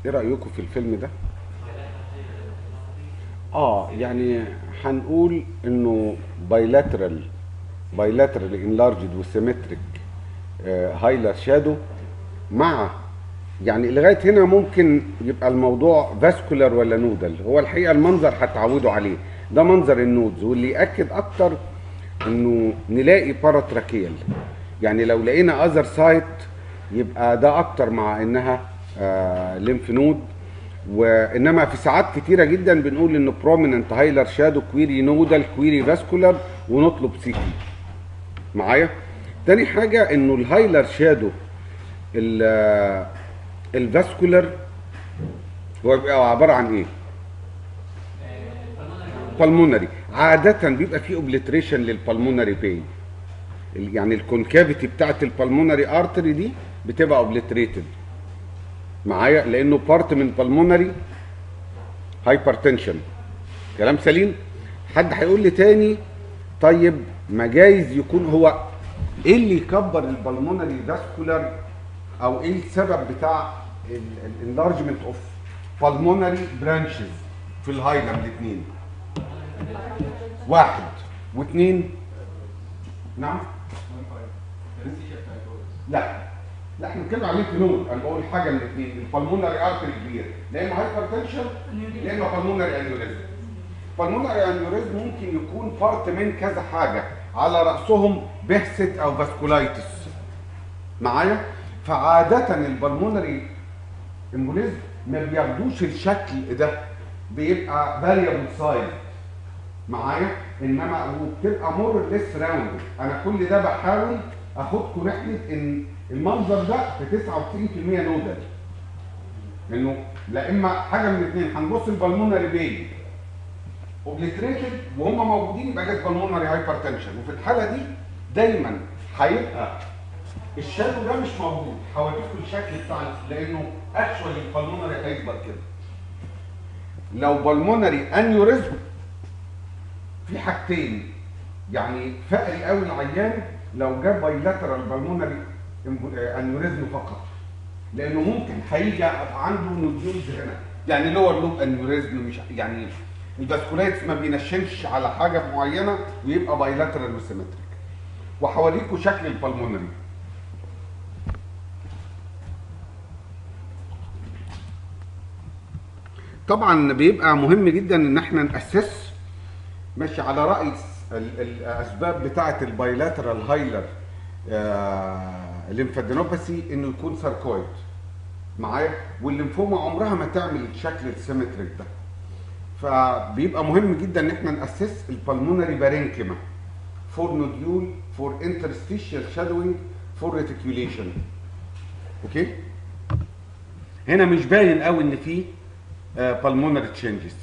ايه رايكم في الفيلم ده اه يعني هنقول انه بايلاترال بايلاترال انلارجد وسيمتريك هايلر شادو مع يعني لغايه هنا ممكن يبقى الموضوع فاسكولار ولا نودل هو الحقيقه المنظر هتعودوا عليه ده منظر النودز واللي ياكد اكتر انه نلاقي باراتراكيال يعني لو لقينا اذر سايت يبقى ده اكتر مع انها آه ليمف نود وانما في ساعات كتيره جدا بنقول انه بروميننت هايلر شادو كويري نودال كويري فاسكولار ونطلب سي تي معايا تاني حاجه انه الهايلر شادو ال- الفاسكولار هو بيبقى عباره عن ايه بالمونري عاده بيبقى فيه اوبليتريشن للبالمونري بين يعني الكونكافيتي بتاعت البالمونري ارتري دي بتبقى اوبليتريتد معايا لانه بارت من بالمونري هايبرتنشن كلام سليم حد هيقول لي تاني طيب ما جايز يكون هو ايه اللي يكبر البلمونري فاسكولار او ايه السبب بتاع الانلارجمنت اوف بالمونري برانشز في الهايلم الاثنين واحد واثنين نعم لا لا احنا بنتكلم على الليمف نود انا بقول حاجه من الاثنين البلمونري ارتري كبير لا اما هايبرتنشن لا اما بالمونري انيوريزم بالمونري انيوريزم ممكن يكون بارت من كذا حاجه على راسهم بهست او فاسكولايتس معايا فعاده البلمونري امبوليزم ما بياخدوش الشكل ده بيبقى فاريبل سايز معايا انما وبتبقى مور ليس راوند انا كل ده بحاول اخدكم رحله ان المنظر ده في 99% نودل انه لا اما حاجه من الاثنين هنبص البلمونري بين اوبليتريتد وهم موجودين يبقى جت بالمونري هايبرتنشن وفي الحاله دي دايما هيبقى الشادو ده مش موجود هوريكم الشكل بتاع لانه اكشوالي البلمونري هيكبر كده لو بالمونري انيوريزم في حاجتين يعني فقري قوي العيان لو جاب بايلاترال بالمونري انيوريزم فقط لانه ممكن هيجي عنده نوديولز هنا يعني لور لوب انيوريزم مش يعني الفاسكولايتس ما بينشنش على حاجه معينه ويبقى بايلاترال وسيمتريك وهوريكم شكل البلمونري طبعا بيبقى مهم جدا ان احنا ناسس ماشي على راي ال- الاسباب بتاعه البايلاترال هايلر الليمفادينوباثي انه يكون ساركويد معايا والليمفوما عمرها ما تعمل الشكل السيمتريك ده فبيبقى مهم جدا ان احنا ناسس البلمونري بارينكيما فور نوديول فور انترستيشال شادوينج فور ريتيكيوليشن اوكي هنا مش باين قوي ان في بالمونري تشينجز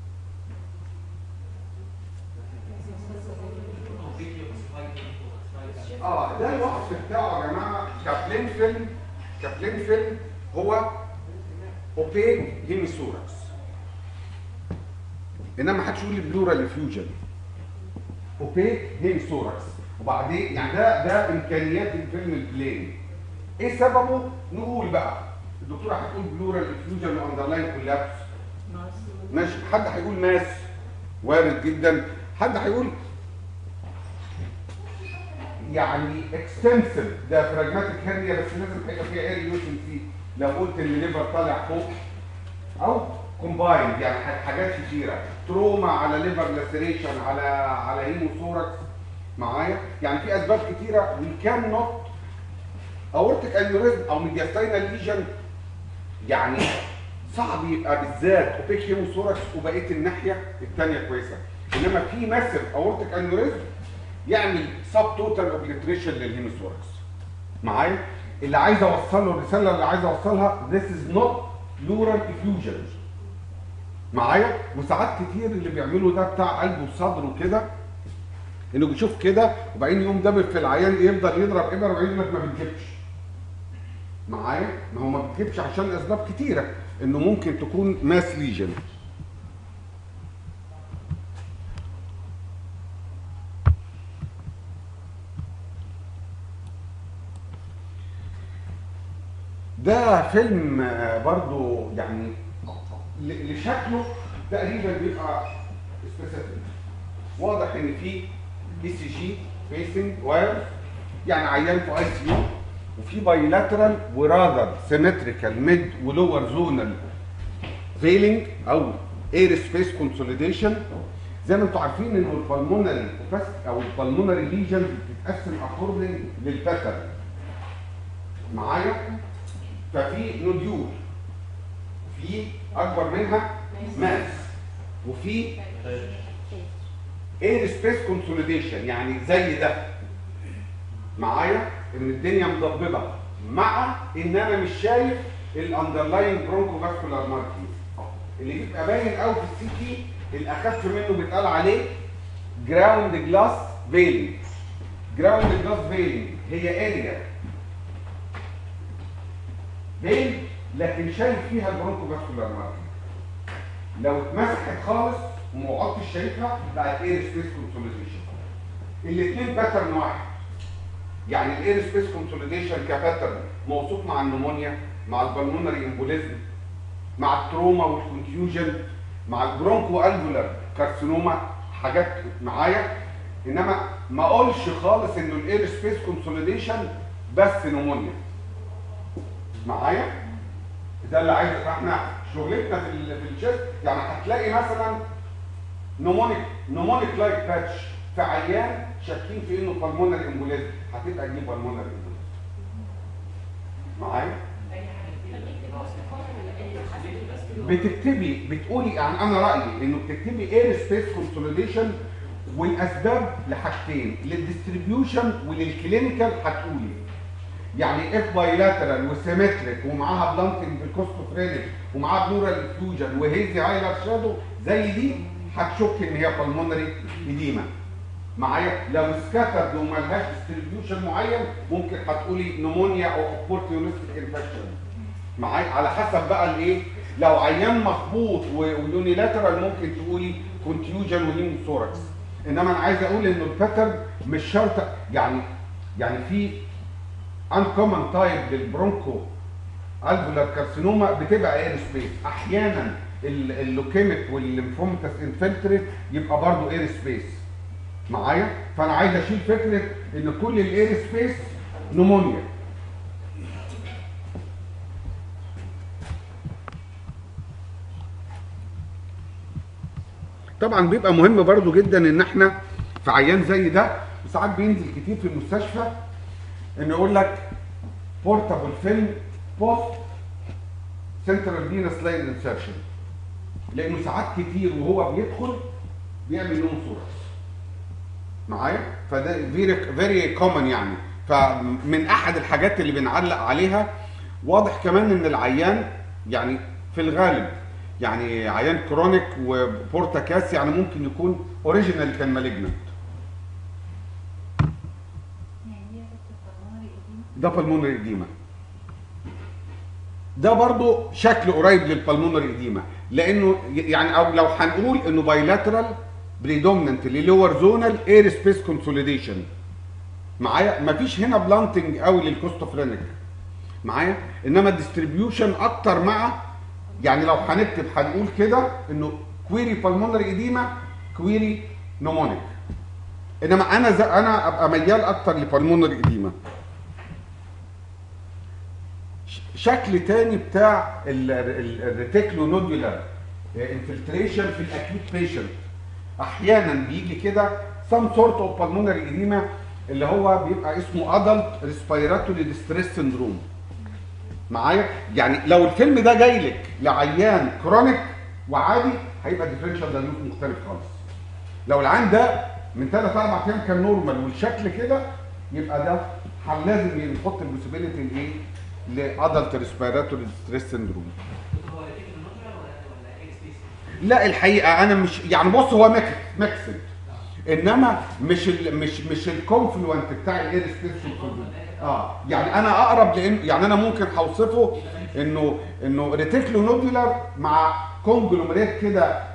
اه ده الوصف بتاعه يا جماعه كابلين فيلم كابلين فيلم هو اوبيك هيميسوركس انما ما حدش يقول لي بلورال افيوجن اوبيك هيميسوركس وبعدين يعني ده ده امكانيات الفيلم البلين ايه سببه نقول بقى الدكتوره هتقول بلورال افيوجن واندرلاين كولابس ماشي حد هيقول ماس وارد جدا حد هيقول يعني اكستنسيف ديافراجماتيك هيرنيا بس لازم هيبقى فيها اير يوتن سي لو قلت ان الليفر طالع فوق او كومبايند يعني حاجات كتيره تروما على ليفر لاسريشن على على هيموثوركس معايا يعني في اسباب كتيره وي كان نوت اورتيك انيوريزم او ميدياستاينال ليجن يعني صعب يبقى بالذات اوبيك هيموثوركس وبقيه الناحيه الثانيه كويسه انما في ماسيف اورتيك انيوريزم يعمل سب توتال اوبليتريشن للهيموثوركس معايا اللي عايز اوصله الرساله اللي عايز اوصلها this is not pleural effusion معايا وساعات كتير اللي بيعملوا ده بتاع قلب وصدر وكده انه بيشوف كده وبعدين يقوم دابب في العيان يفضل يضرب ابره وبعدين يقول لك ما بتجيبش معايا ما هو ما بتجيبش عشان اسباب كتيره انه ممكن تكون ماس ليجن ده فيلم آه، برضو يعني ل- لشكله تقريبا بيبقى سبيسيفيك واضح ان في اي سي جي فيسنج واير يعني عيان في اي سي يو وفي بايلاترال وراذر سيمتريكال ميد ولور زونال فيلينج او اير سبيس كونسوليديشن زي ما انتم عارفين ان البلمونري او البلمونري ليجن بتتقسم اكوردنج للباترن معايا ففي نوديول في اكبر منها ماس وفي اير سبيس كونسوليديشن يعني زي ده معايا ان الدنيا مضببه مع ان انا مش شايف الاندرلاين برونكو فاسكولار ماركيز اللي بيبقى باين قوي في السي تي الاخف منه بيتقال عليه جراوند جلاس فيلينج جراوند جلاس فيلينج هي اريا فيل لكن شايف فيها البرونكو فاسكولار ماركيز لو اتمسحت خالص وما عدتش شايفها بقت اير سبيس كونسوليديشن الاثنين باترن واحد يعني الاير سبيس كونسوليديشن كباترن موصوف مع النمونيا مع البلمونري امبوليزم مع التروما والكونفيوجن مع البرونكو الفولار كارسينوما حاجات معايا انما ما اقولش خالص انه الاير سبيس كونسوليديشن بس نمونيا معايا ده اللي عايز احنا شغلتنا في ال في الشيست يعني هتلاقي مثلا نمونيك نمونيك لايك باتش في عيان شاكين في انه بالمونري امبوليزم هتبقى دي بالمونري امبوليزم معايا بتكتبي بتقولي يعني انا رايي انه بتكتبي اير سبيس كونسوليديشن والاسباب لحاجتين للديستريبيوشن وللكلينيكال هتقولي يعني اف بايلاترال وسيمتريك ومعاها بلانتنج بالكوستوفرينيك ومعاها بلورال افيوجن وهيزي هايلر شادو زي دي هتشك ان هي بالمونري اديما معايا لو سكاترد وملهاش ديستريبيوشن معين ممكن هتقولي نمونيا او اوبورتيونستيك انفكشن معايا على حسب بقى الايه لو عيان مخبوط ويونيلاترال ممكن تقولي كونتيوجن وهيموثوركس انما انا عايز اقول انه الباترن مش شرط يعني يعني في uncommon تايب للبرونكو الفولار كارسينوما بتبقى اير سبيس احيانا ال- اللوكيميك والليمفوماتس انفلتريت يبقى برضه اير سبيس معايا فانا عايز اشيل فكره ان كل الاير سبيس نمونيا طبعا بيبقى مهم برضو جدا ان احنا في عيان زي ده وساعات بينزل كتير في المستشفى ان يقول لك بورتابل فيلم بوست سنترال فينس لاين انسرشن لانه ساعات كتير وهو بيدخل بيعمل لون سورس معايا فده فيري فيري كومن يعني فمن احد الحاجات اللي بنعلق عليها واضح كمان ان العيان يعني في الغالب يعني عيان كرونيك وبورتاكاس يعني ممكن يكون اوريجينال كان مالجنت يعني هي دكتور بالمونري إديما ده بالمونري اديما ده برضو شكل قريب للبلمونري اديما لانه يعني او لو هنقول انه بايلاترال بريدومننت للور زونال اير سبيس كونسوليديشن معايا مفيش هنا بلانتنج قوي للكوستوفرينيك معايا انما الديستريبيوشن اكتر مع يعني لو هنكتب هنقول كده انه كويري بالمونري اديما كويري نومونيك انما انا زي انا ابقى ميال اكتر لبالمونري اديما ش- شكل تاني بتاع الريتيكلو نودولار انفلتريشن في الاكيوت بيشنت احيانا بيجي كده سم سورت اوف بالمونري اديما اللي هو بيبقى اسمه ادلت ريسبيراتوري ديستريس سندروم معايا يعني لو الفيلم ده جاي لك لعيان كرونيك وعادي هيبقى ديفرنشال دايجنوز مختلف خالص لو العيان ده من ثلاث اربع ايام كان نورمال والشكل كده يبقى ده ح- لازم نحط البوسيبيليتي لايه؟ لادلت ريسبيراتوري ستريس سندروم هو ريتيك النوترال ولا ولا اكس بيس؟ لا الحقيقه انا مش يعني بص هو ميكس ميكسد انما مش ال مش مش الكونفلوينت بتاع الاير سبيس اه يعني انا اقرب لان يعني انا ممكن هوصفه انه انه ريتيكلو نودولار مع كونجلوميريت كده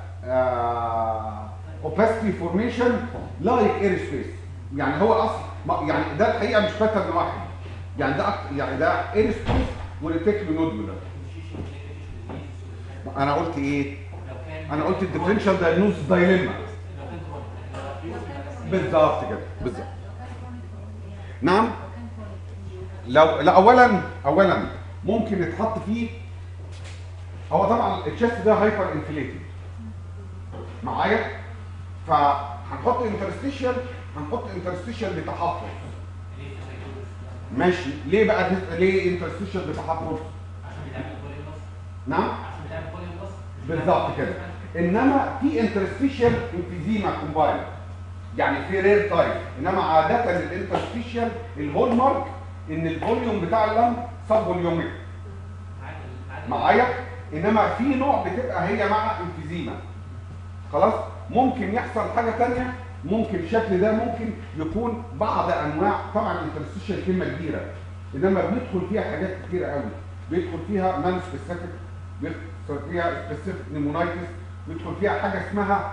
اوباستي فورميشن لايك اير سبيس يعني هو اصلا ما- يعني ده الحقيقه مش باترن واحد يعني ده أكتر يعني ده اير سبيس وريتيكلو نودولار تيشو تيشو ديزيز انا قلت ايه لو كان انا قلت الديفرنشال دايجنوز دايليما لو كان كرونيك لو كان بالظبط كده بالظبط لو كان كرونيك نعم لو كان كرونيك لو لا اولا اولا ممكن يتحط فيه هو طبعا الشيست ده هايبر انفليتد معايا فهنحط انترستيشال هنحط انترستيشال بتحفظ ليه في سايكوزس ماشي ليه بقى ليه انترستيشال بتحفظ عشان بتعمل فوليوم بس نعم عشان بتعمل فوليوم بس بالظبط كده انما في انترستيشال انفيزيما كومبايل يعني في رير تايب انما عاده الانترستيشال الهول مارك ان الفوليوم بتاع اللنج سب فوليوميك معايا انما في نوع بتبقى هي مع انفيزيما خلاص ممكن يحصل حاجه تانية ممكن الشكل ده ممكن يكون بعض انواع طبعا الانترستيشال كلمه كبيره انما بيدخل فيها حاجات كتيره قوي بيدخل فيها مان سبيسيفيك بيدخل فيها سبيسيفيك نيمونايتس بيدخل فيها حاجه اسمها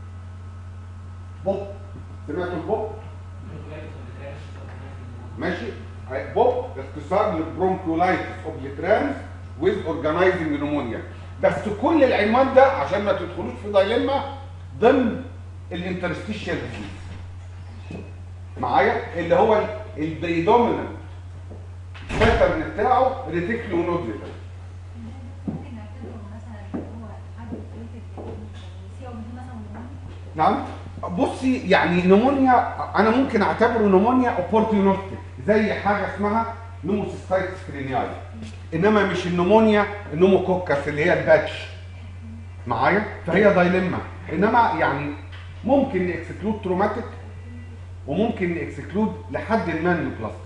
بوب سمعتوا البوب ماشي بوب اختصار للبرونكولايتس اوبليترانس ويز اورجانيزنج نمونيا بس كل العنوان ده عشان ما تدخلوش في دايلما ضمن الانترستيشال ديزيز معايا اللي هو البريدوميننت باترن بتاعه ريتيكلو نودولار ممكن نعتبره مثلا إن هو حد ريتد سي او دي مثلا ونمونيا نعم بصي يعني نمونيا انا ممكن اعتبره نمونيا اوبورتيونستيك زي حاجه اسمها نوموسيستايتس كرينياي انما مش النمونيا النوموكوكس اللي هي الباتش معايا فهي دايلما انما يعني ممكن نكسكلود تروماتيك وممكن نكسكلود لحد ما نيوبلاستيك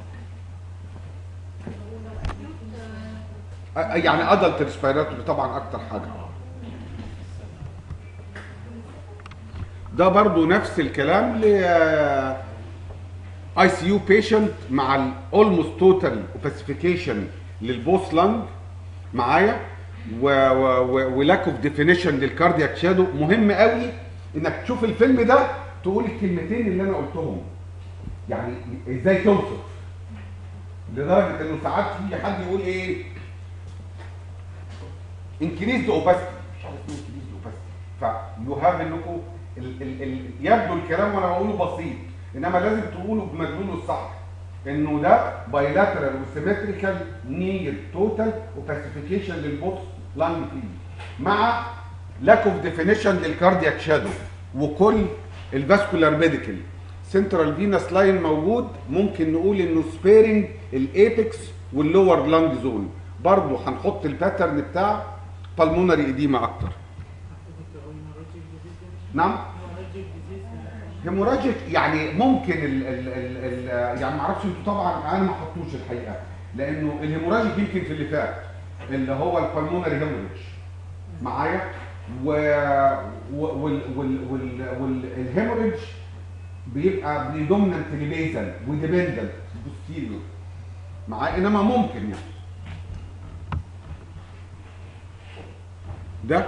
يعني ادلت ريسبيراتوري طبعا اكتر حاجه ده برضو نفس الكلام ل اي سي يو بيشنت مع الاولموست توتال اوباسيفيكيشن للبوس لانج معايا ولاك اوف ديفينيشن للكاردياك شادو مهم قوي انك تشوف الفيلم ده تقول الكلمتين اللي انا قلتهم يعني ازاي توصف لدرجه انه ساعات في حد يقول ايه انكريز اوباستي مش عارف ايه انكريز اوباستي فيو هاف انكم ال ال ال يبدو الكلام وانا بقوله بسيط انما لازم تقوله بمدلوله الصح انه ده بايلاترال وسيمتريكال نير توتال وباسيفيكيشن للبوكس لانج فيه مع لاك اوف ديفينيشن للكاردياك شادو وكل الفاسكولار ميديكال سنترال فينس لاين موجود ممكن نقول انه سبيرنج الايبكس واللور لانج زون برضه هنحط الباترن بتاع بالمونري اديما اكتر نعم هيموراجيك يعني ممكن ال ال ال ال يعني ما اعرفش انتوا طبعا انا ما حطوش الحقيقه لانه الهيموراجيك يمكن في اللي فات اللي هو البلمونري هيموريج معايا و وال وال وال والهيموريج بيبقى بريدومننت لبيزل وديبندنت بوستيريور معايا انما ممكن يعني ده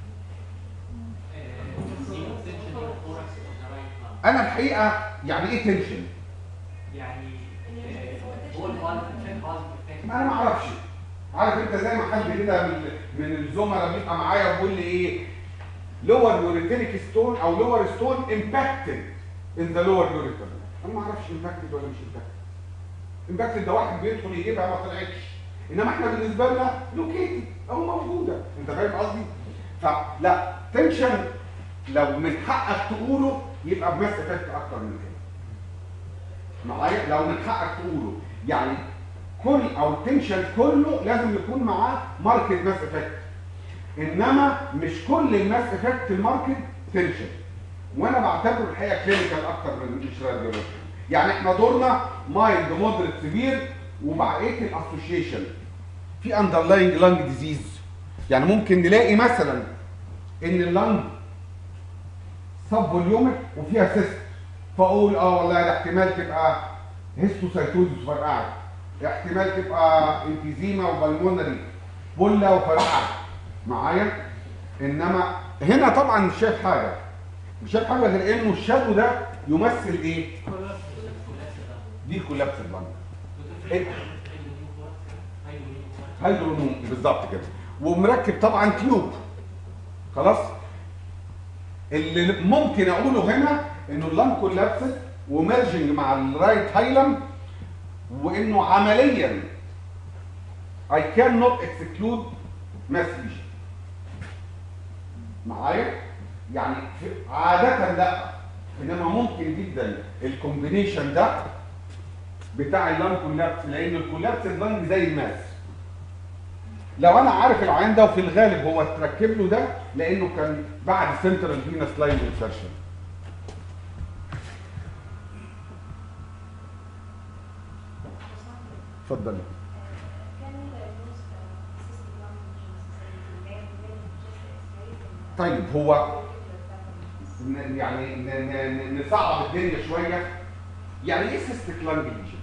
انا الحقيقه يعني ايه تنشن يعني هو الفالف الفالف انا ما اعرفش عارف انت زي ما حد كده من من الزملاء بيبقى معايا ويقول لي ايه لور يوريتريك ستون او لور ستون امباكتد ان ذا لور يوريتر انا ما اعرفش امباكتد ولا مش امباكتد امباكتد ده واحد بيدخل يجيبها ما طلعتش انما احنا بالنسبه لنا لوكيتد او موجوده انت فاهم قصدي فلا تنشن لو من حقك تقوله يبقى بماس افكت اكتر من كده معايا لو من حقك تقوله يعني كل او التنشن كله لازم يكون معاه ماركت ماس افكت انما مش كل الماس افكت الماركت تنشن وانا بعتبره الحقيقه كلينيكال اكتر من مش راديولوجي يعني احنا دورنا مايلد مودريت سيفير وبقيه الاسوشيشن في اندرلاينج لانج ديزيز يعني ممكن نلاقي مثلا ان اللنج سب فوليوميك وفيها سيست فاقول اه والله ده احتمال تبقى هيستوسايتوزس فرقعت احتمال تبقى انفيزيما وبلمونري بله وفرقعت معايا انما هنا طبعا مش شايف حاجه مش شايف حاجه غير انه الشادو ده يمثل ايه؟ دي كولابس اللنج هيدرونوم بالظبط كده ومركب طبعا تيوب خلاص اللي ممكن اقوله هنا انه اللام كولابسد وميرجنج مع الرايت هايلم وانه عمليا I cannot exclude mass lesion معايا يعني في- عادة لا انما ممكن جدا الكومبينيشن ده بتاع اللام كولابس لان الكولابس اللانج زي الماس لو انا عارف العيان ده وفي الغالب هو اتركب له ده لانه كان بعد سنترال فينس لاين انسرشن اتفضلي طيب هو ن- يعني ن- ن- ن- نصعب الدنيا شويه يعني ايه سيستيك لانج ليجن؟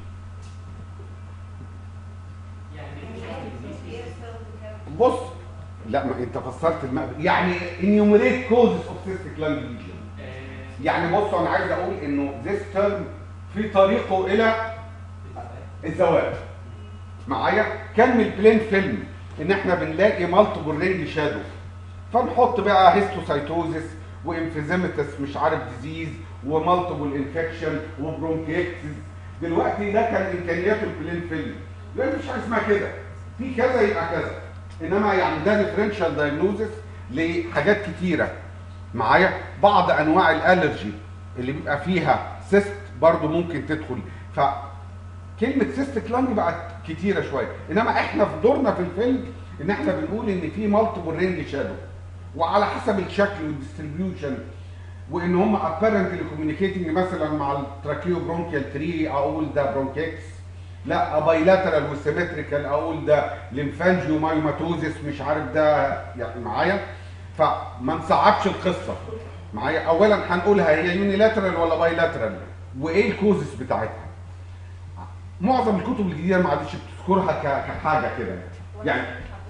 يعني بص لا ما انت فسرت المقبل يعني enumerate causes of cystic lung lesion آه، يعني بص انا عايز اقول انه this term في طريقه الى الزواج معايا كان من البلين فيلم ان احنا بنلاقي مالتيبل رينج شادو فنحط بقى هيستوسايتوزس وانفيزيمتس مش عارف ديزيز ومالتيبل انفكشن وبرونكيكتس دلوقتي ده كان امكانيات البلين فيلم لا مفيش حاجه اسمها كده في كذا يبقى كذا انما يعني ده ديفرنشال دايجنوزس لحاجات كتيره معايا بعض انواع الالرجي اللي بيبقى فيها سيست برضو ممكن تدخل ف كلمه سيستك لانج بقت كتيره شويه انما احنا في دورنا في الفيلم ان احنا بنقول ان في مالتيبل رينج شادو وعلى حسب الشكل والديستريبيوشن وان هم apparently communicating مثلا مع التراكيو برونكيال تري اقول ده برونكيكس لا بايلاترال وسيمتريكال اقول ده ليمفانجيو مايوماتوزيس مش عارف ده يعني معايا فما نصعبش القصه معايا اولا هنقولها هي يونيلاترال ولا بايلاترال وايه الكوزس بتاعتها معظم الكتب الجديده ما عادش بتذكرها ك- كحاجه كده يعني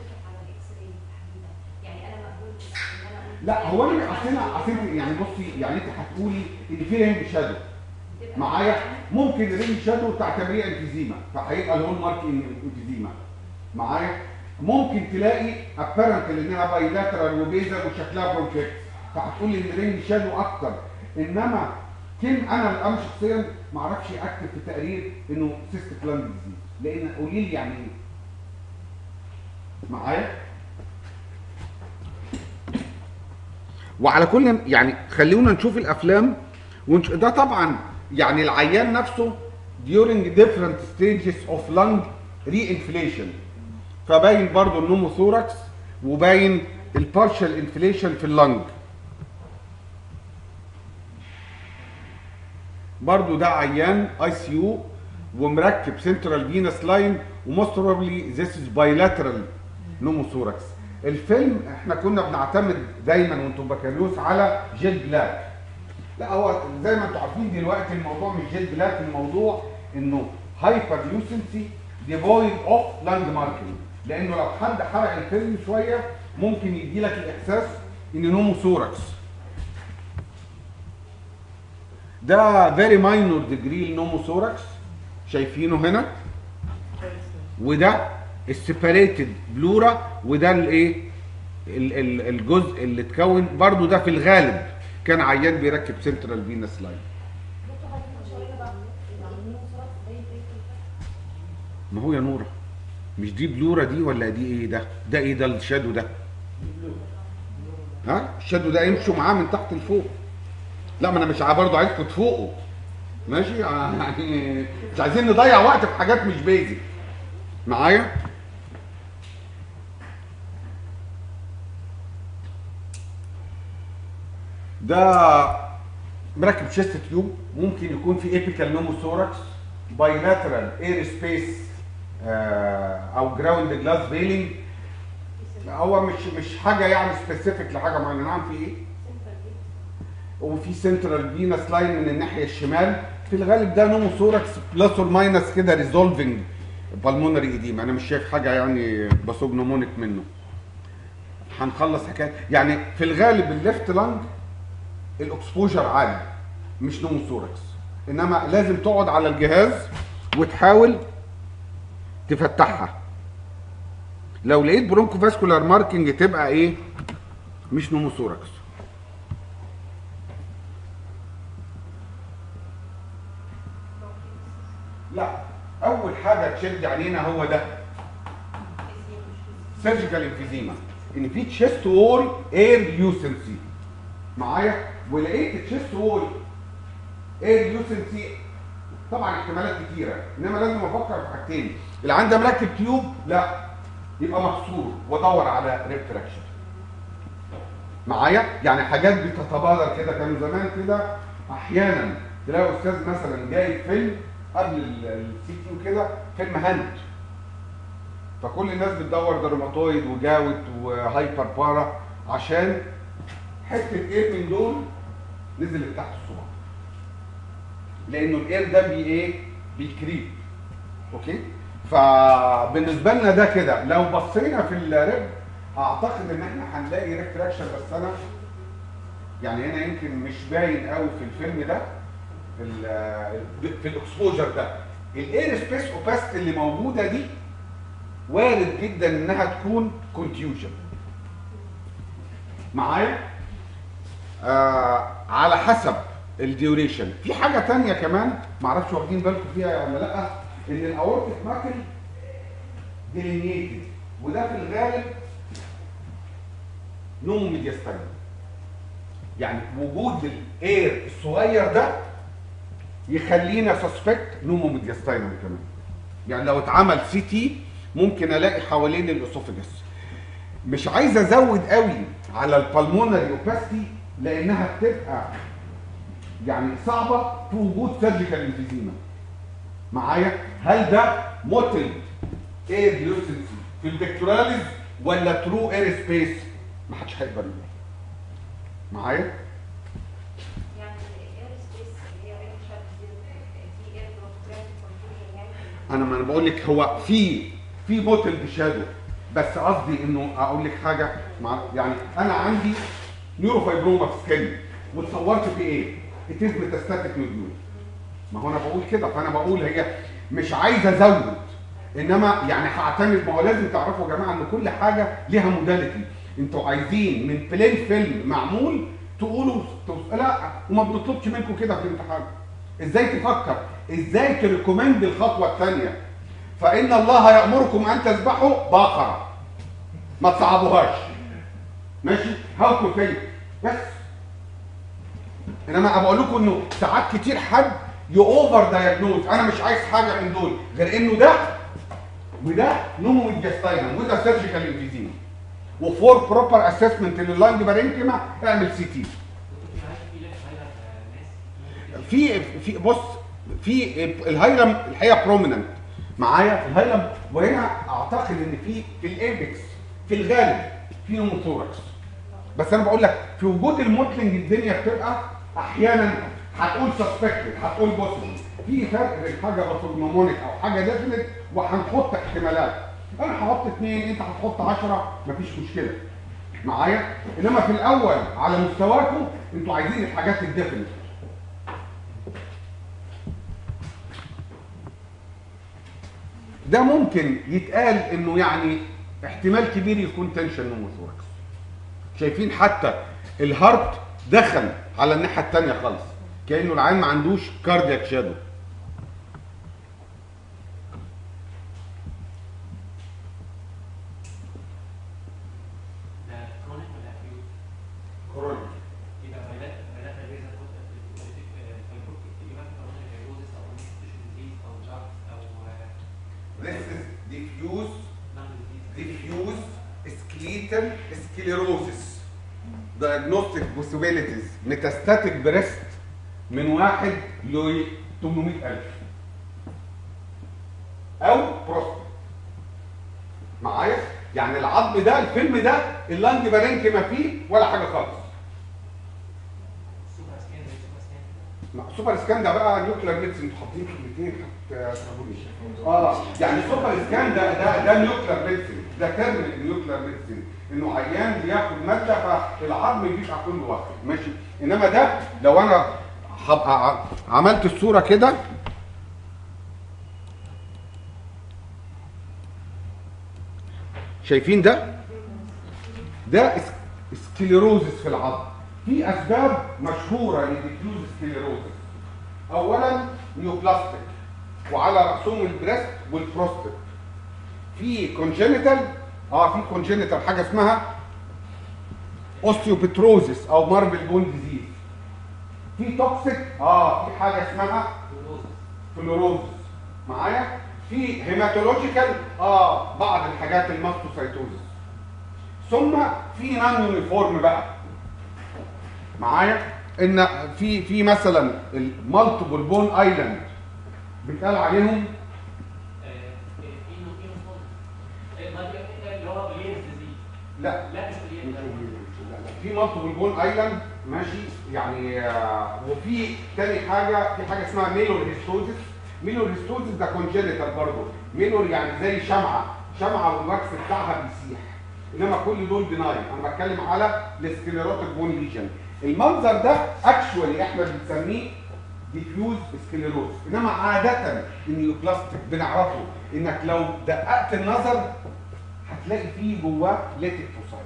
لا هو انا اصل انا اصل انت يعني بصي يعني انت هتقولي ان في رينج شادو معايا ممكن الرينج شادو تعتبريه انفيزيما فهيبقى الهول مارك انفيزيما معايا ممكن تلاقي ابيرنت انها بايلاترال وبيزل وشكلها برونكيت فهتقولي ان الرينج شادو اكتر انما كم انا انا شخصيا ما اعرفش اكتب في تقرير انه سيستيك لانج ديزيز لان قولي لي يعني ايه معايا وعلى كل يعني خلونا نشوف الافلام ونش... ده طبعا يعني العيان نفسه during different stages of lung reinflation فباين برضو النوموثوركس وباين البارشال انفليشن في اللنج برضو ده عيان اي سي يو ومركب سنترال فينس لاين وموست بروبلي ذيس از بايلاترال نوموثوركس الفيلم احنا كنا بنعتمد دايما وانتم بكالوريوس على جيل بلاك لا هو زي ما انتم عارفين دلوقتي الموضوع مش جيل بلاك الموضوع انه هايبر لوسنسي ديفويد اوف لاند ماركينج لانه لو حد حرق الفيلم شويه ممكن يدي لك الاحساس ان نوموثوركس ده فيري ماينور ديجري نوموثوركس شايفينه هنا وده السيباريتد بلورا وده الايه ال- ال- الجزء اللي اتكون برضو ده في الغالب كان عيان بيركب سنترال فينس لاين ما هو يا نوره مش دي بلورا دي ولا دي ايه ده ده ايه ده الشادو ده ها الشادو ده يمشوا معاه من تحت لفوق لا ما انا مش عا- برضه عايزكم تفوقوا ماشي يعني مش عايزين نضيع وقت في حاجات مش بيزك معايا ده مركب شيست تيوب ممكن يكون في ايبيكال نوموثوركس بايلاترال اير سبيس او جراوند جلاس فيلينج هو مش مش حاجه يعني سبيسيفيك لحاجه معينه نعم في ايه وفي سنترال فينس لاين من الناحيه الشمال في الغالب ده نوموثوركس بلس اور ماينس كده ريزولفنج بالمونري ايديم انا مش شايف حاجه يعني بصوب نمونيك منه هنخلص حكايه يعني في الغالب الليفت لانج الاكسبوجر عالي مش نوموثوركس انما لازم تقعد على الجهاز وتحاول تفتحها لو لقيت برونكو فاسكولار ماركينج تبقى ايه مش نوموثوركس لا اول حاجه تشد علينا هو ده سيرجيكال انفيزيما ان في تشيست وول اير يوسنسي معايا ولقيت التشيست وول اير يوسنسي طبعا احتمالات كتيره انما لازم افكر في حاجتين اللي عنده مركب تيوب لا يبقى مكسور وادور على ريفراكشن معايا يعني حاجات بتتبادر كده كانوا زمان كده احيانا تلاقي استاذ مثلا جايب فيلم قبل السي تي وكده فيلم هاند فكل الناس بتدور درماتويد وجاوت وهايبر بارا عشان حته ايه من دول نزلت تحت الصباع لانه الاير ده بي ايه بيكريب اوكي فبالنسبه لنا ده كده لو بصينا في الريب اعتقد ان احنا هنلاقي ريفراكشن بس انا يعني هنا يمكن مش باين قوي في الفيلم ده في ال في الاكسبوجر ده الاير سبيس اوباست اللي موجوده دي وارد جدا انها تكون كونتيوجن معايا آه على حسب الديوريشن في حاجه تانية كمان معرفش واخدين بالكم فيها ولا لا ان الاورتيك ماكل ديلينيتد وده في الغالب نوم ميدياستاين يعني وجود الاير الصغير ده يخلينا سسبكت نومو ميدياستاينم كمان يعني لو اتعمل سي تي ممكن الاقي حوالين الاسوفجس مش عايز ازود قوي على البلمونري اوباستي لانها بتبقى يعني صعبه في وجود سيرجيكال انفيزيما معايا هل ده موتل اير لوسنسي في البكتوراليز ولا ترو اير سبيس ما حدش هيقدر يقول معايا يعني الاير سبيس اللي هي اير شات دي دي اير بروتراكت كونفيوجن يعني انا ما انا بقول لك هو في في بوتل بشادو بس قصدي انه اقول لك حاجه مع يعني انا عندي نيوروفايبروما في سكن وتصورت في ايه؟ اتيز ميتاستاتيك نوديول ما هو انا بقول كده فانا بقول هي مش عايز ازود انما يعني هعتمد ما هو لازم تعرفوا يا جماعه ان كل حاجه ليها موداليتي انتوا عايزين من بلين فيلم معمول تقولوا تقولوا- لا وما بنطلبش منكم كده في الامتحان ازاي تفكر ازاي تريكومند الخطوه الثانيه فان الله يامركم ان تذبحوا بقره ما تصعبوهاش ماشي هاو تو كيف بس انما بقول لكم انه ساعات كتير حد يوفر دايجنوز انا مش عايز حاجه من دول غير انه ده وده نومو ميدياستاينم وده سيرجيكال انفيزيما وفور بروبر اسسمنت لللاند بارينكيما اعمل سي تي في في بص في الهايلم الحقيقه بروميننت معايا الهايلم وهنا اعتقد ان في في الايبكس في الغالب في نوموثوركس بس انا بقول لك في وجود الموتلنج الدنيا بتبقى احيانا هتقول سسبكتد هتقول بوسبل في فرق بين حاجه باترومامونيك او حاجه ديفينيت وهنحط احتمالات انا هحط اثنين انت هتحط 10 مفيش مشكله معايا انما في الاول على مستواكم انتوا عايزين الحاجات الديفينيت ده ممكن يتقال انه يعني احتمال كبير يكون تنشن نوموثوركس شايفين حتى الهارت دخل على الناحيه الثانيه خالص كانه العين ما عندوش كاردياك شادو ده كرونيك ولا اكيوت؟ كورونا يبقى بدات بدات الريزه فيبروك تجيبها في كرونيك فيروزس او انستيشن ديزيز او جارس او This is diffuse لانج ديزيز diffuse skeletal sclerosis diagnostic possibilities metastatic breast من واحد ل 800000 او بروستات معايا يعني العظم ده الفيلم ده اللانج بارينكي ما فيه ولا حاجه خالص سوبر سكان زي سوبر سكان لا، سوبر سكان ده بقى نيوكلير ميدسن انتوا حاطين كلمتين هتفهموني اه يعني سوبر سكان ده ده ده نيوكلير ميدسن ده ترم النيوكلير ميدسن انه عيان بياخد ماده فالعظم بيبقى كله واحد ماشي انما ده لو انا هبقى ع- عملت الصوره كده شايفين ده ده اس- سكليروزس في العظم في اسباب مشهوره لديفيوز سكليروزس اولا نيوبلاستيك وعلى راسهم البريست والبروستات في كونجينيتال اه في كونجينيتال حاجه اسمها اوستيوبتروزس او ماربل بون ديزيز في توكسيك اه في حاجه اسمها فلوروزس معايا في هيماتولوجيكال اه بعض الحاجات الماستوسايتوزس ثم في نان يونيفورم بقى معايا ان في في مثلا المالتيبل بون ايلاند بيتقال عليهم اللي هو بليز ديزيز لا لا مش بليز في مالتيبل بون ايلاند ماشي يعني آه، وفي تاني حاجه في حاجه اسمها ميلور هيستوزيس ميلور هيستوزيس ده كونجينيتال برضه ميلور يعني زي شمعه شمعه والماكس بتاعها بيسيح انما كل دول بناين انا بتكلم على السكليروتيك بون ليجن المنظر ده اكشوالي احنا بنسميه ديفيوز سكليروز انما عاده النيوبلاستيك بنعرفه انك لو دققت النظر هتلاقي فيه جواه ليتك فوسايت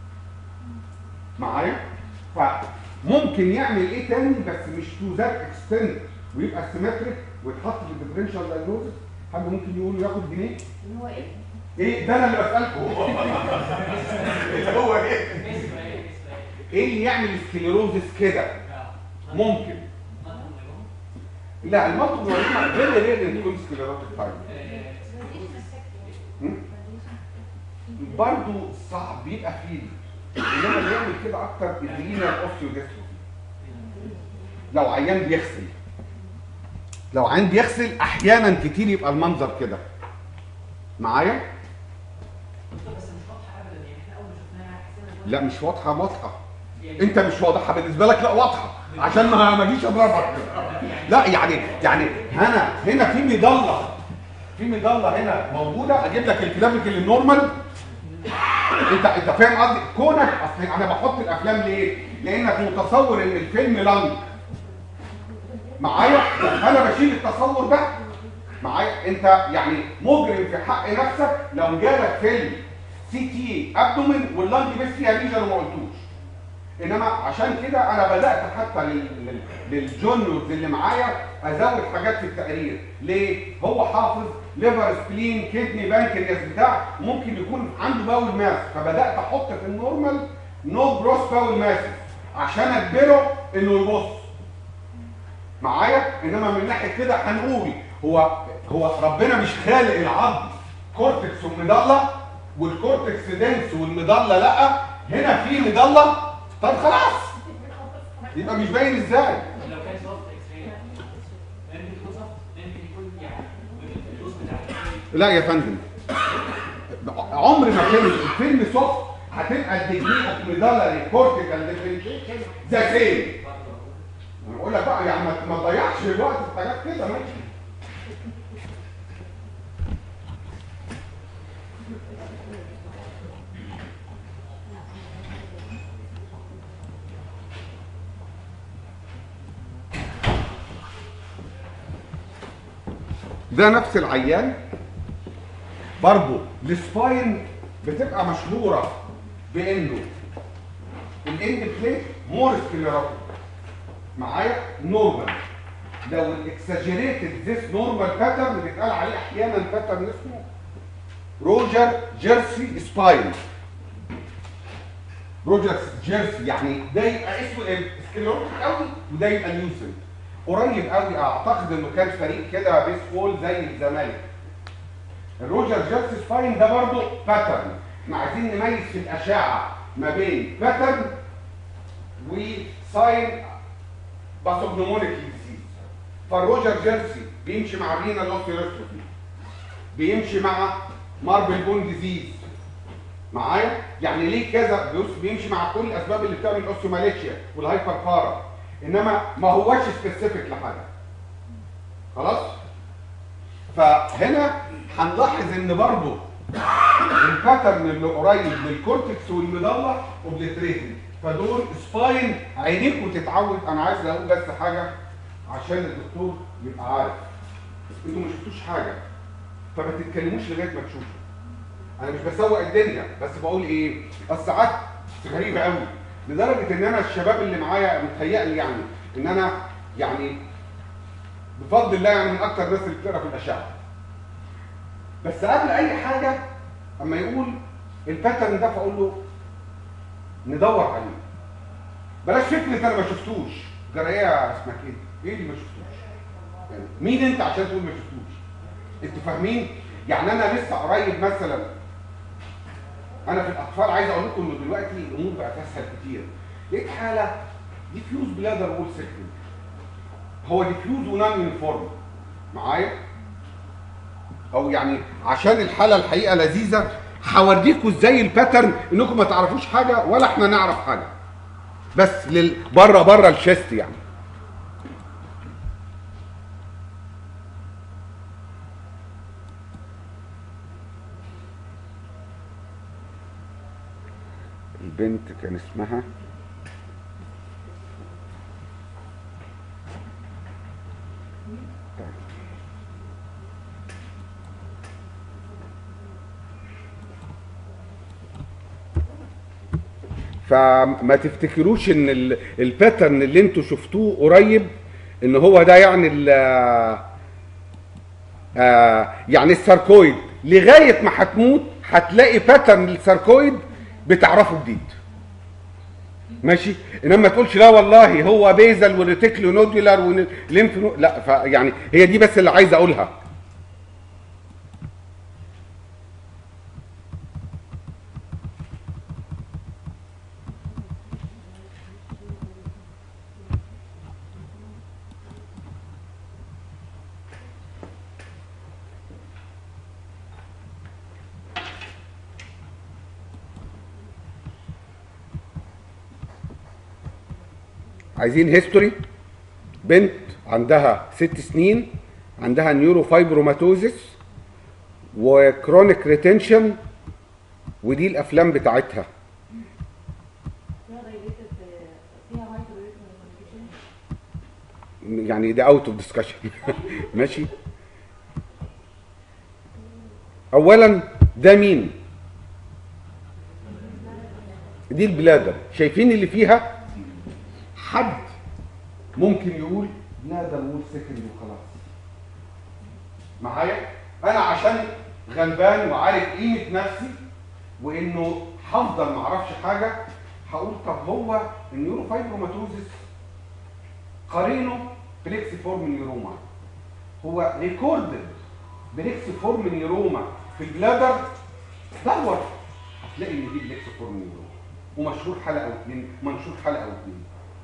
معايا فممكن يعمل ايه تاني بس مش تو ذات اكستنت ويبقى سيمتريك ويتحط في الديفرنشال دايجنوزس حد ممكن يقول ياخد جنيه اللي هو ايه؟ ايه ده انا اللي بسالكم اللي هو ايه اسم ايه اسم ايه ايه اللي يعمل سكليروزس كده آه. ممكن مطلوب منهم. لا المطلوب من فيري رير ان يكون سكليروتيك تايب آه، برضه صعب بيبقى فيه انما اللي يعمل كده اكتر الرينال اوستيوديستروفي لو عيان بيغسل لو عيان بيغسل احيانا كتير يبقى المنظر كده معايا دكتور بس مش واضحه ابدا يعني احنا اول ما شفناها حسينا إن هو- لا مش واضحه واضحه يعني انت مش واضحه بالنسبه لك لا واضحه عشان ما ما اجيش اضربك لا يعني يعني هنا هنا في مضله في مضله هنا موجوده اجيب لك الكلافيكل النورمال انت انت فاهم قصدي كونك اصل انا بحط الافلام ليه لانك متصور ان الفيلم لانج معايا انا بشيل التصور ده معايا انت يعني مجرم في حق نفسك لو جالك فيلم سي تي ابدومين واللانج بس فيها ليجن وما قلتوش انما عشان كده انا بدات حتى لل- لل- للجونيورز اللي معايا ازود حاجات في التقرير ليه هو حافظ ليفر سبلين كدني بانكرياس بتاع ممكن يكون عنده باول ماس فبدات احط في النورمال نو جروس باول ماس عشان اجبره انه يبص معايا انما من ناحيه كده هنقول هو هو ربنا مش خالق العظم كورتكس ومضله والكورتكس دنس والمضله لا هنا في مضله طب خلاص يبقى مش باين ازاي لو كان سوفت اكس راي ممكن يكون سوفت ممكن يكون يعني الدوز بتاع الإكس-راي لا يا فندم عمر ما كان الفيلم سوفت هتبقى الديجري اوف ميدالري كورتيكال ديفرنشيشن ذا سيم انا بقول لك بقى يعني ما- ما تضيعش الوقت في حاجات كده ماشي ده نفس العيان برضه السباين بتبقى مشهوره بانه الاند بليت مور سكليروتيك معايا نورمال لو الاكسجريتد ذيس نورمال باترن بيتقال عليه احيانا باترن اسمه روجر جيرسي سباين روجر جيرسي يعني ده يبقى اسمه ايه سكليروتيك قوي وده يبقى نيوسن قريب قوي اعتقد انه كان فريق كده بيسبول زي الزمالك الروجر جيرسي سباين ده برضه باترن احنا عايزين نميز في الاشعه ما بين باترن وساين باثوجنومونيك ديزيز فالروجر جيرسي بيمشي مع الرينا الاوستيوستروفي بيمشي مع ماربل بون ديزيز معايا يعني ليه كذا بيمشي- بيمشي مع كل الاسباب اللي بتعمل الاوستيوماليشيا والهايبر بارا انما ما هوش سبيسيفيك لحاجه خلاص فهنا هنلاحظ ان برضه الباترن اللي قريب للكورتكس والمضله اوبليتريتد فدول سباين عينيكوا تتعود انا عايز اقول بس حاجه عشان الدكتور يبقى عارف انتوا ما شفتوش حاجه فما تتكلموش لغايه ما تشوفوا انا مش بسوق الدنيا بس بقول ايه الساعات غريبه قوي لدرجه ان انا الشباب اللي معايا متهيألي يعني ان انا يعني بفضل الله يعني من اكتر الناس اللي بتقرا في الاشعه بس قبل اي حاجه اما يقول الباترن ده فاقول له ندور عليه بلاش فكره انا ما شفتوش جرايه اسمك ايه؟ ايه اللي ما شفتوش؟ يعني مين انت عشان تقول ما شفتوش؟ انتوا فاهمين؟ يعني انا لسه قريب مثلا انا في الاطفال عايز اقول لكم انه دلوقتي الامور بقت اسهل كتير لقيت حاله ديفيوز بلادر وول سيكنج هو ديفيوز ونان يونيفورم معايا؟ او يعني عشان الحاله الحقيقه لذيذه هوريكم ازاي الباترن انكم ما تعرفوش حاجه ولا احنا نعرف حاجه بس لل... بره بره الشيست يعني البنت كان اسمها فما تفتكروش ان ال- الباترن اللي انتوا شفتوه قريب ان هو ده يعني ال آه يعني الساركويد لغايه ما هتموت هتلاقي باترن للساركويد بتعرفه جديد ماشي انما ما تقولش لا والله هو بيزل وريتيكلو نودولار وليمف نو... لا ف يعني هي دي بس اللي عايز اقولها عايزين هيستوري بنت عندها ست سنين عندها نيورو فايبروماتوزس وكرونيك ريتنشن ودي الافلام بتاعتها فيها dilated فيها hyperrhythmic communication يعني ده اوت اوف ديسكشن ماشي اولا ده مين دي البلادر شايفين اللي فيها حد ممكن يقول بلادر وول سكند وخلاص معايا انا عشان غلبان وعارف قيمه نفسي وانه هفضل ما اعرفش حاجه هقول طب هو النيورو فايبروماتوزس قرينه بليكسي فورم نيوروما هو ريكوردد بليكسي فورم نيوروما في البلادر دور هتلاقي ان دي بليكسي فورم نيوروما ومشهور حلقه او اتنين منشور حلقه او اتنين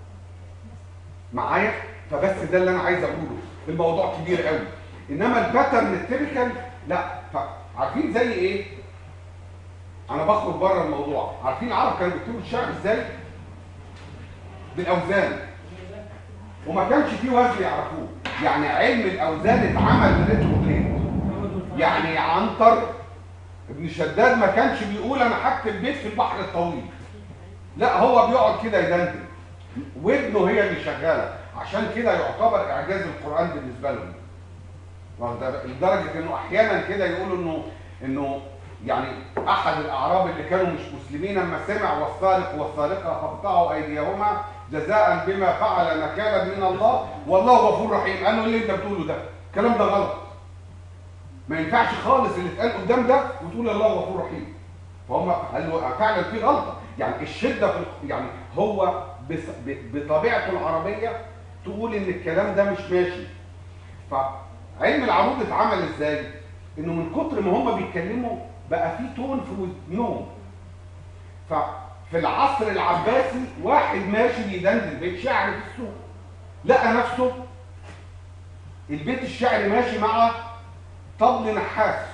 معايا فبس ده اللي انا عايز اقوله الموضوع كبير قوي انما الباترن التيبيكال لا عارفين زي ايه انا بخرج بره الموضوع عارفين العرب كانوا بيكتبوا الشعر ازاي بالاوزان وما كانش فيه وزن يعرفوه يعني علم الاوزان اتعمل ريتروجريد يعني عنتر ابن شداد ما كانش بيقول انا هكتب بيت في البحر الطويل لا هو بيقعد كده يدندن ودنه هي اللي شغاله عشان كده يعتبر اعجاز القران بالنسبه لهم واخد- لدرجه انه احيانا كده يقولوا انه انه يعني احد الاعراب اللي كانوا مش مسلمين لما سمع والسارق والسارقه فاقطعوا ايديهما جزاء بما فعل نكالا من الله والله غفور رحيم قالوا ليه انت بتقوله ده الكلام ده غلط ما ينفعش خالص اللي اتقال قدام ده وتقول الله غفور رحيم فهم قالوا فعلا في غلطه يعني الشده في الق- يعني هو بس- ب- بطبيعته العربيه تقول ان الكلام ده مش ماشي فعلم العروض اتعمل ازاي انه من كتر ما هم بيتكلموا بقى في تون في ودنهم ففي العصر العباسي واحد ماشي بيدندن بيت شعر في السوق لقى نفسه البيت الشعري ماشي مع طبل نحاس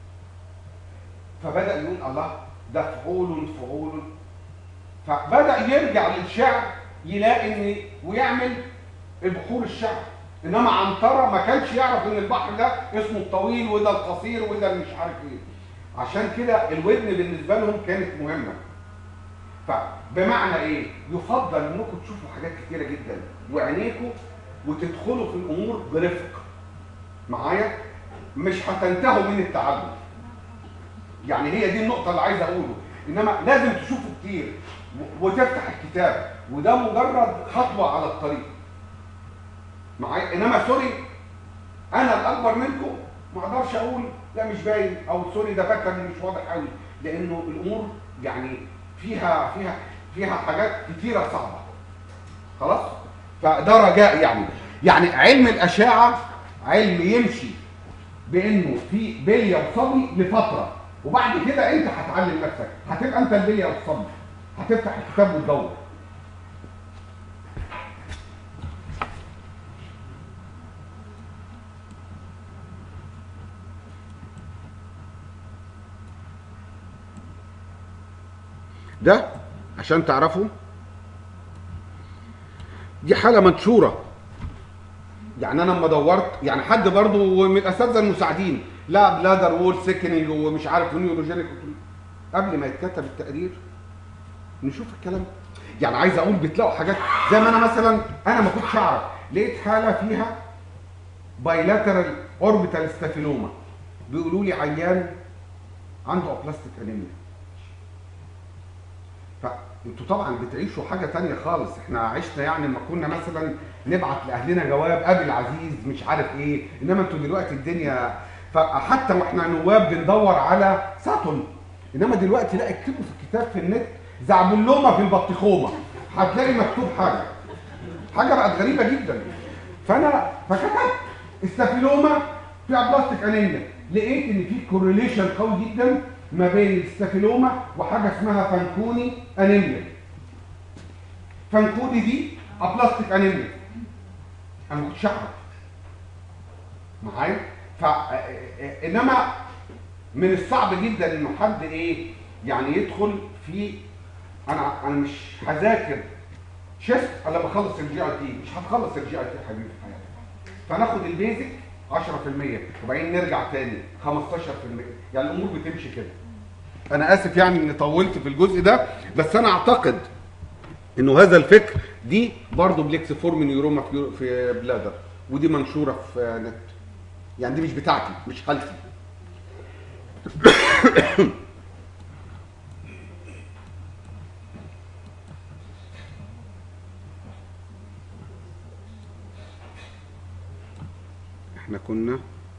فبدأ يقول الله ده فعول فعول فبدأ يرجع للشعر يلاقي ان ويعمل البحور الشعر انما عنترة ما كانش يعرف ان البحر ده اسمه الطويل وده القصير وده مش عارف ايه عشان كده الودن بالنسبة لهم كانت مهمة فبمعنى ايه يفضل انكم تشوفوا حاجات كتيرة جدا وعينيكم وتدخلوا في الامور برفق معايا مش هتنتهوا من التعلم يعني هي دي النقطه اللي عايز اقوله انما لازم تشوفه كتير و- وتفتح الكتاب وده مجرد خطوه على الطريق معايا انما سوري انا الاكبر منكم ما اقدرش اقول لا مش باين او سوري ده فاكر مش واضح قوي لانه الامور يعني فيها فيها فيها حاجات كتيره صعبه خلاص فده رجاء يعني يعني علم الاشعه علم يمشي بانه في بليه وصبي لفتره وبعد كده انت هتعلم نفسك هتبقى انت البليه والصبي هتفتح الكتاب وتدور ده عشان تعرفوا دي حاله منشوره يعني انا لما دورت يعني حد برضو من الاساتذه المساعدين لا بلادر وول سيكنينج ومش عارف نيوروجينيك قبل ما يتكتب التقرير نشوف الكلام ده. يعني عايز اقول بتلاقوا حاجات زي ما انا مثلا انا ما كنتش اعرف لقيت حاله فيها بايلاترال اوربيتال ستافيلوما بيقولوا لي عيان عنده ابلاستيك انيميا فانتوا طبعا بتعيشوا حاجه تانية خالص احنا عشنا يعني لما كنا مثلا نبعت لاهلنا جواب ابي العزيز مش عارف ايه انما انتوا دلوقتي الدنيا فحتى واحنا نواب بندور على ساتون انما دلوقتي لا اكتبوا في الكتاب في النت زعبلومه في البطيخومه هتلاقي مكتوب حاجه حاجه بقت غريبه جدا فانا فكتبت استافيلوما في ابلاستيك انيميا لقيت ان في كورليشن قوي جدا ما بين الاستافيلوما وحاجه اسمها فانكوني انيميا فانكوني دي ابلاستيك انيميا انا ما كنتش اعرف معايا ف انما من الصعب جدا انه حد ايه يعني يدخل في انا انا مش هذاكر شيست الا لما اخلص الجي اي تي مش هتخلص الجي اي تي يا حبيبي في حياتك فناخد البيزك 10% وبعدين نرجع تاني 15% يعني الامور بتمشي كده انا اسف يعني اني طولت في الجزء ده بس انا اعتقد انه هذا الفكر دي برضه بليكس فورم نيوروما في في بلادر ودي منشوره في نت يعني دي مش بتاعتي مش حالتي احنا كنا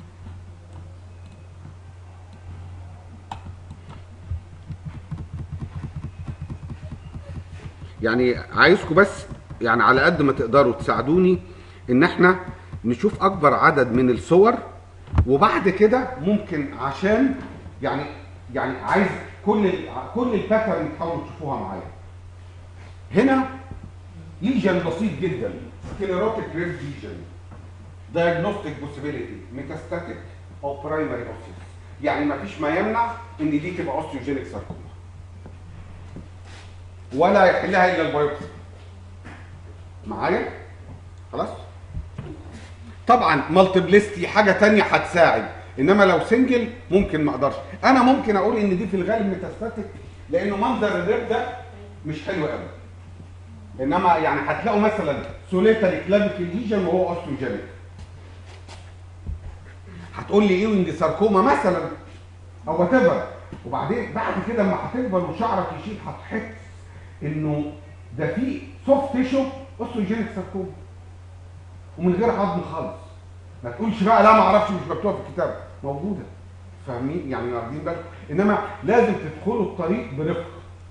يعني عايزكم بس يعني على قد ما تقدروا تساعدوني ان احنا نشوف اكبر عدد من الصور وبعد كده ممكن عشان يعني يعني عايز كل ال كل الباترن تحاولوا تشوفوها معايا هنا ليجن بسيط جدا سكليروتيك ريب ليجن diagnostic possibility metastatic او primary osteosis يعني ما فيش ما يمنع ان دي تبقى osteogenic sarcoma ولا يحلها الا البيوبسي معايا خلاص طبعا مالتيبلستي حاجه تانية هتساعد انما لو سنجل ممكن ما اقدرش انا ممكن اقول ان دي في الغالب ميتاستاتيك لانه منظر الريب ده مش حلو قوي انما يعني هتلاقوا مثلا سوليتال كلافيكال ليجن وهو اوستوجينيك هتقول لي ايوينج ساركوما مثلا او وات ايفر وبعدين بعد كده لما هتكبر وشعرك يشيل هتحس انه ده في سوفت تيشو اوستوجينيك ساركوما ومن غير عظم خالص ما تقولش بقى لا ما اعرفش مش مكتوبه في الكتاب موجوده فاهمين يعني واخدين بالكم انما لازم تدخلوا الطريق برفق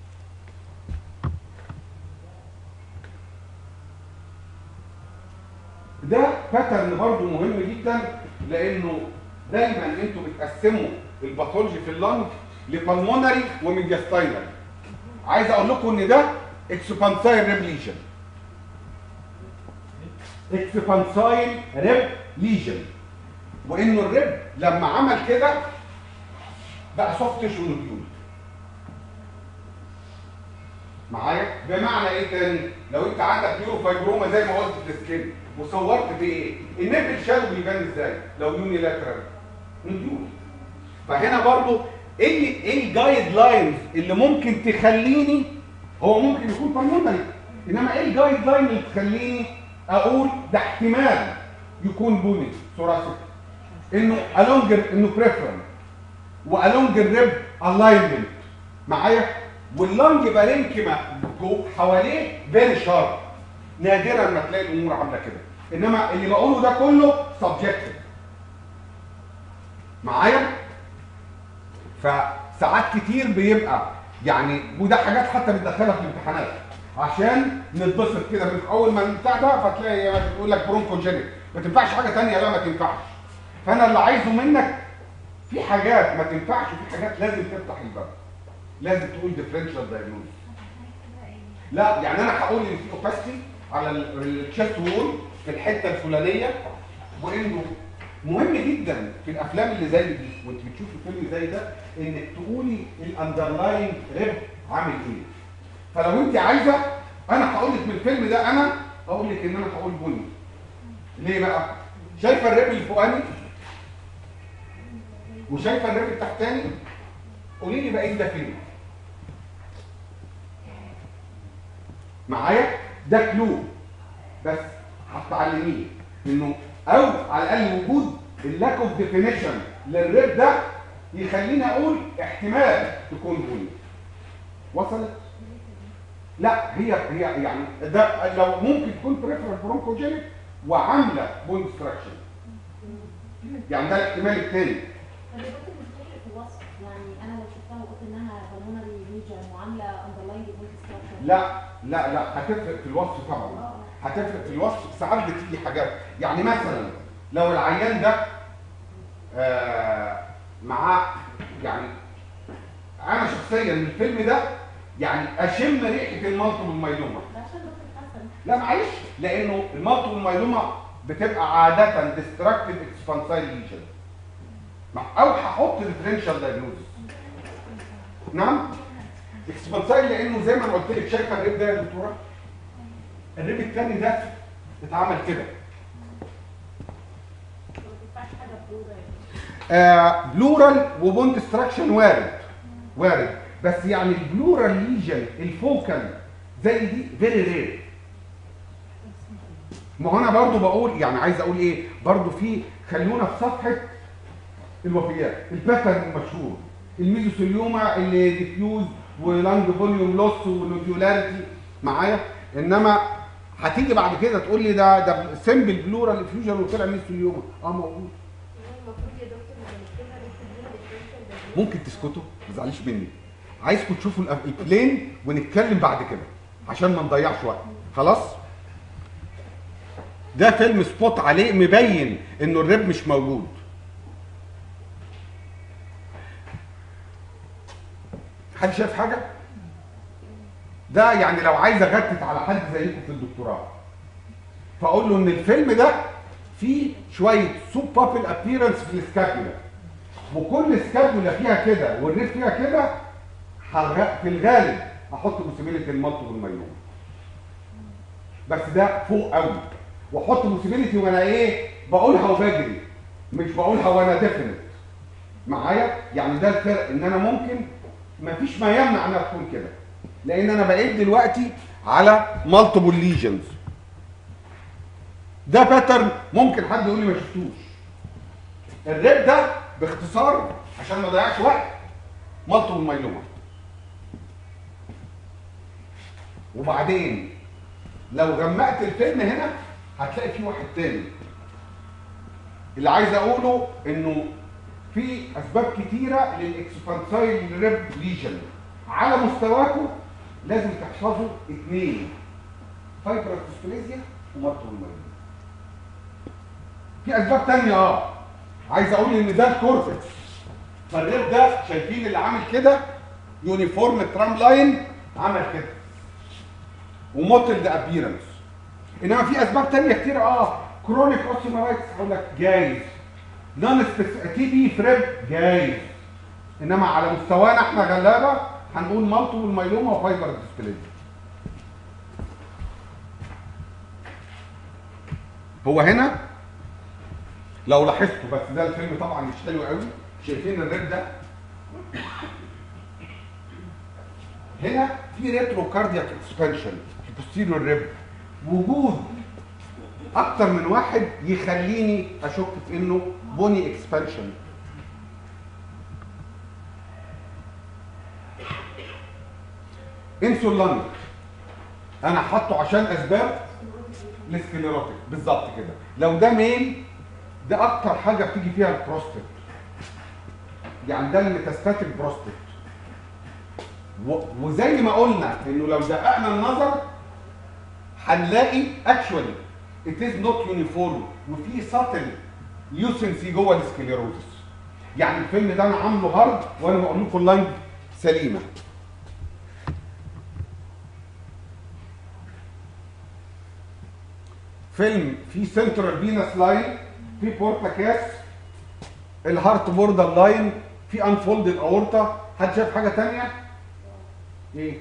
ده باترن برضه مهم جدا لانه دايما انتوا بتقسموا الباثولوجي في اللنج لبلمونري وميدياستاينال عايز اقول لكم ان ده اكسبانسايل ريب ليجن اكسبانسايل ريب ليجن وانه الريب لما عمل كده بقى سوفت تيشو نوديول معايا بمعنى ايه تاني لو انت عندك نيوروفايبروما زي ما قلت في السكين وصورت بايه النبل شادو بيبان ازاي لو يوني لاترال نوديول فهنا برضو ايه ايه الجايد لاينز اللي ممكن تخليني هو ممكن يكون بالمونري انما ايه الجايد لاين اللي تخليني اقول ده احتمال يكون بوني ثوراسيك انه الونج انه بريفرال والونج الريب الاينمنت معايا واللنج بارينكما جو حواليه فيري شارب نادرا ما تلاقي الامور عامله كده انما اللي بقوله ده كله سبجكتيف معايا فساعات كتير بيبقى يعني وده حاجات حتى بتدخلها في الامتحانات عشان نتبسط كده من اول ما بتاع ده فتلاقي تقول لك برونكوجينيك ما تنفعش حاجه ثانيه لا ما تنفعش فانا اللي عايزه منك في حاجات ما تنفعش وفي حاجات لازم تفتح الباب لازم تقول ديفرنشال دايجنوز لا يعني انا هقول ان في اوباستي على التشست وول في الحته الفلانيه وانه مهم جدا في الافلام اللي زي دي وانت بتشوفي فيلم زي ده انك تقولي الاندرلاين ريب عامل ايه فلو انت عايزه انا هقول لك من الفيلم ده انا اقول لك ان انا هقول بني ليه بقى شايفه الريب الفوقاني وشايفه الريب التحتاني قولي لي بقى ده فين معايا ده كلو بس هتعلميه انه او على الاقل وجود اللاك اوف ديفينيشن للريب ده يخليني اقول احتمال تكون بني وصلت لا هي هي يعني ده لو ممكن تكون بريفرال برونكوجينيك وعامله بون ديستراكشن يعني ده الاحتمال الثاني طب يا دكتور مش تفرق في الوصف يعني انا لو شفتها وقلت انها بالمونري ريجن وعامله اندرلاين ستراكشر لا لا لا هتفرق في الوصف طبعا هتفرق في الوصف ساعات بتيجي حاجات يعني مثلا لو العيان ده آه معاه يعني انا شخصيا من الفيلم ده يعني اشم ريحه المالتيبل مايلوما ده عشان دكتور حسن لا معلش لانه المالتيبل مايلوما بتبقى عاده ديستراكتيف اكسبانسايل ليجن او هحط ديفرنشال دايجنوزس نعم اكسبانسايل لانه زي ما انا قلت لك شايفه الريب ده يا دكتوره الريب الثاني ده اتعمل كده ما تنفعش حاجه بلورا يعني آه بلورال وبون ديستراكشن وارد وارد بس يعني البلورال ليجن الفوكال زي دي فيري رير ما هو انا برضو بقول يعني عايز اقول ايه برضو في خلونا في صفحه الوفيات الباترن المشهور الميزوثيليوما اللي ديفيوز ولانج فوليوم لوس ونوديولاريتي معايا انما هتيجي بعد كده تقول لي ده ده سمبل بلورال افيوجن وطلع ميزوثيليوما اه موجود المفروض يا دكتور لما نكتبها نكتب لها differential diagnosis. ممكن تسكتوا ما تزعليش مني عايزكم تشوفوا الأف- البلين ونتكلم بعد كده عشان ما نضيعش وقت خلاص ده فيلم سبوت عليه مبين انه الريب مش موجود حد شايف حاجه ده يعني لو عايز اغتت على حد زيكم في الدكتوراه فاقول له ان الفيلم ده فيه شويه سوب بابل ابييرنس في السكابولا وكل سكابولا فيها كده والريف فيها كده هلغ- في الغالب احط بوسيبيليتي المالتيبل مايلوما بس ده فوق قوي واحط بوسيبيليتي وانا ايه بقولها وبجري مش بقولها وانا ديفينيت معايا يعني ده الفرق ان انا ممكن مفيش ما يمنع انها تكون كده لان انا بقيت دلوقتي على مالتيبل ليجنز ده باترن ممكن حد يقول لي ما شفتوش الريب ده باختصار عشان ما اضيعش وقت مالتيبل مايلوما وبعدين لو غمقت الفيلم هنا هتلاقي فيه واحد تاني اللي عايز اقوله انه في اسباب كتيره للاكسبانسايل ريب ليجن على مستواكم لازم تحفظوا اثنين فايبرس ديسبليزيا ومالتيبل مايلوما في اسباب تانية اه عايز اقول ان ده الكورتكس فالريب ده شايفين اللي عامل كده يونيفورم ترام لاين عمل كده وموتلد ابييرنس انما في اسباب تانية كتير اه كرونيك اوستيومارايتس هقول لك جايز نون تي بي فريب جايز انما على مستوانا احنا غلابه هنقول مالتيبل مايلوما وفايبر ديسبليزيا هو هنا لو لاحظتوا بس ده الفيلم طبعا مش حلو قوي شايفين الريد ده هنا في ريترو كاردياك اكسبانشن في البوستيريور ريب وجود اكتر من واحد يخليني اشك في انه بوني اكسبانشن انسوا اللنج انا حاطه عشان اسباب السكليروتيك بالظبط كده لو ده ميل ده اكتر حاجه بتيجي فيها البروستات يعني ده الميتاستاتيك بروستات و- وزي ما قلنا انه لو دققنا النظر هنلاقي اكشولي it is not uniform وفي ساتل يوسنسي جوه السكليروزس يعني الفيلم ده انا عامله هارد وانا بقول لكم اللنج سليمه فيلم فيه سنترال فينس لاين في بورتا كاس الهارت بوردر لاين في انفولدد اورتا حد شايف حاجه تانية ايه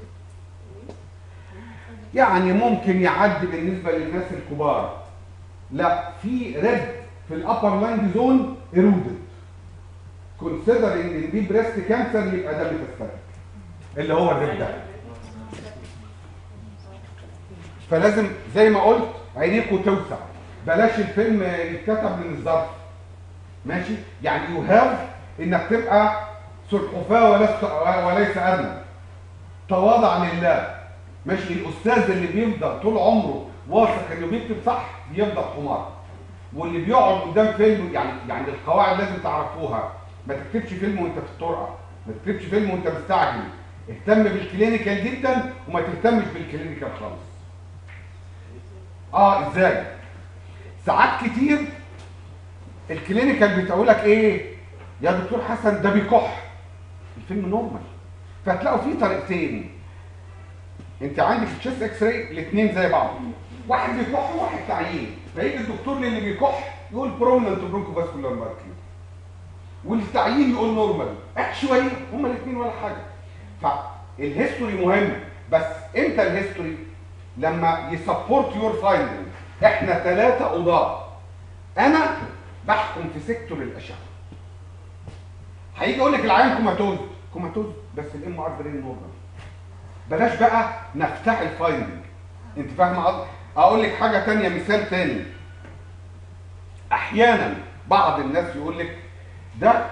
يعني ممكن يعدي بالنسبه للناس الكبار لا في ريد في الابر لاين زون ايرودد كونسيدر ان دي بريست كانسر يبقى ده ميتاستاتيك اللي هو الريد ده فلازم زي ما قلت عينيكوا توسع بلاش الفيلم يتكتب من الظرف ماشي يعني يو هاف انك تبقى سلحفاه ولست وليس ارنب تواضع لله ماشي الاستاذ اللي بيفضل طول عمره واثق انه بيكتب صح بيفضل حمار واللي بيقعد قدام فيلم يعني يعني القواعد لازم تعرفوها ما تكتبش فيلم وانت في الطرقه ما تكتبش فيلم وانت مستعجل اهتم بالكلينيكال جدا وما تهتمش بالكلينيكال خالص اه ازاي ساعات كتير الكلينيكال بتقول لك ايه يا دكتور حسن ده بيكح الفيلم نورمال فهتلاقوا فيه طريقتين انت عندك التشيست اكس راي الاثنين زي بعض واحد بيكح وواحد تعيين فيجي الدكتور للي بيكح يقول برومننت برونكو فاسكولار ماركيو والتعيين يقول نورمال اكشوالي هما الاثنين ولا حاجه فالهيستوري مهم بس امتى الهيستوري لما يسبورت يور فايندنج احنا ثلاثه قضاه انا بحكم في سيكتور الاشعه هيجي يقول لك العيان كوماتوز كوماتوز بس الام ار برين نورمال بلاش بقى نفتح الفايندنج انت فاهم قصدي اقول لك حاجه تانية مثال تاني احيانا بعض الناس يقول لك ده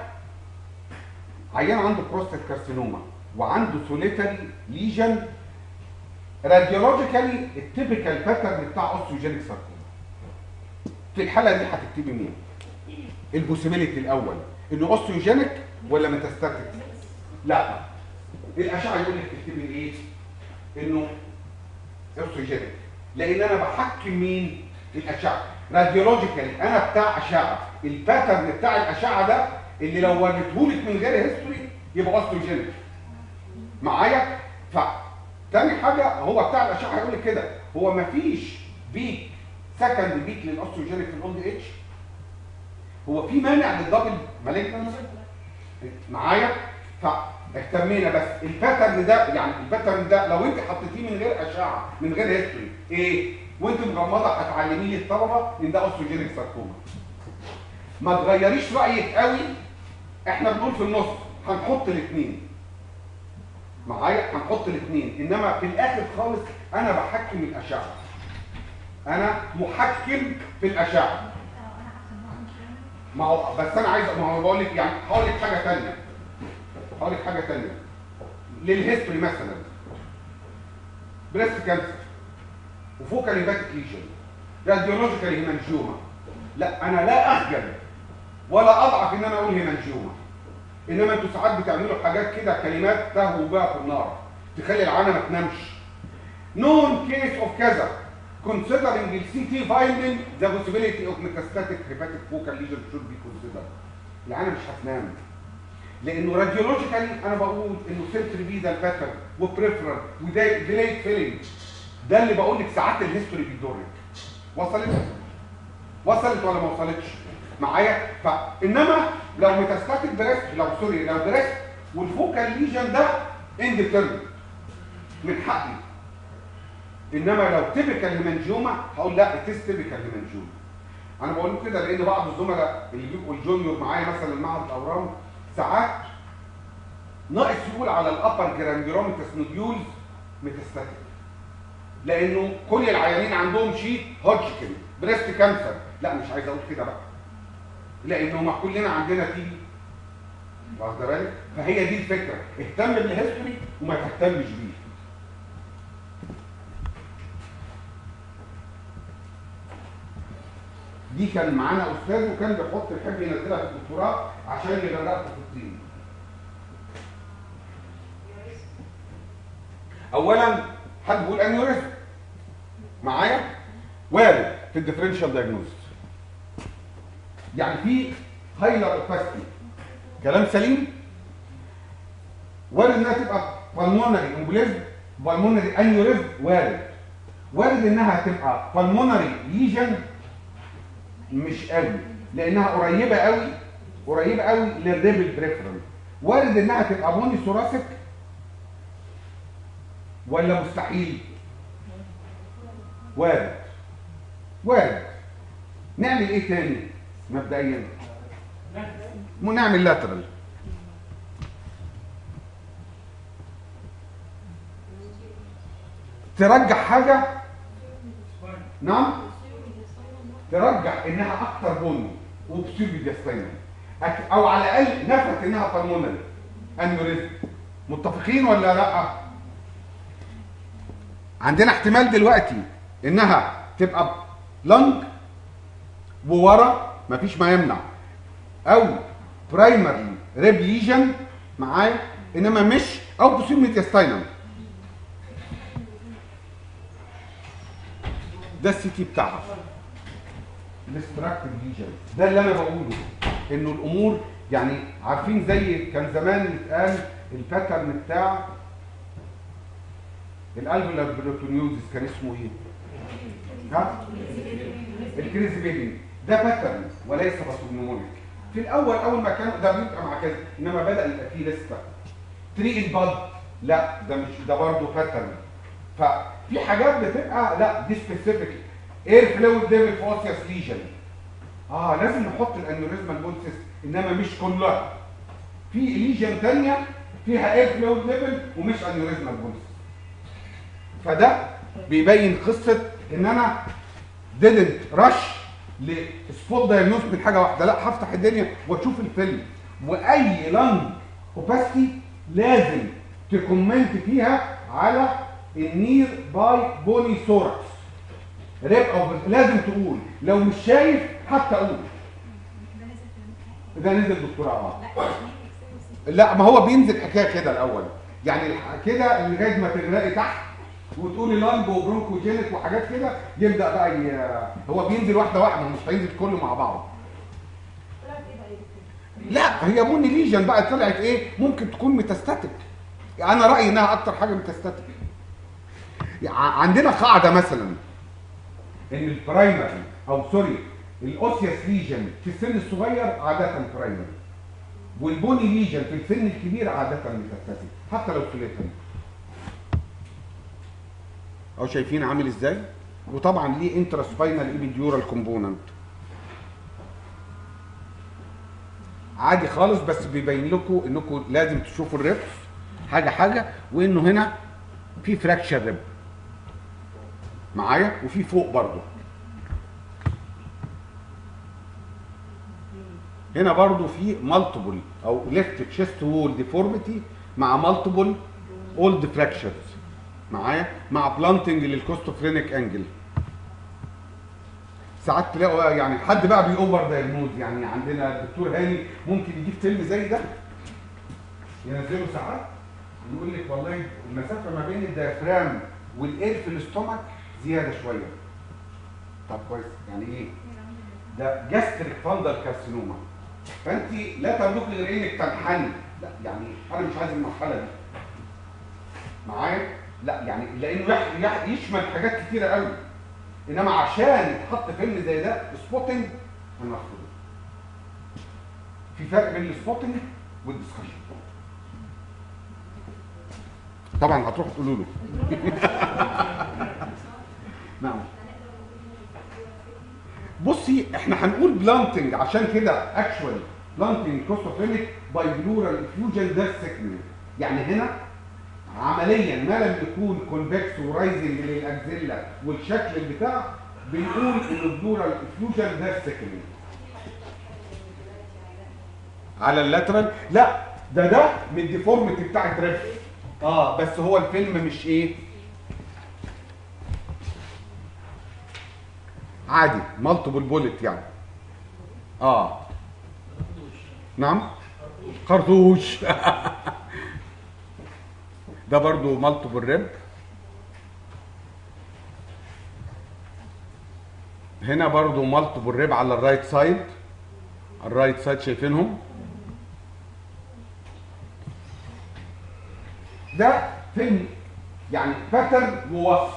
عيان عنده بروستات كارسينوما وعنده سوليتري ليجن راديولوجيكالي التيبيكال باترن بتاع اوستيوجينيك ساركوما في الحاله دي هتكتبي مين البوسيبيليتي الاول انه اوستيوجينيك ولا ميتاستاتيك لا الاشعه يقول لك تكتبي ايه انه اوستيوجينيك لان انا بحكم مين الاشعه راديولوجيكالي انا بتاع اشعه الباترن بتاع الاشعه ده اللي لو وريتهولك من غير هيستوري يبقى اوستيوجينيك معايا ف تاني حاجه هو بتاع الاشعه هيقول لك كده هو مفيش بيك سكند بيك للاوستيوجينيك في الاولد اتش هو في مانع للدبل مالجنس معايا فاهتمينا بس الباترن ده يعني الباترن ده لو انت حطيتيه من غير اشعه من غير هيستوري ايه وانت مغمضه هتعلميه للطلبه ان ده اوستيوجينيك ساركوما ما تغيريش رايك قوي احنا بنقول في النص هنحط الاثنين معايا هنحط الاثنين انما في الاخر خالص انا بحكم الاشعه انا محكم في الاشعه ما هو بس انا عايز ما هو بقول لك يعني هقول لك حاجه ثانيه هقول لك حاجه ثانيه للهيستوري مثلا بريست كانسر وفوكال هيباتيك ليجن راديولوجيكال هيمانجيوما لا انا لا اخجل ولا اضعف ان انا اقول هيمانجيوما انما انتوا ساعات بتعملوا حاجات كده كلمات تهووا بها في النار تخلي العانه ما تنامش known case of كذا considering the CT finding the possibility of metastatic hepatic focal lesion should be considered العانه مش هتنام لانه راديولوجيكالي انا بقول انه سنتريفيزال باترن وبريفرال وديليت فيلينج ده اللي بقول لك ساعات الهيستوري بيدورك وصلت وصلت ولا ما وصلتش معايا فانما لو ميتاستاتيك بريست لو سوري لو بريست والفوكال ليجن ده انديترمنت من حقي انما لو تيبيكال هيمانجيوما هقول لا اتس تيبيكال هيمانجيوما انا بقول كده لان بعض الزملاء اللي بيبقوا الجونيور معايا مثلا معهد الاورام ساعات ناقص يقول على الابر جرانديروميتاس نوديولز ميتاستاتيك لانه كل العيانين عندهم شيء هودجكن بريست كانسر لا مش عايز اقول كده بقى لانه ما كلنا عندنا تي واخد بالك فهي دي الفكره اهتم بالهيستوري وما تهتمش بيه دي كان معانا استاذ وكان بيحط يحب ينزلها في الدكتوراه عشان يغرقها في الطين اولا حد بيقول انيوريزم معايا وارد في الديفرنشال دايجنوستس يعني في هايلر اوباستي كلام سليم وارد انها تبقى بالمونري امبوليزم بالمونري انيوريزم وارد وارد انها تبقى بالمونري ليجن مش قوي لانها قريبه قوي قريبه قوي للريبل بريفرنس وارد انها تبقى بوني ثوراسيك ولا مستحيل وارد وارد نعمل ايه تاني مبدئيا مو نعمل لاترال ترجح حاجه نعم ترجح انها اكتر بني وبسيبيديستاينال او على الاقل نفت انها بالمونري انيوريزم متفقين ولا لا عندنا احتمال دلوقتي انها تبقى لنج وورا مفيش ما يمنع او برايمري ريب ليجن معايا انما مش او بسيبيديستاينال ده السي تي بتاعها الاستراكتيف ليجن ده اللي انا بقوله انه الامور يعني عارفين زي كان زمان يتقال الباترن بتاع الالفولار بروتونيوزس كان اسمه ايه؟ ها؟ الكريزي بيبي ده باترن وليس باسومنومونيك في الاول اول ما كان ده بيبقى مع كذا انما بدا يبقى فيه لسه تري الباد لا ده مش ده برضه باترن ففي حاجات بتبقى لا دي سبيسيفيك اير فلويد ليفل فوسيوس ليجن اه لازم نحط الانوريزمال بولسيس انما مش كلها في ليجن ثانيه فيها اير فلويد ليفل ومش انوريزمال بولسيس فده بيبين قصه ان انا didn't rush لسبوت دايجنوز من حاجه واحده لا هفتح الدنيا واشوف الفيلم واي لانج اوباستي لازم تكومنت فيها على النير باي بوني سوركس ريب او لازم تقول لو مش شايف حتى قول ده نزل في الامتحان ده نزل دكتوراه اه لا اثنين اكسل وستة. لا ما هو بينزل حكايه كده الاول يعني الح- كده لغايه ما تغرقي تحت وتقولي لانج وبرونكوجينيك وحاجات كده يبدا بقى ي... هو بينزل واحده واحده مش هينزل كله مع بعض طلعت ايه بقى يا دكتور؟ لا هي بوني ليجن بقى طلعت ايه ممكن تكون ميتاستاتيك انا رايي انها اكتر حاجه ميتاستاتيك يعني عندنا قاعده مثلا ان البرايمري او سوري الاوسيوس ليجن في السن الصغير عاده برايمري والبوني ليجن في السن الكبير عاده ميتاستاتيك حتى لو سوليتن او شايفين عامل ازاي وطبعا ليه انتراسباينال ايبيديورال كومبوننت عادي خالص بس بيبين لكم انكم لازم تشوفوا الريبس حاجه حاجه وانه هنا في فراكشر ريب معايا وفي فوق برضو هنا برضو في مالتيبل او ليفت تشيست وول ديفورميتي مع مالتيبل اولد فراكشرز معايا مع بلانتنج للكوستوفرينيك انجل ساعات تلاقوا يعني حد بقى بيوفر دايجنوز يعني عندنا الدكتور هاني ممكن يجيب فيلم زي ده ينزله ساعات يقول لك والله المسافه ما بين الديافرام والاير في الاستومك زياده شويه طب كويس يعني ايه ده جاستريك فاندر كارسينوما فانت لا تملكي غير انك تنحني لا يعني انا مش عايز المرحله دي معايا لا يعني لانه يح- يح- يشمل حاجات كتيره قوي انما عشان يتحط فيلم زي ده سبوتنج انا ارفضه في فرق بين السبوتنج والدسكشن طبعا هتروحوا تقولوا له نعم بصي احنا هنقول بلانتنج عشان كده اكشوال بلانتنج كوستوفينيك باي بلورال افيوجن ده السكننج يعني هنا عمليا ما لم يكون كونفكس ورايزنج للاكزيلا والشكل بتاع بنقول ان البلورال افيوجن ده السكننج على اللاترال لا ده ده من الديفورميتي بتاعت ريف اه بس هو الفيلم مش ايه عادي مالتيبل بولت يعني اه نعم خرطوش ده برضو مالتيبل ريب هنا برضو مالتيبل ريب على الرايت سايد الرايت سايد شايفينهم ده فيلم يعني باترن ووصف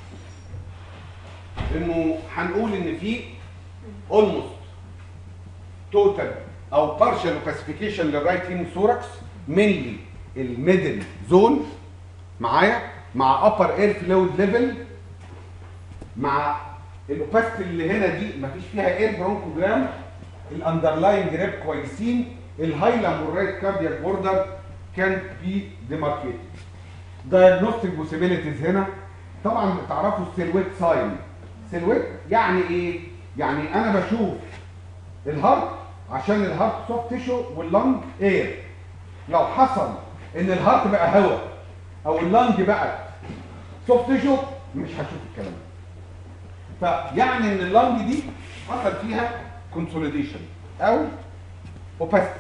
انه هنقول ان في اولموست توتال او بارشال كلاسيفيكيشن للرايت هيموثوركس مينلي الميدل زون معايا مع ابر اير فلويد ليفل مع الاوباستي اللي هنا دي مفيش فيها اير برونكوجرام الاندرلاين جريب كويسين الهايلم والرايت كاردياك بوردر كان بي ديماركيتد دايجنوستيك بوسيبيليتيز هنا طبعا تعرفوا السيلويت ساين سيلويت يعني ايه يعني انا بشوف الهارت عشان الهارت سوفت تيشو واللنج اير لو حصل ان الهارت بقى هواء او اللنج بقى سوفت تيشو مش هشوف الكلام ده فيعني ان اللنج دي حصل فيها كونسوليديشن او اوباستي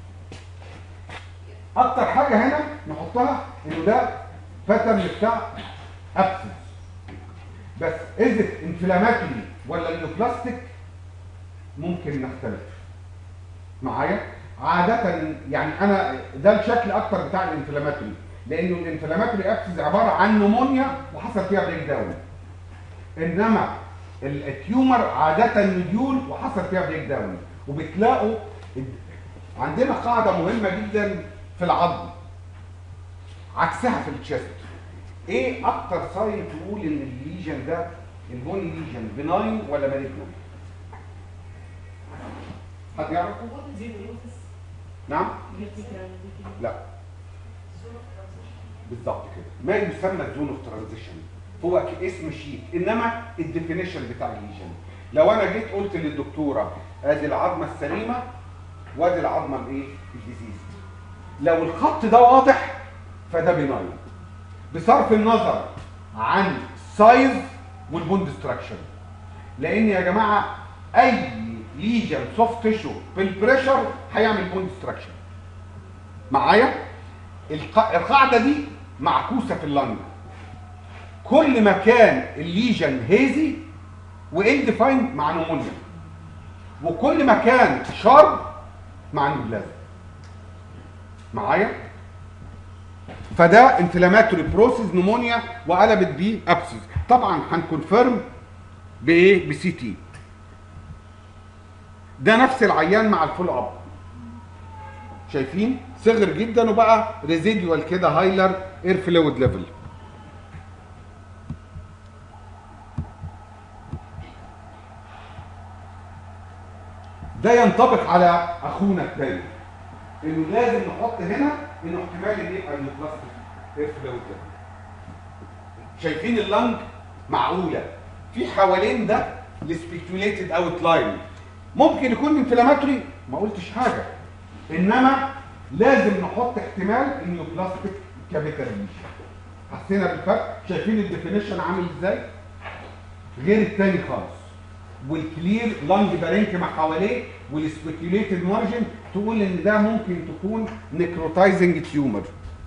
اكتر حاجه هنا نحطها انه ده باترن بتاع ابسس بس از انفلاماتوري ولا نيوبلاستيك ممكن نختلف معايا عادة يعني انا ده الشكل اكتر بتاع الانفلاماتوري لانه الانفلاماتوري ابسس عبارة عن نمونيا وحصل فيها بريك داون انما التيومر عادة نديول وحصل فيها بريك داون وبتلاقوا عندنا قاعدة مهمة جدا في العظم عكسها في التشست ايه اكتر ساين تقول ان الليجن ده البوني ليجن بناين ولا مالجنون حد يعرف نعم لا بالظبط كده ما يسمى زون اوف ترانزيشن هو ك- اسم شيك انما الديفينيشن بتاع الليجن لو انا جيت قلت للدكتوره ادي العظمه السليمه وادي العظمه الايه الديزيز لو الخط ده واضح فده بناين بصرف النظر عن السايز والبون ديستراكشن لان يا جماعه اي ليجن سوفت تيشو بالبريشر هيعمل بون ديستراكشن معايا الق- القاعده دي معكوسه في اللنج كل ما كان الليجن هيزي وان ديفايند مع نمونيا وكل ما كان شارب مع نيوبلازم معايا فده انفلاماتوري بروسيس نمونيا وقلبت بيه ابسس طبعا هنكونفيرم بايه بسي تي ده نفس العيان مع الفول اب شايفين صغر جدا وبقى ريزيديوال كده هايلر اير فلويد ليفل ده ينطبق على اخونا الثاني انه لازم نحط هنا انه احتمال ان يبقى النيوبلاستيك اير فلويد ليفل شايفين اللنج معقوله في حوالين ده السبيكيوليتد اوت لاين ممكن يكون انفلاماتوري ما قلتش حاجه انما لازم نحط احتمال النيوبلاستيك كابيتال ليجن حسينا بالفرق شايفين الديفينيشن عامل ازاي غير التاني خالص والكلير لانج بارينكما حواليه والسبيكيوليتد مارجن تقول ان ده ممكن تكون نيكروتايزنج تيومر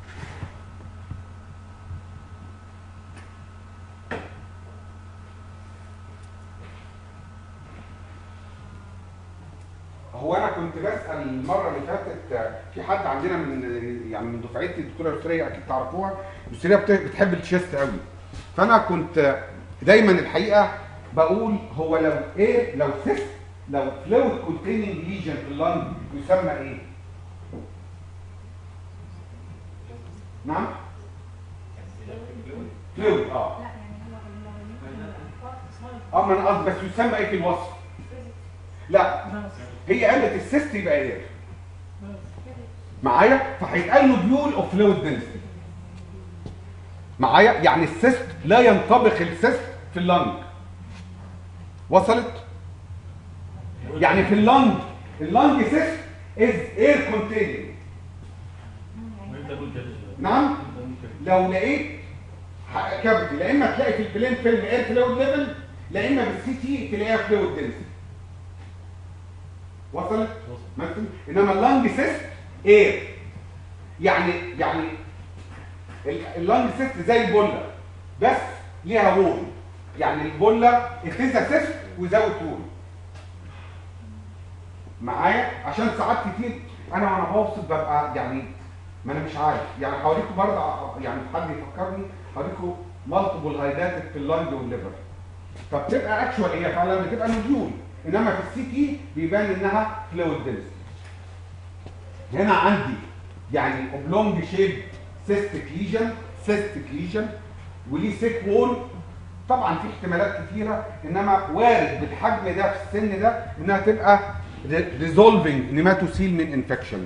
هو انا كنت بسال المره اللي فاتت آه، في حد عندنا من يعني من دفعتي الدكتوره يسريه اكيد تعرفوها يسريه بت- بتحب التشيست قوي فانا كنت آه، دايما الحقيقه بقول هو لو ايه لو سيست لو فلويد كونتيننج ليجن في اللنج يسمى ايه؟ نعم؟ فلويد اه لا يعني هو اه ما انا قصدي بس يسمى ايه في الوصف؟ لا هي قالت السيست يبقى ايه؟ معايا؟ فهيتقال له ديول اوف فلويد دنسيتي معايا؟ يعني السيست لا ينطبق السيست في اللنج وصلت؟ يعني في اللنج اللنج سيست از اير كونتيننج نعم لو لقيت كافيتي لا اما تلاقي في البلين فيلم اير فلويد ليفل لا اما بالسي تي تلاقيها فلويد دنسيتي وصلت مثلا انما اللانج سيست اير يعني يعني ال- اللانج سيست زي البله بس ليها وول يعني البله اتسا سيست وزاوت وول معايا عشان ساعات كتير انا وانا بوصف ببقى يعني ما انا مش عارف يعني هوريكم برضه يعني حد يفكرني هوريكم مالتيبل هايداتد في اللانج والليفر فبتبقى اكشوال هي فعلا بتبقى نوديول انما في السي تي بيبان انها فلويد دنسيتي هنا عندي يعني اوبلونج شيب سيستيك ليجن سيستيك ليجن وليه سيك وول طبعا في احتمالات كتيره انما وارد بالحجم ده في السن ده انها تبقى ريزولفنج نيماتوسيل من انفكشن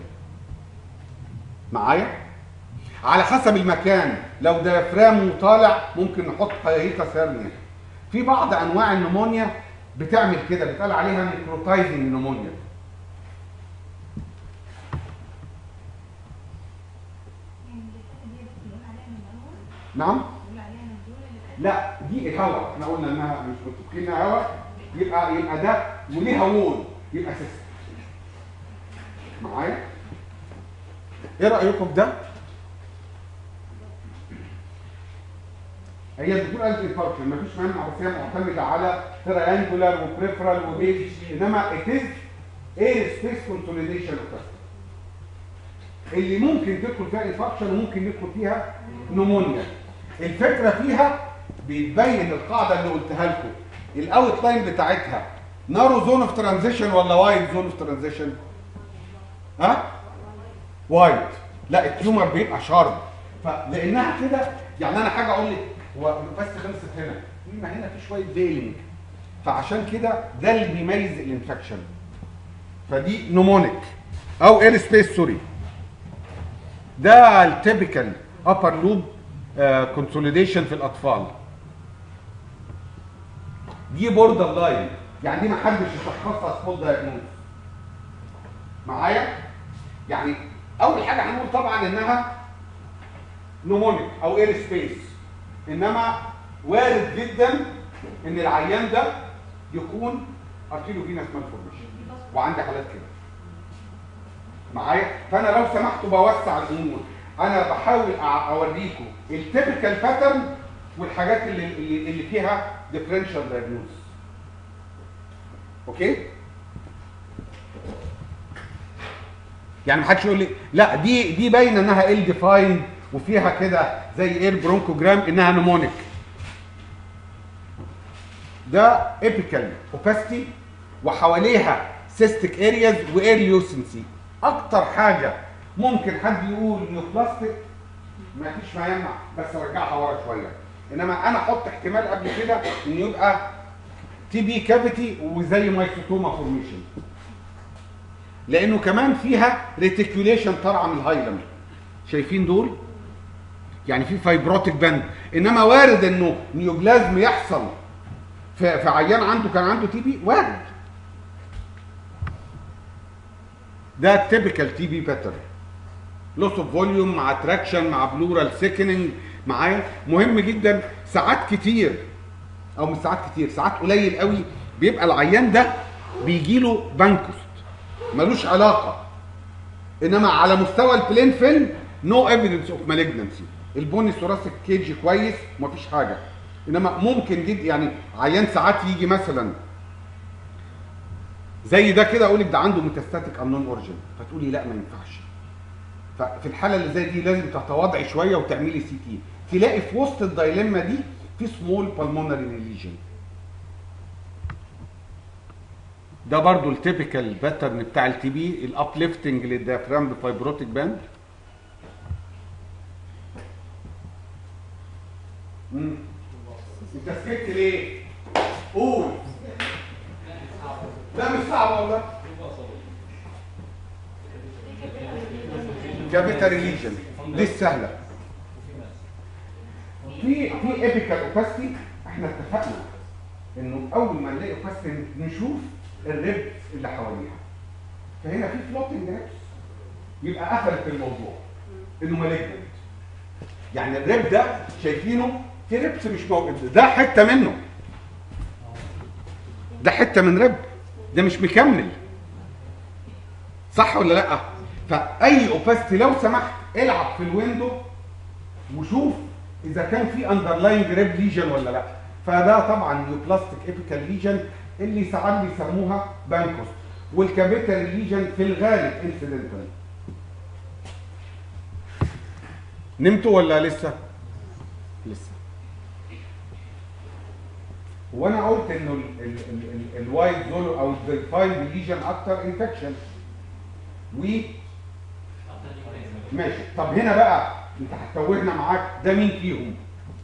معايا على حسب المكان لو ديافرام طالع ممكن نحط هيئه هيرنيا في بعض انواع النمونيا بتعمل كده بيتقال عليها نيكروتايزنج نمونيا يعني الحته دي بنقول عليها من الاول نعم بنقول عليها من دول اللي لا دي الهواء احنا قلنا انها مش متفقين انها هواء يبقى يبقى ده وليها وول يبقى سيستم معايا ايه رايكم في ده هي بتقول انتي انفاركشن مفيش مانع بس هي معتمده على تريانجولار وبريفرال وبيج انما اتز اير سبيس كونسوليديشن اللي ممكن تدخل فيها انفاركشن وممكن يدخل فيها نمونيا الفكره فيها بيتبين القاعده اللي قلتها لكم الاوت لاين بتاعتها نارو زون اوف ترانزيشن ولا وايد زون اوف ترانزيشن ها وايد لا التيومر بيبقى شارب فلانها كده يعني انا حاجه اقول لك هو بس خلصت هنا ما هنا في شويه فيلنج فعشان كده ده اللي بيميز الانفكشن فدي نمونيك او اير سبيس سوري ده التيبيكال ابر لوب كونسوليديشن في الاطفال دي بوردر لاين يعني دي ما حدش يشخصها سبوت دايجنوز معايا يعني اول حاجه هنقول طبعا انها نمونيك او اير سبيس انما وارد جدا ان العيان ده يكون ارتيلو فينس مالفورميشن وعندي حالات كده معايا فانا لو سمحتوا بوسع الامور انا بحاول أع- اوريكم التيبيكال باترن والحاجات اللي اللي, اللي فيها ديفرنشال دايجنوز اوكي يعني محدش يقول لي لا دي دي باينه انها ال ديفايند وفيها كده زي اير برونكوجرام انها نمونيك ده ايبيكال اوباستي وحواليها سيستيك ارياز واير ليوسنسي اكتر حاجه ممكن حد يقول نيوبلاستيك ما فيش ما يمنع بس ارجعها ورا شويه انما انا احط احتمال قبل كده ان يبقى تي بي كافيتي وزي مايكروتوما فورميشن لانه كمان فيها ريتيكوليشن طالعه من الهايلم شايفين دول يعني في فايبروتيك باند انما وارد انه نيوبلازم يحصل في, في عيان عنده كان عنده تي بي وارد ده تيبيكال تي بي باترن لوس اوف فوليوم مع تراكشن مع بلورال سيكننج معايا مهم جدا ساعات كتير او مش ساعات كتير ساعات قليل قوي بيبقى العيان ده بيجي له بانكوست ملوش علاقه انما على مستوى البلين فيلم نو ايفيدنس اوف مالجنسي البوني ثوراسيك كيج كويس ومفيش حاجه انما ممكن جدا يعني عيان ساعات يجي مثلا زي ده كده اقول لك ده عنده ميتاستاتيك انون اوريجن فتقولي لا ما ينفعش ففي الحاله اللي زي دي لازم تتواضعي شويه وتعملي سي تي تلاقي في وسط الدايليما دي في سمول بالمونري ليجن ده برضو التيبيكال باترن بتاع التي بي الابليفتنج للديافرام بفايبروتيك باند امم انت سكت ليه؟ قول لا مش صعب والله كابيتال ليجن دي السهله في في ايبيكال اوباستي احنا اتفقنا انه اول ما نلاقي اوباستي نشوف الريبس اللي حواليها فهنا في فلوتنج ريبس يبقى قفلت الموضوع انه مالجنت يعني الريب ده شايفينه في ريبس مش موجود ده حته منه ده حته من رب ده مش مكمل صح ولا لا فاي اوباستي لو سمحت العب في الويندو وشوف اذا كان في اندرلاينج ريب ليجن ولا لا فده طبعا نيوبلاستيك ايبيكال ليجن اللي ساعات بيسموها بانكوس والكابيتال ليجن في الغالب انسيدنتال نمتوا ولا لسه لسه وانا قلت انه الوايت زول او الديفايند ليجن اكتر انفكشن و ماشي طب هنا بقى انت هتوهنا معاك ده مين فيهم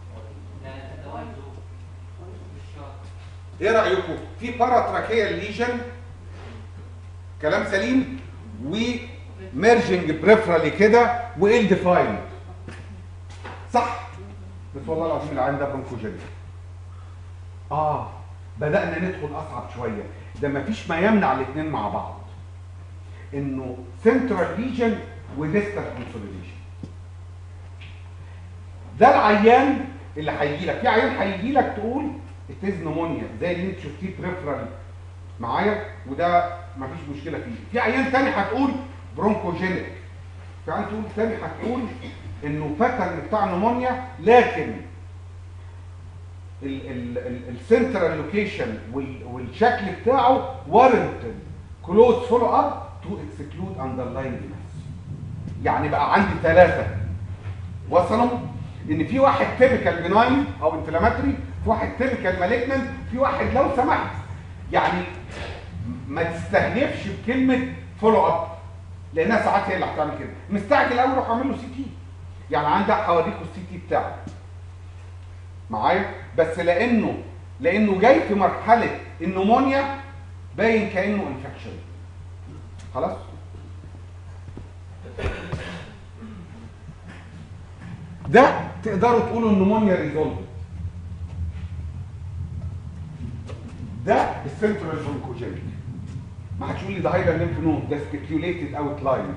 ايه رايكم في باراتراكيال ليجن كلام سليم وميرجنج بريفرالي كده وال ديفايند صح بس والله العظيم العين ده برونكوجينيك اه بدانا ندخل اصعب شويه ده مفيش ما يمنع الاثنين مع بعض انه سنترال ليجن وديستال كونسوليديشن ده العيان اللي هيجي لك في عيان هيجي لك تقول التيز نمونيا زي اللي انت شفتيه بريفرال معايا وده مفيش مشكله فيه في عيان تاني هتقول برونكوجينيك في عيان تقول تاني هتقول انه باترن بتاع نمونيا لكن السنترال لوكيشن والشكل بتاعه وارنتد كلوز فولو اب تو اكسكلود اندرلاين ماس يعني بقى عندي ثلاثه وصلوا ان في واحد تيبيكال بناين او انفلاماتوري في واحد تيبيكال مالجننت في واحد لو سمحت يعني ما تستهدفش بكلمه فولو اب لانها ساعات هي اللي هتعمل كده مستعجل قوي روح اعمل له سي تي يعني عندك هوريكوا السي تي بتاعه معايا بس لانه لانه جاي في مرحله النمونيا باين كانه انفكشن خلاص ده تقدروا تقولوا النمونيا ريزولف ده السنترال برونكوجينيك ما هتقول لي ده هايلر ليمف نود ده سبيكيوليتد اوت لاين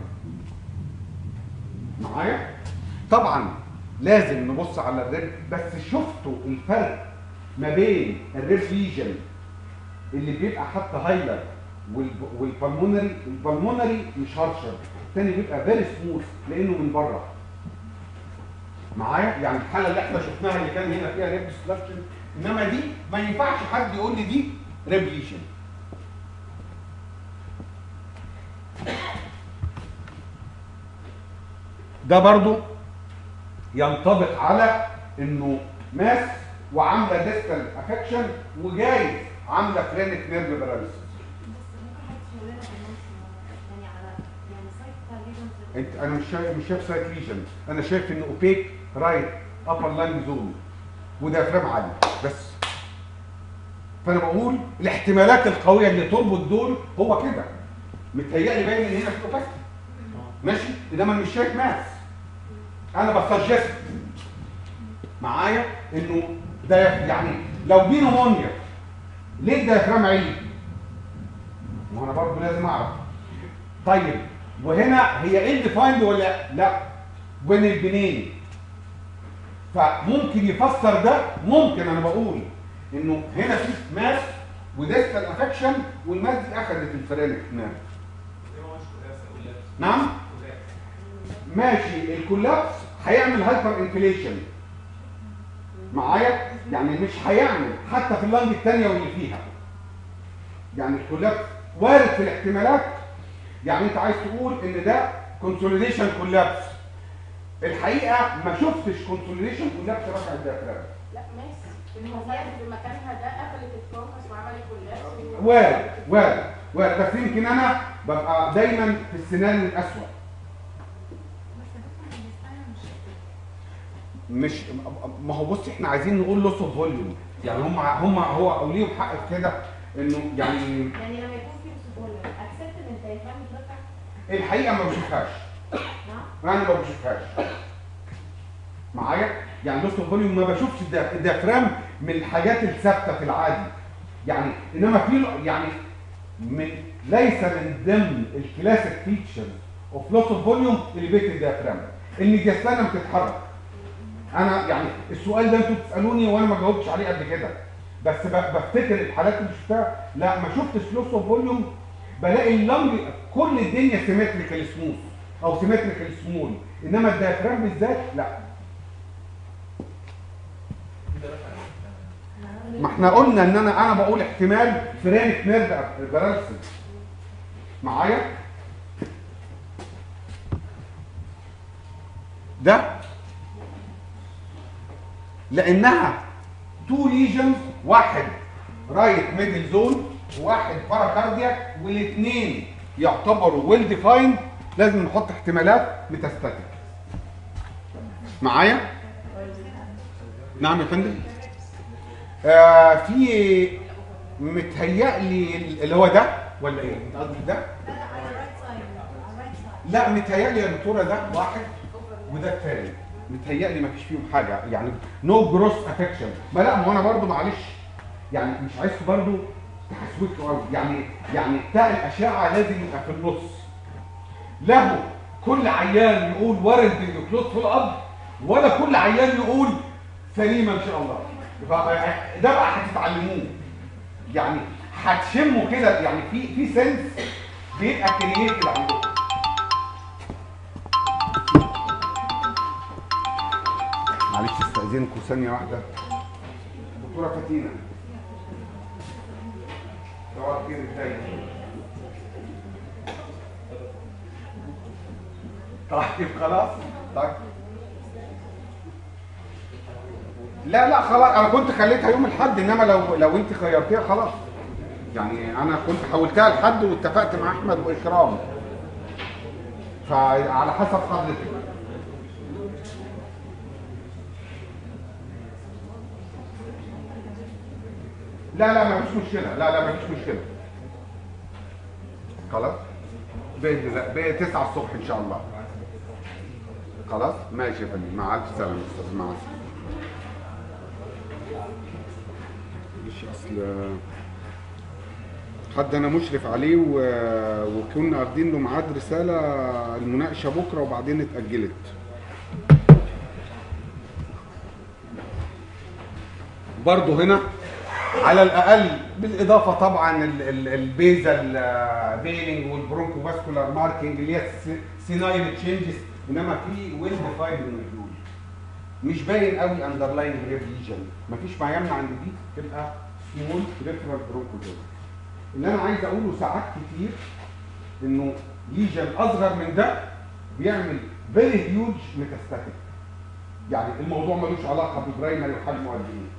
معايا طبعا لازم نبص على الريب بس شفتوا الفرق ما بين الريب ليجن اللي بيبقى حتى هايلر والبلمونري البلمونري مش هارشر الثاني بيبقى فيري سموث لانه من بره معايا يعني الحاله اللي احنا شفناها اللي كان هنا فيها ريب ديسلكشن انما دي ما ينفعش حد يقول لي دي ريب ليجن ده برضو ينطبق على انه ماس وعامله ديستال افكشن وجاي عامله فرينك نيرف باراليسيس بس ممكن حد يقول لنا في النص يعني على يعني سايت ليجنز انت انا مش شايف مش شايف سايت ليجن انا شايف انه اوبيك رايت ابر لانج زون وديافرام عالي بس فانا بقول الاحتمالات القويه اللي تربط دول هو كده متهيألي باين ان هنا في اوباستي ماشي انما انا مش شايف ماس انا بسجست معايا انه ده يعني لو دي نمونيا ليه الديافرام عالي؟ ما هو انا برضه لازم اعرف طيب وهنا هي ايه ديفايند ولا لا بين البنين فممكن يفسر ده ممكن انا بقول انه هنا في ماس وديستال افكشن والماس دي اخذت الفرينك نعم نعم ماشي الكولابس هيعمل هايبر انفليشن معايا يعني مش هيعمل حتى في اللنج الثانيه واللي فيها يعني الكولابس وارد في الاحتمالات يعني انت عايز تقول ان ده كونسوليديشن كولابس الحقيقه ما شفتش كونسوليديشن كولابس رفع الديافرام لا ماس المزيد في مكانها ده قفلت الفوكس وعملت كولابس وارد وارد وارد بس يمكن انا ببقى دايما في السنان الاسود بس يا دكتور بالنسبه مش مش ما هو بص احنا عايزين نقول لوس اوف فوليوم يعني هم هم هو او ليهم حق في كده انه يعني يعني لما يكون في سبولر اكسبت ان الدايفرام يترفع الحقيقه ما بشوفهاش نعم انا ما بشوفهاش معايا يعني لوس اوف فوليوم ما بشوفش الديا- الديافرام من الحاجات الثابته في العادي يعني انما في يعني من ليس من ضمن الكلاسيك فيتشرز اوف لوس اوف فوليوم البيت الديافرام ان الجسانه بتتحرك انا يعني السؤال ده انتوا بتسالوني وانا ما جاوبتش عليه قبل كده بس ب- بفتكر الحالات اللي شفتها لا ما شفتش لوس اوف فوليوم بلاقي اللنج كل الدنيا سيمتريكال سموث او سيمتريكال سمول انما الديافرام بالذات لا ما احنا قلنا ان انا انا بقول احتمال فرانك نيرد بارالسيس معايا ده لانها تو ليجنز واحد رايت ميدل زون وواحد باراكاردياك والاثنين يعتبروا ويل ديفايند لازم نحط احتمالات ميتاستاتيك معايا نعم يا فندم آه في متهيألي اللي هو ده ولا ايه؟ انت قصدك ده؟ لا لا على الرايت سايد على الرايت سايد لا متهيألي يا دكتوره ده واحد وده الثاني متهيألي ما فيش فيهم حاجه يعني نو جروس افكشن ما لا ما هو انا برضو معلش يعني مش عايزكم برضو تحسوكوا قوي يعني يعني بتاع الاشعه لازم يبقى في النص له كل عيان يقول وارد بالكلوت في الارض ولا كل عيان يقول سليمه ان شاء الله ف- ده بقى هتتعلموه يعني هتشموا كده يعني في في سنس بيبقى كرييتد عندكم معلش استاذنكم ثانيه واحده دكتوره فاتينا صباح الخير ازاي طيب خلاص طيب لا لا خلاص انا كنت خليتها يوم الاحد انما لو لو انت خيرتيها خلاص يعني انا كنت حولتها لحد واتفقت مع احمد واكرام فعلى حسب حضرتك لا لا ما فيش مشكله لا لا ما فيش مشكله خلاص باذن الله باذن 9 الصبح ان شاء الله خلاص ماشي يا فندم مع الف سلامه يا استاذ مع السلامه مش اصل حد انا مشرف عليه و... وكنا واخدين له ميعاد رساله المناقشه بكره وبعدين اتاجلت برضه هنا على الاقل بالاضافه طبعا ال- ال- البيزل بيلينج والبرونكو فاسكولار ماركينج اللي هي سينايل تشينجز انما في ويل ديفايند موديول مش باين قوي اندرلاين ريف ليجن مفيش ما يمنع ان دي تبقى سمول بريفرال برونكو اللي انا عايز اقوله ساعات كتير انه ليجن اصغر من ده بيعمل فيري هيوج ميتاستاتيك يعني الموضوع ملوش علاقه ببرايمري وحجمه قد ايه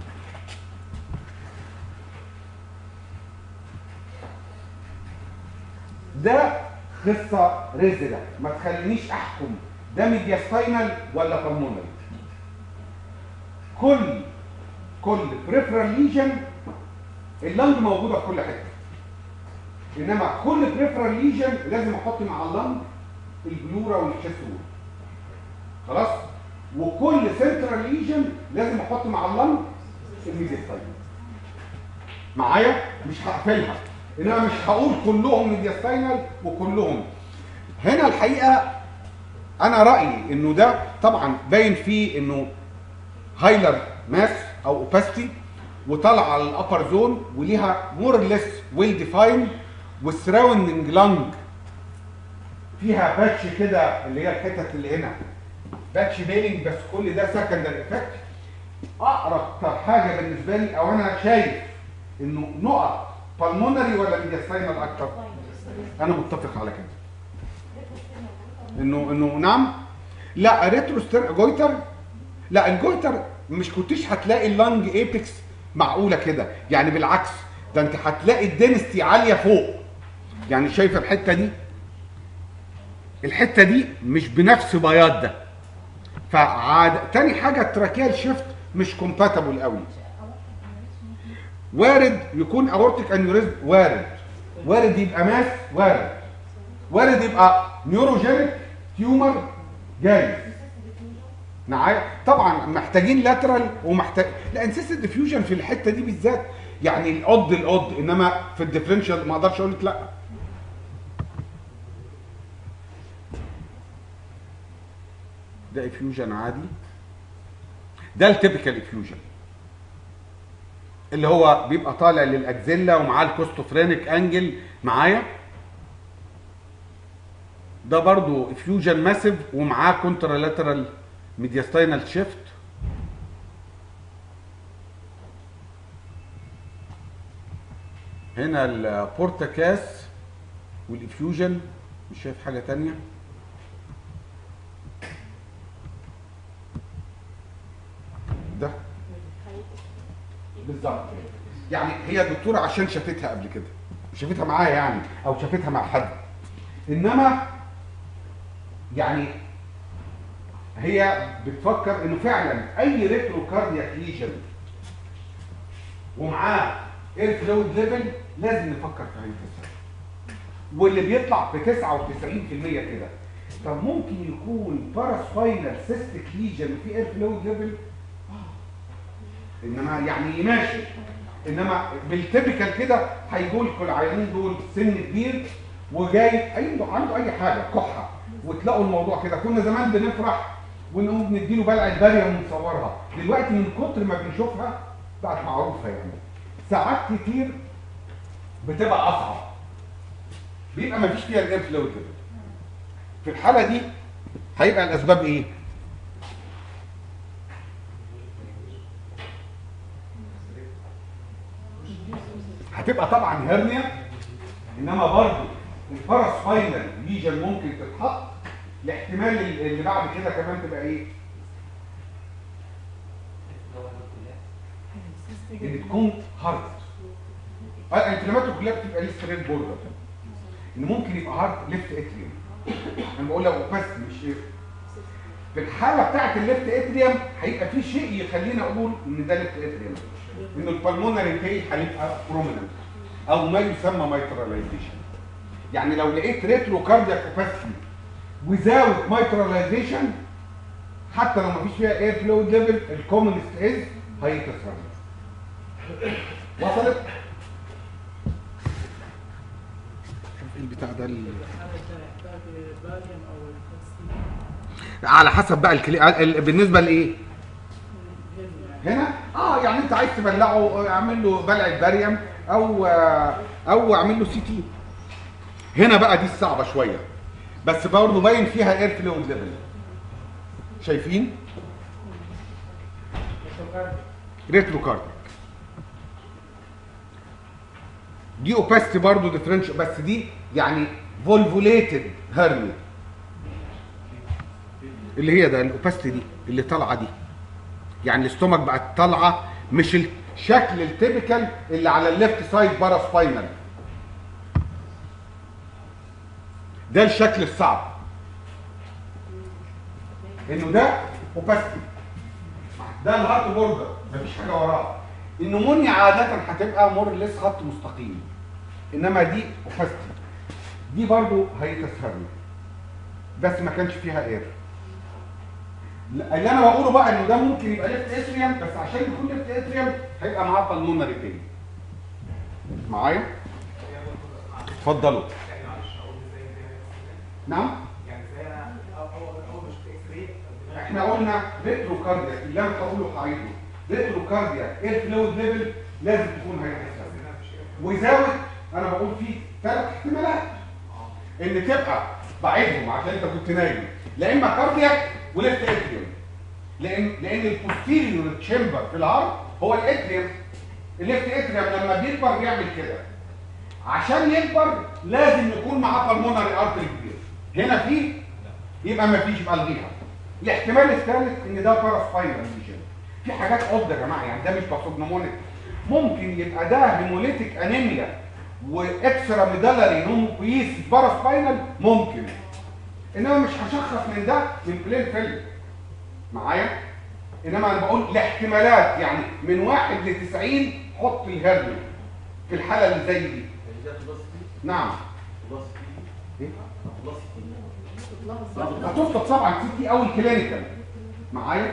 ده قصه رزله ما تخلينيش احكم ده ميدياستاينال ولا بالمونري كل كل بريفرال ليجن اللنج موجوده في كل حته انما كل بريفرال ليجن لازم احط مع اللنج البلورا والشيست وول خلاص وكل سنترال ليجن لازم احط مع اللنج الميدياستاينال معايا مش هقفلها انما مش هقول كلهم ميدياستاينال وكلهم هنا الحقيقه انا رايي انه ده طبعا باين فيه انه هايلر ماس او اوباستي وطالعه على الابر زون وليها مور ليس ويل ديفايند والسراوندنج لانج فيها باتش كده اللي هي الحتت اللي هنا باتش بيلينج بس كل ده سكندري افكت اقرب حاجه بالنسبه لي او انا شايف انه نقط بالمونري ولا ميدياستاينال اكتر انا متفق على كده انه انه نعم لا ريتروستر جويتر لا الجويتر مش كنتش هتلاقي اللانج ايبكس معقوله كده يعني بالعكس ده انت هتلاقي الدنستي عاليه فوق يعني شايفه الحته دي الحته دي مش بنفس بياض ده فعاد تاني حاجه التراكيال شيفت مش كومباتبل قوي وارد يكون اورتيك انيوريزم وارد وارد يبقى ماس وارد وارد يبقى نيوروجينيك تيومر جاي معايا طبعا محتاجين لاترال ومحتاج لا انسيست ديفيوجن في الحته دي بالذات يعني القض القض انما في الديفرنشال ما اقدرش اقول لك لا ده افيوجن عادي ده التيبيكال افيوجن اللي هو بيبقى طالع للاكزيلا ومعاه الكوستوفرينيك انجل معايا ده برضو فيوجن ماسيف ومعاه كونترالاترال ميدياستاينال شيفت هنا البورتاكاس والافيوجن مش شايف حاجه تانية ده بالظبط يعني هي الدكتوره عشان شافتها قبل كده شافتها معايا يعني او شافتها مع حد انما يعني هي بتفكر انه فعلا اي ريترو كاردياك ليجن ومعاه اير فلويد ليفل لازم نفكر في هايبوثيرميا واللي بيطلع ب 99% كده طب ممكن يكون باراسباينال سيستيك ليجن في اير فلويد ليفل انما يعني ماشي انما بالتيبيكال كده هيقول لكم العيانين دول سن كبير وجاي عنده عنده اي حاجه كحه وتلاقوا الموضوع كده كنا زمان بنفرح ونقوم نديله بلعه باريه ونصورها دلوقتي من كتر ما بنشوفها بقت معروفه يعني ساعات كتير بتبقى اصعب بيبقى ما فيش فيها الاير فلو كده في الحاله دي هيبقى الاسباب ايه هتبقى طبعا هرنيا انما برضه الباراسباينال ليجن ممكن تتحط الاحتمال اللي بعد كده كمان تبقى ايه ان تكون هارد الانفلاماتور كلها بتبقى ليه ستريت بوردر ان ممكن يبقى هارد ليفت اتريوم انا بقول لك بس مش إيه. في الحاله بتاعت الليفت اتريوم هيبقى في شيء يخلينا اقول ان ده ليفت اتريوم ان البلمونري تي هيبقى بروميننت او ما يسمى مايتراليزيشن يعني لو لقيت ريترو كاردياك اوباسيتي without مايتراليزيشن حتى لو ما فيش فيها اير فلويد ليفل الكومنست از هيتصرف وصلت شوف ايه البتاع ده ال- على حسب بقى الكلي... ال- بالنسبه لايه هنا اه يعني انت عايز تبلعه اعمل له بلعه باريوم او او اعمل له سي تي هنا بقى دي الصعبه شويه بس برضه باين فيها اير فلويد ليفل شايفين ريترو كارديك دي اوباستي برضه ديفرنش بس دي يعني فولفوليتد هرنيا اللي هي ده الاوباستي دي اللي طالعه دي يعني الاستومك بقت طالعه مش الشكل التيبيكال اللي على الليفت سايد بارا سباينال ده الشكل الصعب انه ده اوباستي ده الهارت بوردر مفيش حاجه وراه النمونيا عاده هتبقى مور ليس خط مستقيم انما دي اوباستي دي برضو هيتسهرني بس ما كانش فيها اير اللي انا بقوله بقى انه ده ممكن يبقى ليفت اتريوم بس عشان يكون ليفت اتريوم هيبقى معاه بالمونري تاني معايا اتفضلوا نعم احنا قلنا ريترو كارديا اللي انا هقوله هعيده ريترو كارديا اير فلويد ليفل لازم تكون هيتحسب وزاوت انا بقول فيه ثلاث احتمالات ان تبقى بعيدهم عشان انت كنت نايم لا اما كاردياك وليفت اتريوم لان لان البوستيريور تشامبر في الهارت هو الاتريوم الليفت اتريوم لما بيكبر بيعمل كده عشان يكبر لازم يكون معاه بالمونري ارتري كبير هنا في يبقى ما فيش يبقى الغيها الاحتمال الثالث ان ده باراسباينال ليجن في حاجات اوض يا جماعه يعني ده مش باسوجنومونيك ممكن يبقى ده هيموليتيك انيميا واكسترا ميدالري نوموكويس باراسباينال ممكن انما مش هشخص من ده من بلين فيلم معايا انما انا بقول الاحتمالات يعني من واحد ل 90 حط الهرني في الحاله اللي زي دي نعم إيه؟ هتفقد طبعا سي تي او الكلينيكال معايا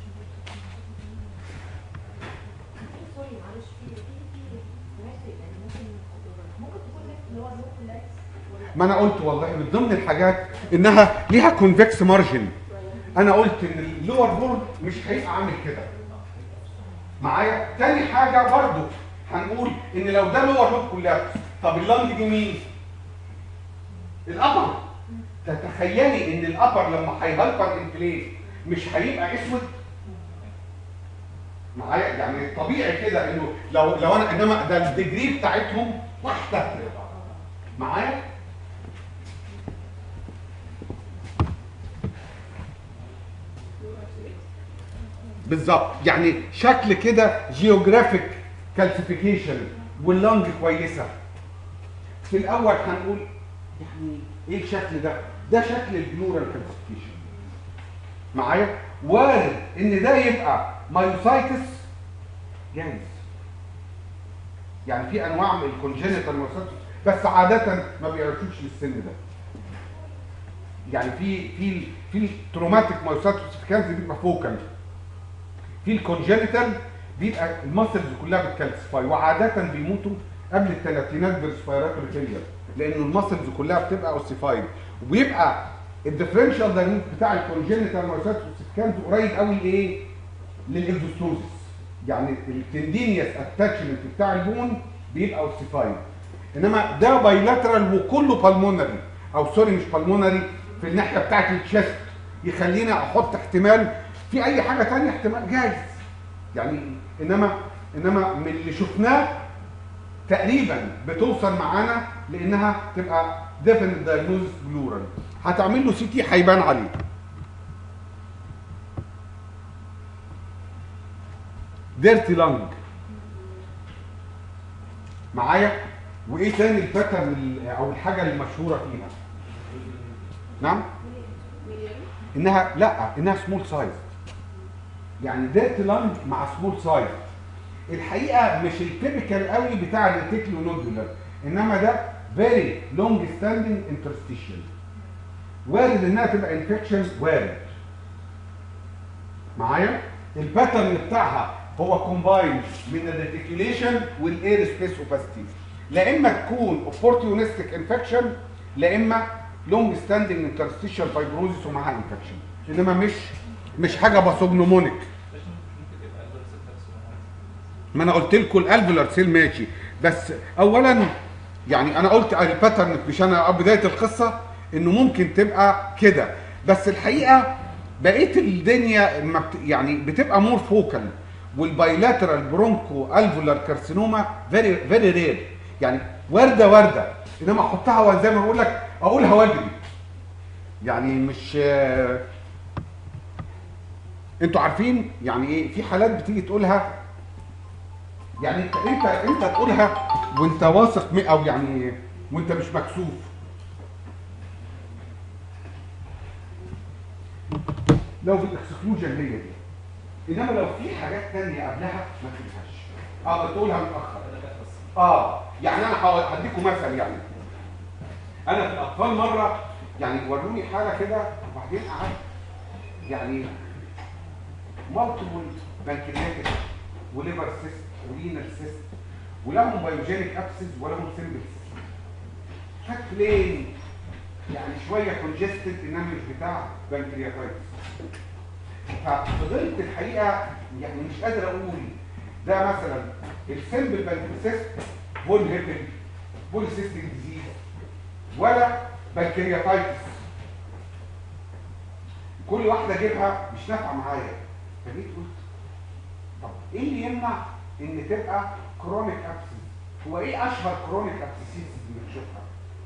سوري معلش في في في ماشي يعني ممكن ممكن تكون لك اللي هو النوت اللاكس ولا ما انا قلت والله من ضمن الحاجات انها ليها كونفكس مارجن انا قلت ان اللور بورد مش هيبقى عامل كده معايا تاني حاجه برضو هنقول ان لو ده لور لوب كولابس طب اللنج دي مين الابر تتخيلي ان الابر لما هيهايبر انفليت مش هيبقى اسود معايا يعني طبيعي كده انه لو لو انا انما ده الديجري بتاعتهم واحده معايا بالظبط يعني شكل كده جيوغرافيك كالسيفيكيشن واللنج كويسه في الاول هنقول يعني ايه الشكل ده ده شكل البلورال كالسيفيكيشن معايا وارد ان ده يبقى مايوسايتس جايز يعني في انواع من الكونجنتال مايوسايتس بس عاده ما بيعرفوش للسن ده يعني في في في تروماتيك مايوسايتس كانز بيبقى فوكال في الكونجنتال بيبقى المسلز كلها بتكالسيفاي وعاده بيموتوا قبل الثلاثينات بالسبيراتوري فيلير لان المسلز كلها بتبقى اوسيفايد ويبقى الديفرنشال دايناميك بتاع الكونجنتال مايوسايتس كانت قريب قوي لايه؟ للاكزوستوزس يعني التندينيوس اتاتشمنت بتاع البون بيبقى اوسيفايد انما ده بايلاترال وكله بالمونري او سوري مش بالمونري في الناحيه بتاعت الشست يخليني احط احتمال في اي حاجه تانية احتمال جايز يعني انما انما من اللي شفناه تقريبا بتوصل معانا لانها تبقى ديفنت دايجنوزس بلورال هتعمل له سي تي هيبان عليه ديرتي لانج معايا وايه تاني الباترن ال- او الحاجه المشهوره فيها نعم انها لا انها سمول سايز يعني ديرتي لانج مع سمول سايز الحقيقه مش التيبيكال قوي بتاع الريتيكلو نودولار انما ده فيري لونج ستاندنج انترستيشن وارد انها تبقى انفكشن وارد معايا الباترن بتاعها هو كومباين من الريتيكوليشن والاير سبيس اوباستي لا اما تكون اوبورتيونستيك انفكشن لا اما لونج ستاندنج انترستيشن فايبروزيس ومعاها انفكشن انما مش مش حاجه باثوجنومونيك مش ممكن تبقى اكبر ستة بس ما انا قلت لكم الالفولار سيل ماشي بس اولا يعني انا قلت الباترن مش انا بدايه القصه انه ممكن تبقى كده بس الحقيقه بقيه الدنيا ما بت يعني بتبقى مور فوكال والبايلاترال برونكو الفولار كارسينوما فيري فيري رير يعني ورده ورده انما احطها زي ما بقول لك اقولها واجري يعني مش آه، انتوا عارفين يعني ايه في حالات بتيجي تقولها يعني انت انت انت تقولها وانت واثق م- او يعني وانت مش مكسوف لو في الاكسكلوجن هي دي انما لو في حاجات تانية قبلها ما تقولهاش اه تقولها متاخر اه يعني انا هقول- هديكم مثل يعني انا في الاطفال مره يعني وروني حاله كده وبعدين قعدت يعني مالتيبل بانكرياتيك وليفر سيست ورينال سيست ولهم بايوجينيك ابسز ولهم سيمبل سيست شكلين يعني شويه كونجستد انما مش بتاع بانكرياتايتس ففضلت الحقيقه يعني مش قادر اقول ده مثلا السيمبل بانكرياتايتس فول هيبل فول سيستيك ديزيز ولا بانكرياتايتس كل واحده اجيبها مش نافعه معايا فجيت قلت طب ايه اللي يمنع ان تبقى كرونيك ابسس هو ايه اشهر كرونيك ابسيسيس اللي بنشوفها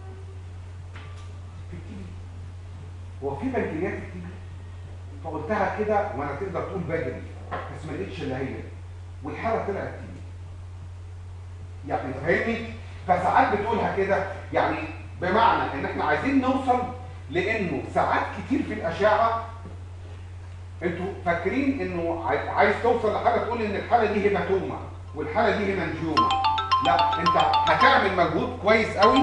في التي بي هو في بنكريات التي بي فقلتها كده وانا تقدر تقول بجري بس ما لقيتش الا هي والحاله طلعت تي بي يعني فاهمني فساعات بتقولها كده يعني بمعنى ان احنا عايزين نوصل لانه ساعات كتير في الاشعه انتوا فاكرين انه عاي- عايز توصل لحاجه تقول ان الحاله دي هيباتوما والحاله دي هيمانجيوما لا انت هتعمل مجهود كويس قوي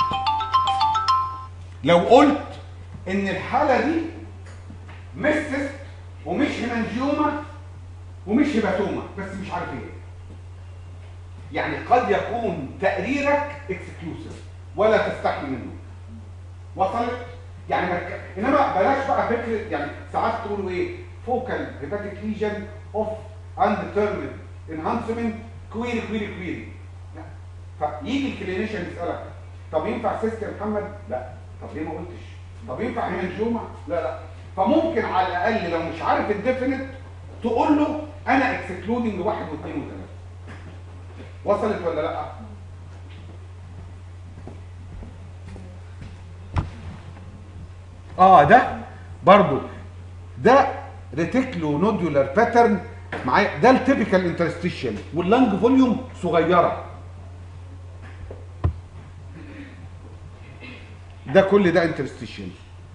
لو قلت ان الحاله دي مش سيست ومش هيمانجيوما ومش هيباتوما بس مش عارف ايه يعني قد يكون تقريرك اكسكلوسيف ولا تستحي منه وصلت يعني ما تك... انما بلاش بقى فكره يعني ساعات تقولوا ايه فوكال هيباتيك ليجن اوف undetermined انهانسمنت كويري كويري كويري لا فيجي الكلينيشن يسالك طب ينفع سيست يا محمد لا طب ليه ما قلتش طب ينفع هيمنجوما لا لا فممكن على الاقل لو مش عارف الديفينيت تقول له انا اكسكلودنج واحد واثنين وثلاثه وصلت ولا لا اه ده برضو ده ريتيكلو نودولار باترن معايا ده التيبيكال انترستيشن واللنج فوليوم صغيره ده كل ده انترستيشن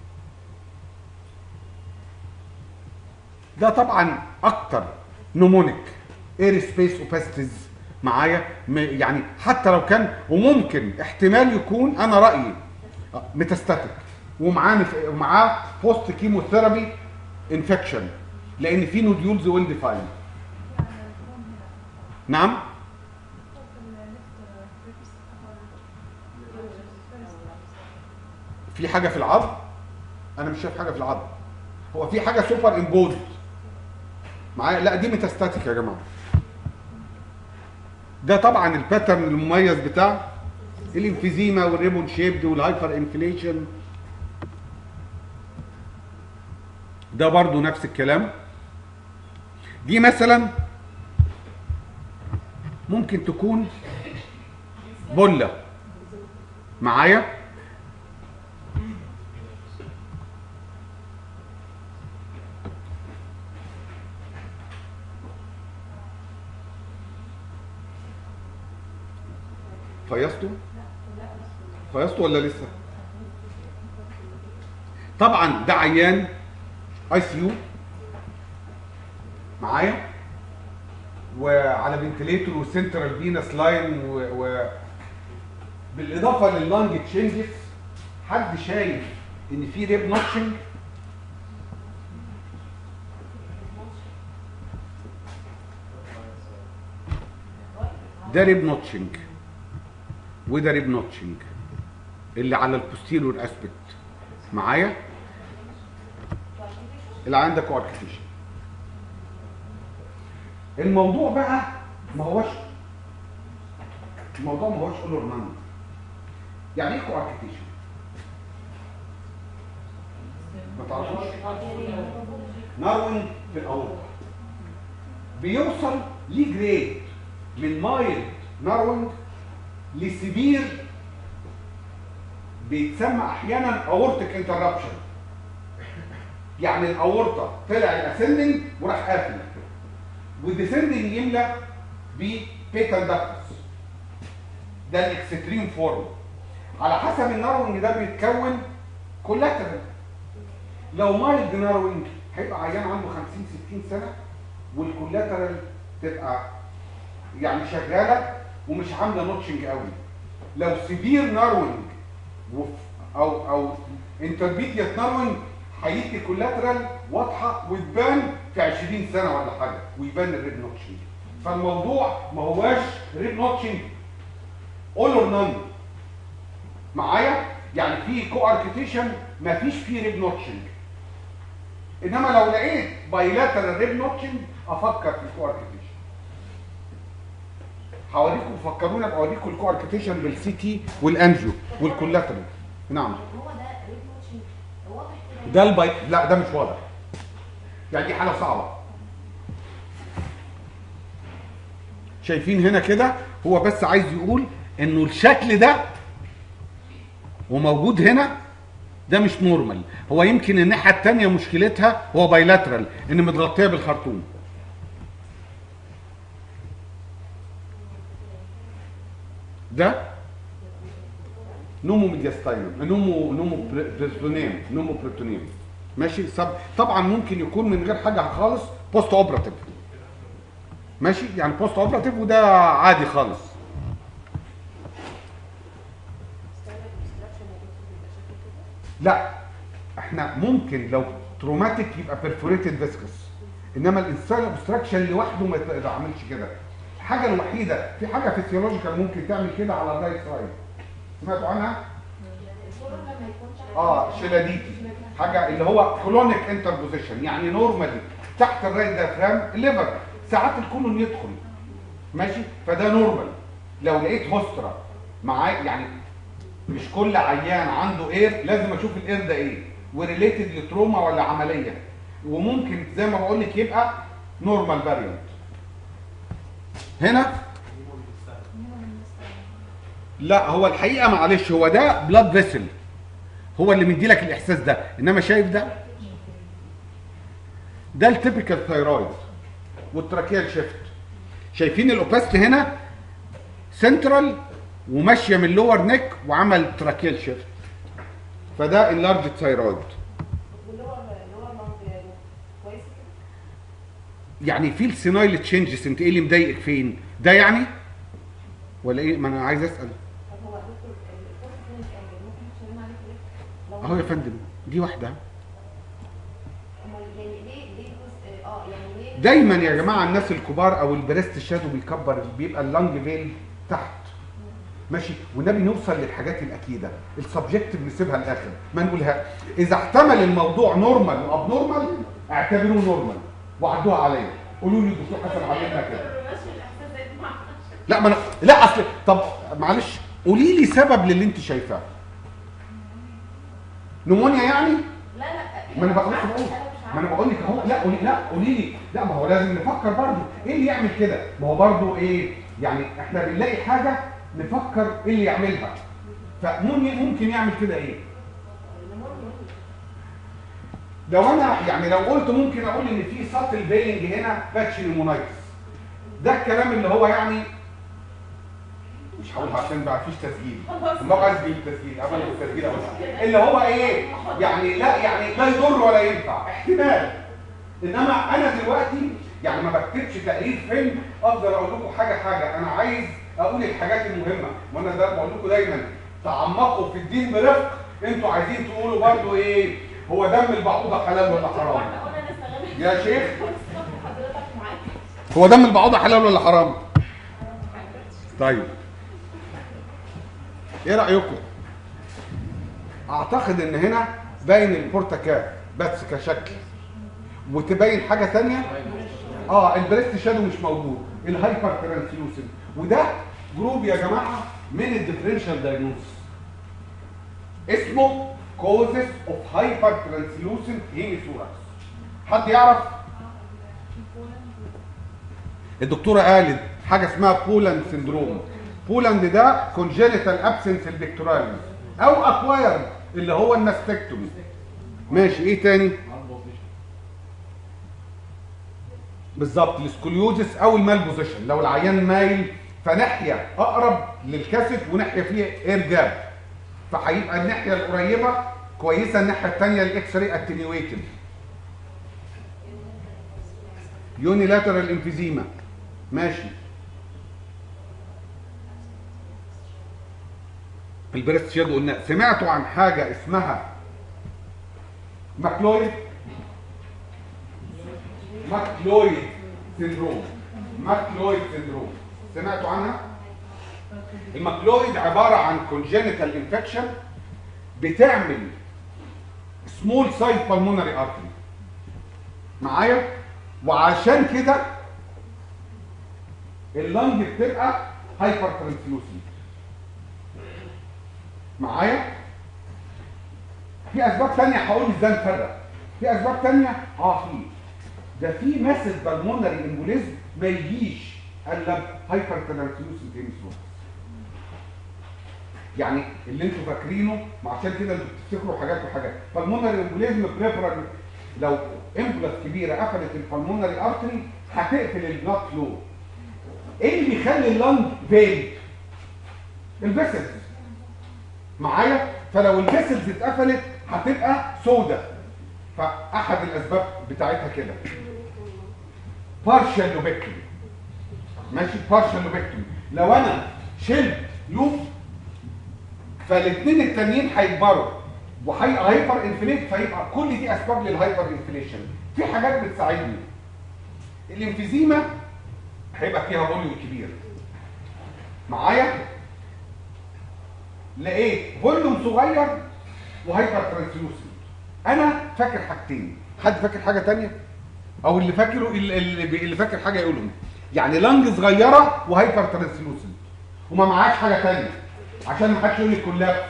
ده طبعا اكتر نمونيك اير سبيس اوباستيز معايا م- يعني حتى لو كان وممكن احتمال يكون انا رايي ميتاستاتيك ومعاه نف- ومعاه بوست كيموثيرابي انفكشن لان في نوديولز ويل ديفايند نعم في حاجه في العظم انا مش شايف حاجه في العظم هو في حاجه سوبر امبوزد معايا لا دي ميتاستاتيك يا جماعه ده طبعا الباترن المميز بتاع الانفيزيما والريبون شيبد والهايبر انفليشن ده برضو نفس الكلام دي مثلا ممكن تكون بله معايا فيصتوا فيصتوا ولا لسه طبعا ده عيان اي سي يو معايا وعلى فنتليتور وسنترال فينس لاين و... و... بالاضافه لللانج تشينجز حد شايف ان في ريب نوتشنج ده ريب نوتشنج وده ريب نوتشنج اللي على البوستيريور اسبكت معايا اللي عندك اركتيشن الموضوع بقى ما هوش الموضوع ما هوش اولور مان يعني ايه كواركتيشن ما تعرفوش ناروينج في الاول بيوصل ليه جريد من مايل ناروينج لسبير بيتسمى احيانا اورتيك انتربشن يعني الاورطه طلع الاسندنج وراح قافل والديسندنج يملى ببيتال داكتس ده الاكستريم فورم على حسب الناروينج ده بيتكون كولاترال لو مايلد ناروينج هيبقى عيان عنده 50 60 سنه والكولاترال تبقى يعني شغاله ومش عامله نوتشنج قوي لو سيفير ناروينج وف- او او انترميديت ناروينج هيدي كولاترال واضحه وتبان في 20 سنه ولا حاجه ويبان الريب نوتشنج فالموضوع ما هواش ريب نوتشنج اول اور نون معايا يعني في كو اركتيشن ما فيش فيه ريب نوتشنج انما لو لقيت بايلاترال ريب نوتشنج افكر في الكو اركتيشن هوريكم فكرونا ابقى اوريكم الكو اركتيشن بالسي تي والانجيو والكولاترال نعم هو ده ريد موتشنج واضح كده ده الباي لا ده مش واضح يعني دي حاله صعبه شايفين هنا كده هو بس عايز يقول انه الشكل ده وموجود هنا ده مش نورمال هو يمكن الناحيه الثانيه مشكلتها هو بايلاترال ان متغطيه بالخرطوم ده نومو ميدياستاينم نومو نومو بريتونيم نومو بريتونيم ماشي سب طبعا ممكن يكون من غير حاجه خالص بوست اوبراتيف ماشي يعني بوست اوبراتيف وده عادي خالص لا احنا ممكن لو تروماتيك يبقى بيرفوريتد فيسكس انما الانسان ابستراكشن لوحده ما يعملش كده الحاجه الوحيده في حاجه فيسيولوجيكال ممكن تعمل كده على الرايت سايد سمعتوا عنها الصورة ما يكونش اه شلاديتي حاجه اللي هو كلونيك انتربوزيشن يعني نورمالي تحت الرايت ديافرام الليفر ساعات الكولون يدخل ماشي فده نورمال لو لقيت هوسترا معاه يعني مش كل عيان عنده اير لازم اشوف الاير ده ايه وريليتد لتروما ولا عمليه وممكن زي ما بقول لك يبقى نورمال فاريانت هنا لا هو الحقيقه معلش هو ده بلاد فيسل هو اللي مدي لك الاحساس ده انما شايف ده ده التيبيكال ثايرويد والتراكيال شيفت شايفين الاوباست هنا سنترال وماشيه من اللور نيك وعمل تراكيال شيفت فده اللارج ثايرويد واللي هو اللي هو لونج كويس كده يعني في السينايل تشينجز انت ايه اللي مضايقك فين ده يعني ولا ايه ما انا عايز اسال طب هو دكتور الكورس كلينيك انجل ممكن تشيلنا عليه كده لو اهو يا فندم دي واحده امال يعني ليه ليه جزء اه يعني ليه دايما يا جماعه الناس الكبار او البريست شادو بيكبر بيبقى اللانج فيل تحت ماشي والنبي نوصل للحاجات الاكيده السبجكت بنسيبها الاخر ما نقولها اذا احتمل الموضوع نورمال واب نورمال اعتبروه نورمال وعدوها عليا قولوا لي الدكتور حسن علمنا كده ماشي الاحساس ده ما لا ما أنا... لا اصل طب معلش قولي لي سبب للي انت شايفاه نمونيا يعني لا لا ما انا بقول مش لك عارفة، اهو أنا مش ما انا عارفة. بقول لك اهو لا قولي لا قولي لي لا ما هو لازم نفكر برضه ايه اللي يعمل كده ما هو برضه ايه يعني احنا بنلاقي حاجه نفكر ايه اللي يعملها فممكن ممكن يعمل كده ايه لو انا يعني لو قلت ممكن اقول ان في ساتل بيلنج هنا باتش نيمونايتس ده الكلام اللي هو يعني مش هقولها عشان ما فيش تسجيل ما عايز بيه التسجيل عمل التسجيل أهو. اللي هو ايه يعني لا يعني لا يضر ولا ينفع احتمال انما انا دلوقتي يعني ما بكتبش تقرير فيلم افضل اقول لكم حاجه حاجه انا عايز اقول الحاجات المهمه وانا ده بقول لكم دايما تعمقوا في الدين برفق انتوا عايزين تقولوا برضو ايه هو دم البعوضه حلال ولا حرام احنا قلنا نستغل يا شيخ حضرتك معاك هو دم البعوضه حلال ولا حرام طيب ايه رايكم اعتقد ان هنا باين البورتاكات بس كشكل وتبين حاجه ثانيه اه البريست شادو مش موجود الهايبر ترانسلوسن وده جروب يا جماعه من الديفرنشال دايجنوز اسمه كوزس اوف هايبر ترانسلوسن هيميثوراكس حد يعرف الدكتوره قالت حاجه اسمها بولاند سندروم بولاند ده كونجينيتال ابسنس البكتوراليز او اكوايرد اللي هو الماستكتومي ماشي ايه تاني بالظبط السكوليوزس او المال بوزيشن لو العيان مايل فناحيه اقرب للكاسيت وناحيه فيه اير جاب فهيبقى الناحيه القريبه كويسه الناحيه الثانيه الاكس راي اتنيويتد يونيلاترال انفيزيما ماشي البريست شادو قلنا سمعتوا عن حاجه اسمها ماكلويد ماكلويد سيندروم ماكلويد سيندروم سمعتوا عنها الماكلويد عباره عن كونجينيتال انفكشن بتعمل سمول سايز بالمونري ارتري معايا وعشان كده اللنج بتبقى هايبر ترانسلوسنت معايا في اسباب تانية هقول ازاي نفرق في اسباب تانية اه في ده في ماسس بالمونري امبوليزم ما يجيش الا هايبر ترانسلوسنت هيمسوس يعني اللي انتوا فاكرينه ما عشان كده انتوا بتفتكروا حاجات وحاجات بالمونري امبوليزم بريفرال لو امبولس كبيره قفلت البلمونري ارتري هتقفل البلاد فلو ايه اللي بيخلي اللنج فيل الفيسلز معايا فلو الفيسلز اتقفلت هتبقى سودة فاحد الاسباب بتاعتها كده بارشال لوبكتومي ماشي بارشال لوبكتومي لو انا شلت لوب فالاثنين التانيين هيكبروا وهيبقى هايبر انفليت فيبقى كل دي اسباب للهايبر انفليشن في حاجات بتساعدني الانفيزيما هيبقى فيها فوليوم كبير معايا لقيت فوليوم صغير وهايبر ترانسلوسنت انا فاكر حاجتين حد فاكر حاجه تانية او اللي فاكره اللي, اللي اللي فاكر حاجه يقولهم يعني لنج صغيره وهايبر ترانسلوسنت وما معاش حاجه ثانيه عشان ما حدش يقول لي كلها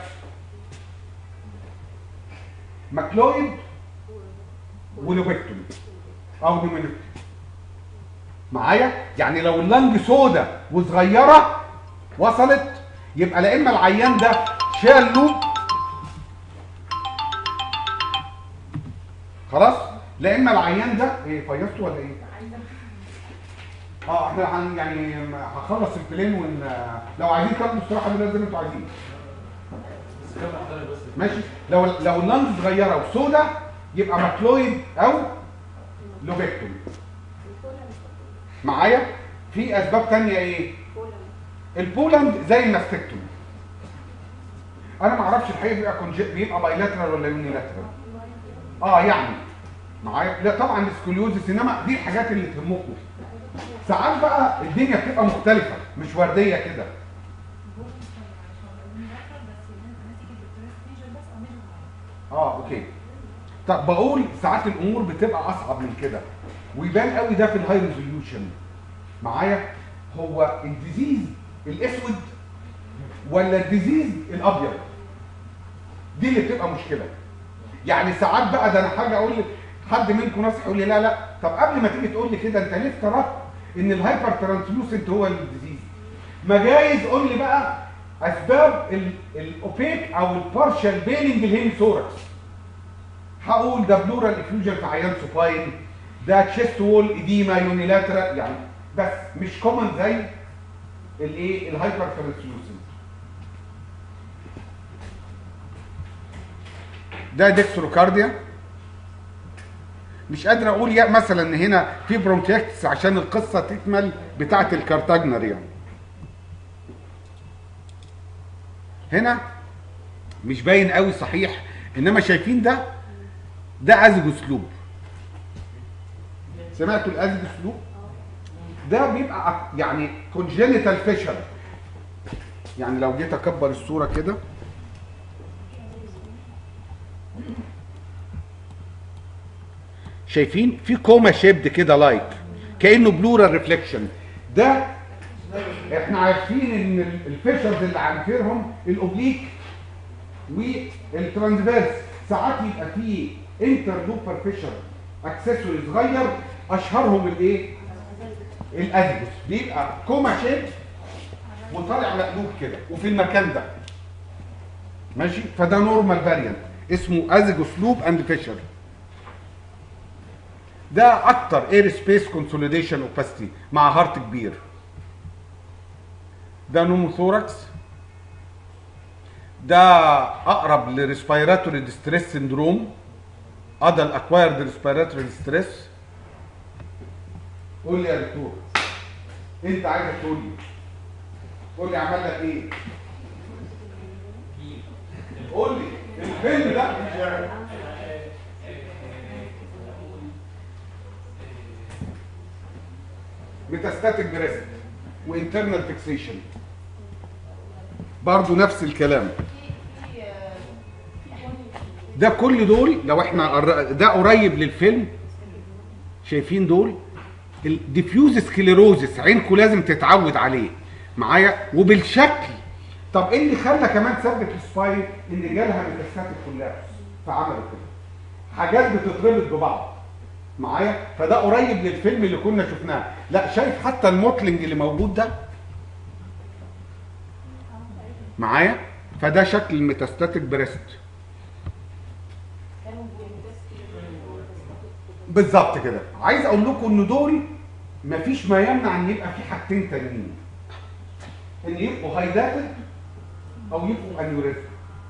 ماكلويد ولوبكتومي او نيمونكتومي معايا يعني لو اللنج سودة وصغيره وصلت يبقى لا اما العيان ده شال لوب خلاص لا اما العيان ده ايه فيصته ولا ايه اه احنا هن يعني هخلص البلين ون لو عايزين تاخدوا استراحه بالله زي ما انتوا عايزين بس كده محترم بس ماشي لو لو اللنج صغيره وسودة يبقى ماكلويد او لوبكتومي معايا في اسباب تانية ايه البولند زي الماستكتومي انا ما اعرفش الحقيقه بيبقى كونج... بيبقى بايلاترال ولا يونيلاترال اه يعني معايا لا طبعا السكوليوزس انما دي الحاجات اللي تهمكم ساعات بقى الدنيا بتبقى مختلفه مش ورديه كده اه اوكي طب بقول ساعات الامور بتبقى اصعب من كده ويبان قوي ده في الهاي ريزوليوشن معايا هو الديزيز الاسود ولا الديزيز الابيض دي اللي بتبقى مشكله يعني ساعات بقى ده انا حاجه اقول لك حد منكم ناس يقول لي لا لا طب قبل ما تيجي تقول لي كده انت ليه افترضت ان الهايبر ترانسلوسنت هو الديزيز ما جايز قول لي بقى اسباب ال- الاوبيك او البارشال بيلنج الهيميثوركس هقول ده بلورال افيوجن في عيان سوباين ده تشيست وول اديما يونيلاترال يعني بس مش كومن زي الايه الهايبر ترانسلوسنت ده ديكستروكارديا مش قادر اقول يا مثلا ان هنا في برونكيكتس عشان القصه تكمل بتاعه الكارتاجنر يعني هنا مش باين قوي صحيح انما شايفين ده ده ازجوسلوب سمعتوا الازجوسلوب ده بيبقى ع- يعني كونجينيتال فيشر يعني لو جيت اكبر الصوره كده شايفين في كوما شيبد كده لايك كانه بلورال ريفليكشن ده احنا عارفين ان ال- الفيشرز اللي عارفينهم الاوبليك والترانسفيرس ساعات يبقى فيه انترلوبر فيشر اكسسوري صغير اشهرهم الايه الازبس بيبقى كوما شيب وطالع مقلوب كده وفي المكان ده ماشي فده نورمال فاريانت اسمه ازجوس لوب اند فيشر ده اكتر اير سبيس كونسوليديشن اوباستي مع هارت كبير ده نوموثوركس ده اقرب لريسبيراتوري ديستريس سندروم ادل اكوايرد ريسبيراتوري ديستريس قول لي يا دكتور انت عايزك تقول لي قول لي عمل لك ايه قول لي الفيلم ده مش ميتاستاتيك بريست وانترنال فيكسيشن برضو نفس الكلام ده كل دول لو احنا قر- ده قريب للفيلم شايفين دول الديفيوز سكليروزس عينكم لازم تتعود عليه معايا وبالشكل طب ايه اللي خلى كمان ثبت السباين ان جالها ميتاستاتيك كولابس فعملوا كده حاجات بتتربط ببعض معايا فده قريب للفيلم اللي كنا شفناه لا شايف حتى الموتلنج اللي موجود ده معايا فده شكل الميتاستاتيك بريست بالظبط كده عايز اقول لكم ان دول مفيش ما يمنع ان يبقى في حاجتين تانيين ان يبقوا هايداتد او يبقوا انيوريزم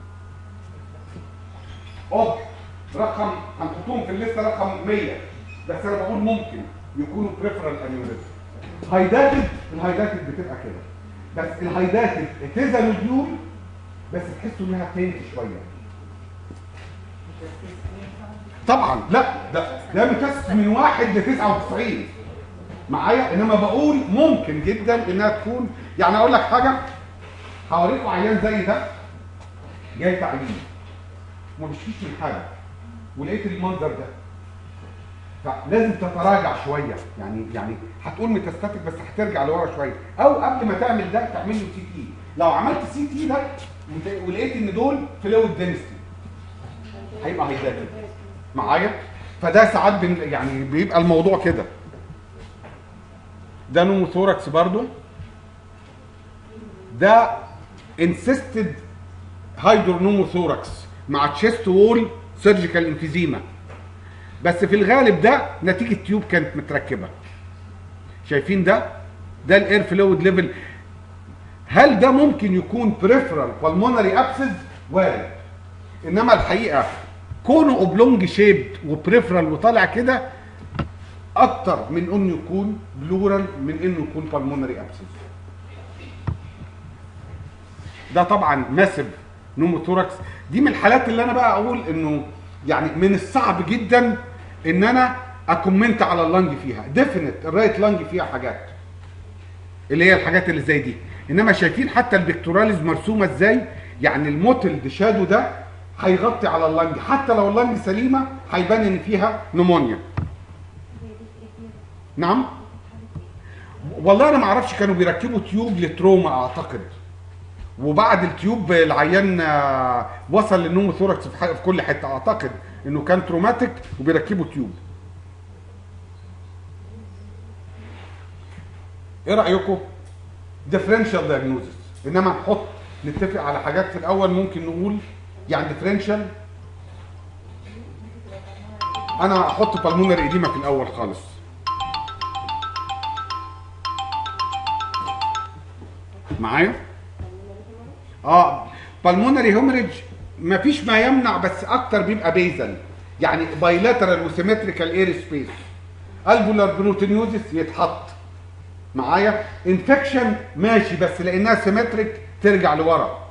اوه رقم هنحطهم في الليسته رقم 100 بس انا بقول ممكن يكونوا بريفرال انيوريزم هايداتد الهايداتد بتبقى كده بس الهايداتد اتزا نوديول بس تحسوا انها تاني شويه طبعا لا ده ده متاسس من واحد ل 99 معايا انما بقول ممكن جدا انها تكون يعني اقول لك حاجه هوريكم عيان زي ده جاي تعيين وما بيشكيش من حاجه ولقيت المنظر ده فلازم تتراجع شويه يعني يعني هتقول ميتاستاتيك بس هترجع لورا شويه او قبل ما تعمل ده تعمل له سي تي لو عملت سي تي ده وت- ولقيت ان دول فلويد دينستي هيبقى هيداتد معايا فده ساعات بن يعني بيبقى الموضوع كده ده نوموثوركس برضو ده انسيستد هايدرونوموثوركس مع تشيست وول سيرجيكال انفيزيما بس في الغالب ده نتيجه تيوب كانت متركبه شايفين ده ده الاير فلويد ليفل هل ده ممكن يكون بريفرال بالمونري ابسز وارد انما الحقيقه كونه اوبلونج شيب وبريفرال وطالع كده اكتر من انه يكون بلورال من انه يكون بالمونري ابسس ده طبعا ماسف نوموثوركس دي من الحالات اللي انا بقى اقول انه يعني من الصعب جدا ان انا اكومنت على اللنج فيها ديفينيت الرايت لنج فيها حاجات اللي هي الحاجات اللي زي دي انما شايفين حتى البكتوراليز مرسومه ازاي يعني الموتل شادو ده هيغطي على اللنج حتى لو اللنج سليمه هيبان ان فيها نمونيا نعم والله انا ما اعرفش كانوا بيركبوا تيوب لتروما اعتقد وبعد التيوب العيان آه، وصل للنوموثوركس في ح- في كل حته اعتقد انه كان تروماتيك وبيركبوا تيوب ايه رايكم ديفرنشال دايجنوزس انما نحط نتفق على حاجات في الاول ممكن نقول يعني ديفرنشال انا احط بالمونري اديما في الاول خالص معايا اه بالمونري هيموريدج مفيش ما يمنع بس اكتر بيبقى بيزل يعني بايلاترال وسيمتريكال اير سبيس الفولار بروتينيوزس يتحط معايا انفكشن ماشي بس لانها سيمتريك ترجع لورا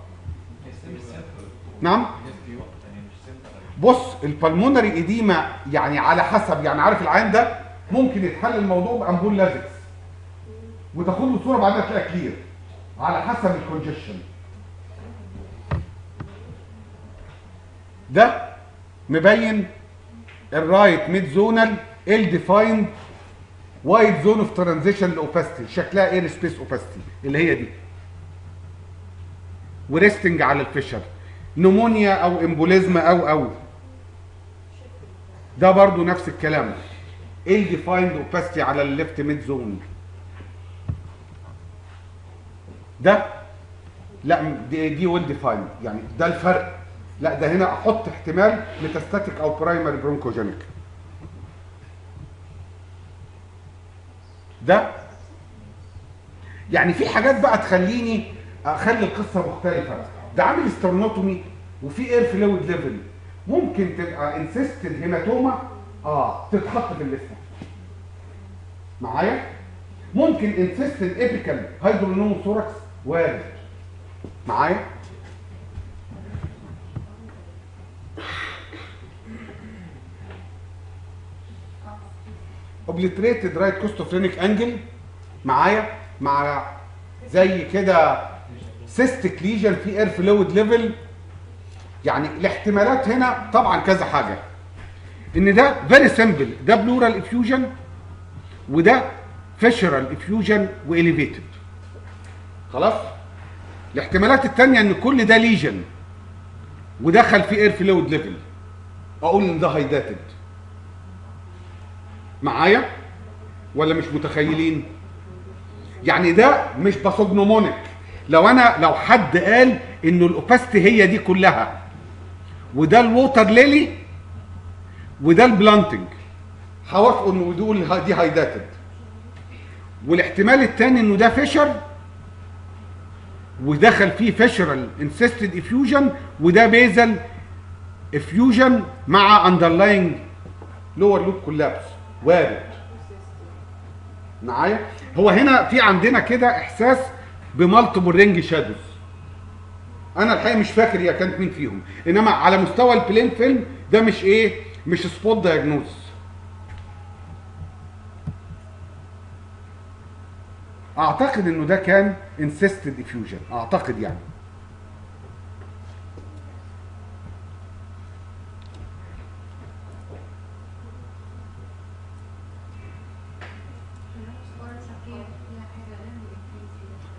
نعم بص البلمونري اديما يعني على حسب يعني عارف العين ده ممكن يتحل الموضوع بامبول لازكس وتاخد له صوره بعدها تلاقيها كلير على حسب الكونجكشن ده مبين الرايت ميد زونال ال ديفايند وايد زون اوف ترانزيشن لاوباستي شكلها اير سبيس اوباستي اللي هي دي وريستنج على الفيشر نمونيا او امبوليزم او او ده برضو نفس الكلام ال ديفايند اوباستي على الليفت ميد زون ده لا دي دي ويل ديفايند يعني ده الفرق لا ده هنا احط احتمال ميتاستاتيك او برايمري برونكوجينيك ده يعني في حاجات بقى تخليني اخلي القصه مختلفه ده عامل سترنوتومي وفي اير فلويد ليفل ممكن تبقى انسيستد هيماتوما اه تتحط في الليسته معايا ممكن انسيستد ايبيكال هيدرونوموثوركس وارد معايا اوبليتريتد رايت كوستوفرينيك انجل معايا مع زي كده سيستيك ليجن في اير فلويد ليفل يعني الاحتمالات هنا طبعا كذا حاجه ان ده فيري سمبل ده بلورال افيوجن وده فيشرال افيوجن واليفيتد خلاص الاحتمالات الثانيه ان كل ده ليجن ودخل في اير فلويد ليفل اقول ان ده هايداتد معايا ولا مش متخيلين يعني ده مش باثوجنومونيك لو انا لو حد قال انه الاوباستي هي دي كلها وده الووتر ليلي وده البلانتنج هوافقوا انه دول دي هايداتد والاحتمال الثاني انه ده فيشر ودخل فيه فيشرال انسيستد افيوجن وده بيزل افيوجن مع اندرلاينج لور لوب كولابس وارد معايا هو هنا في عندنا كده احساس بمالتيبل رينج شادوز انا الحقيقه مش فاكر هي كانت مين فيهم انما على مستوى البلين فيلم ده مش ايه مش سبوت دايجنوز اعتقد انه ده كان انسيستد افيوجن اعتقد يعني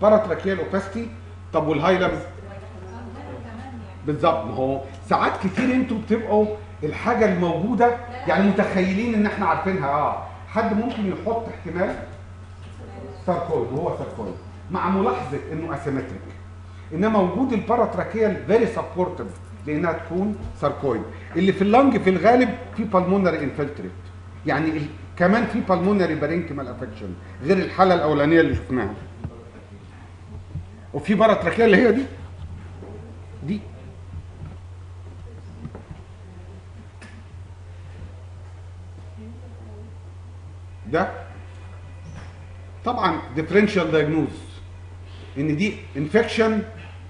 باراتراكيال اوباستي طب والهايلم كمان يعني بالظبط ما هو ساعات كتير انتوا بتبقوا الحاجه الموجوده يعني متخيلين ان احنا عارفينها اه حد ممكن يحط احتمال ساركويد وهو ساركويد مع ملاحظه انه اسيمتريك انما وجود الباراتراكيال فيري سبورتيف لانها تكون ساركويد اللي في اللنج في الغالب في بالمونري انفلتريت يعني ال... كمان في بالمونري بارينكيمال افكشن غير الحاله الاولانيه اللي شفناها وفي باراتراكيال اللي هي دي دي ده طبعا differential diagnosis ان دي انفكشن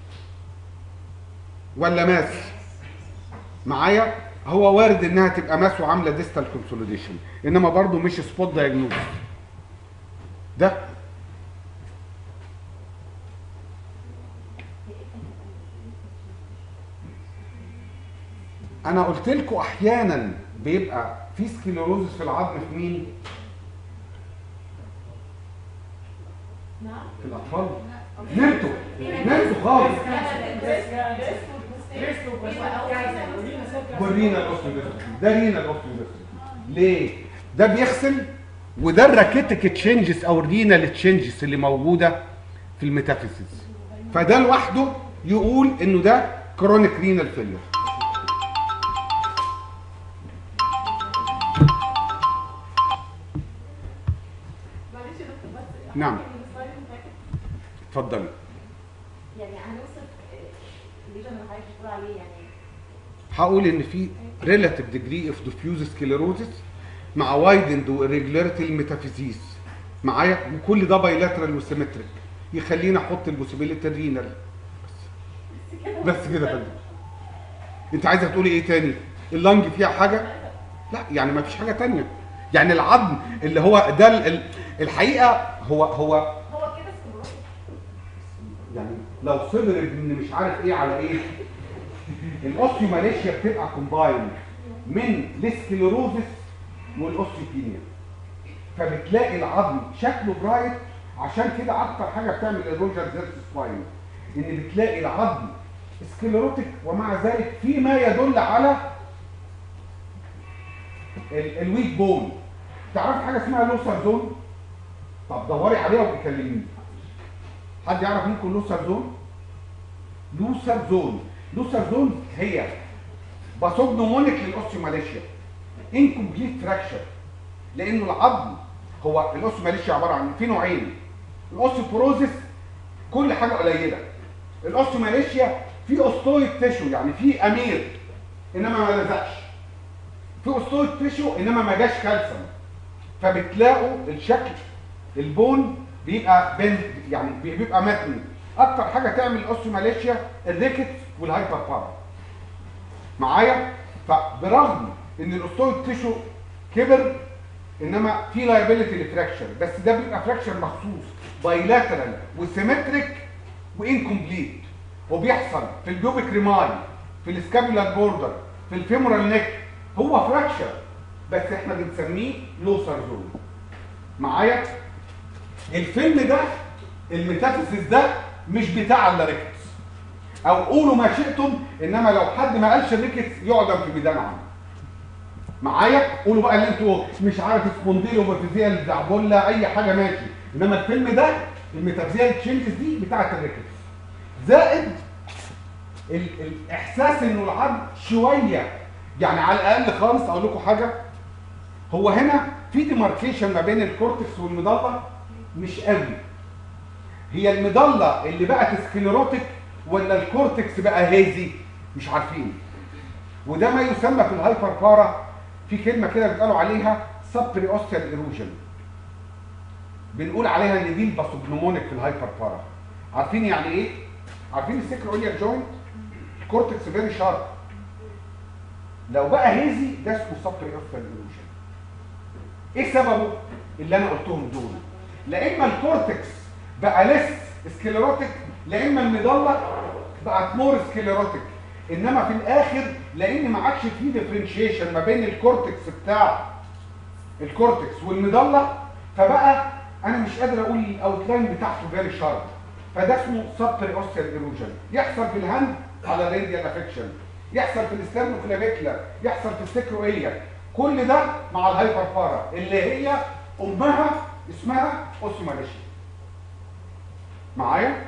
ولا ماس معايا هو وارد انها تبقى ماس وعامله ديستال كونسوليديشن انما برضو مش سبوت دايجنوز ده انا قلت لكم احيانا بيبقى في سكليروزس في العظم في مين نعم في الاطفال نمتوا نمتوا خالص ورينا الاوستيوديستروفي ده رينا الاوستيوديستروفي ليه ده بيغسل وده الراكيتك تشينجز او الرينال تشينجز اللي موجوده في الميتافيزيس فده لوحده يقول انه ده كرونيك رينال فيلير معلش يا دكتور بس نعم. من السلايد اللي فاتت اتفضلي يعني هنوصف الليجن اللي حضرتك بتقول عليه يعني هقول ان في relative degree of diffuse sclerosis مع widened و irregularity الميتافيزيس معايا وكل ده بايلاترال وسيمتريك يخليني احط البوسيبيليتي الرينال بس بس كده يا فندم انت عايزه تقولي ايه تاني اللنج فيها حاجه لا يعني ما فيش حاجه تانية يعني العظم اللي هو ده ال- ال- الحقيقه هو هو هو كده سكلروز يعني لو صبر ان مش عارف ايه على ايه الاوستيوماليشيا بتبقى كومباين من السكليروزس والاوستيوبينيا فبتلاقي العظم شكله برايت عشان كده اكتر حاجه بتعمل ايروجن زيرت سباين ان بتلاقي العظم سكليروتيك ومع ذلك في ما يدل على ال- الويك بون تعرف حاجه اسمها لوسر زون طب دوري عليها وبيكلميني حد يعرف ممكن لوسر زون لوسر زون لوسر زون هي باسوجنومونيك للاوستيوماليشيا انكمبليت فراكشر لانه العظم هو الاوستيوماليشيا عباره عن في نوعين الاوستيوبروزيس كل حاجه قليله الاوستيوماليشيا في اوستويد تيشو يعني في امير انما ما لزقش في اوستويد تيشو انما ما جاش كالسيوم فبتلاقوا الشكل البون بيبقى بند يعني بيبقى متني اكتر حاجه تعمل الاوستيوماليشيا الريكت والهايبر بارا معايا فبرغم ان الاوستويد تيشو كبر انما في لايبيليتي لفراكشر بس ده بيبقى فراكشر مخصوص بايلاترال وسيمتريك وانكمبليت وبيحصل في البيوبيك ريماي في السكابولار بوردر في الفيمورال نيك هو فراكشر بس احنا بنسميه لوسر زون معايا الفيلم ده الميتافيزيس ده مش بتاع اللاريكتس او قولوا ما شئتم انما لو حد ما قالش الريكتس يعدم في ميدان عام معايا قولوا بقى اللي انتوا مش عارف سبونديلو ميتافيزيال دعبولا اي حاجه ماشي انما الفيلم ده الميتافيزيال تشينجز دي بتاعه الريكتس زائد ال- الاحساس انه العظم شويه يعني على الاقل خالص اقول لكم حاجه هو هنا في ديماركيشن ما بين الكورتكس والمضله مش قوي هي المضله اللي بقت سكليروتيك ولا الكورتكس بقى هيزي مش عارفين وده ما يسمى في الهايبر بارا في كلمه كده بيتقالوا عليها سبري اوستيال ايروجن بنقول عليها ان دي الباسوجنومونيك في الهايبر بارا عارفين يعني ايه عارفين السكروليا جوينت الكورتكس فيري شارب لو بقى هيزي ده اسمه سبري اوستيال ايروجن ايه سببه اللي انا قلتهم دول لا اما الكورتكس بقى لس سكليروتيك لا اما المضله بقت مور سكليروتيك انما في الاخر لان ما عادش في ديفرنشيشن ما بين الكورتكس بتاع الكورتكس والمضله فبقى انا مش قادر اقول الاوتلاين بتاعته فيري شارب فده اسمه سبتري اوستيال ايروجن يحصل في الهند على راديال افكشن يحصل في الاسترنوكلافيكولار يحصل في السكرويليا كل ده مع الهايبر بارا اللي هي امها اسمها اوسماليشيا معايا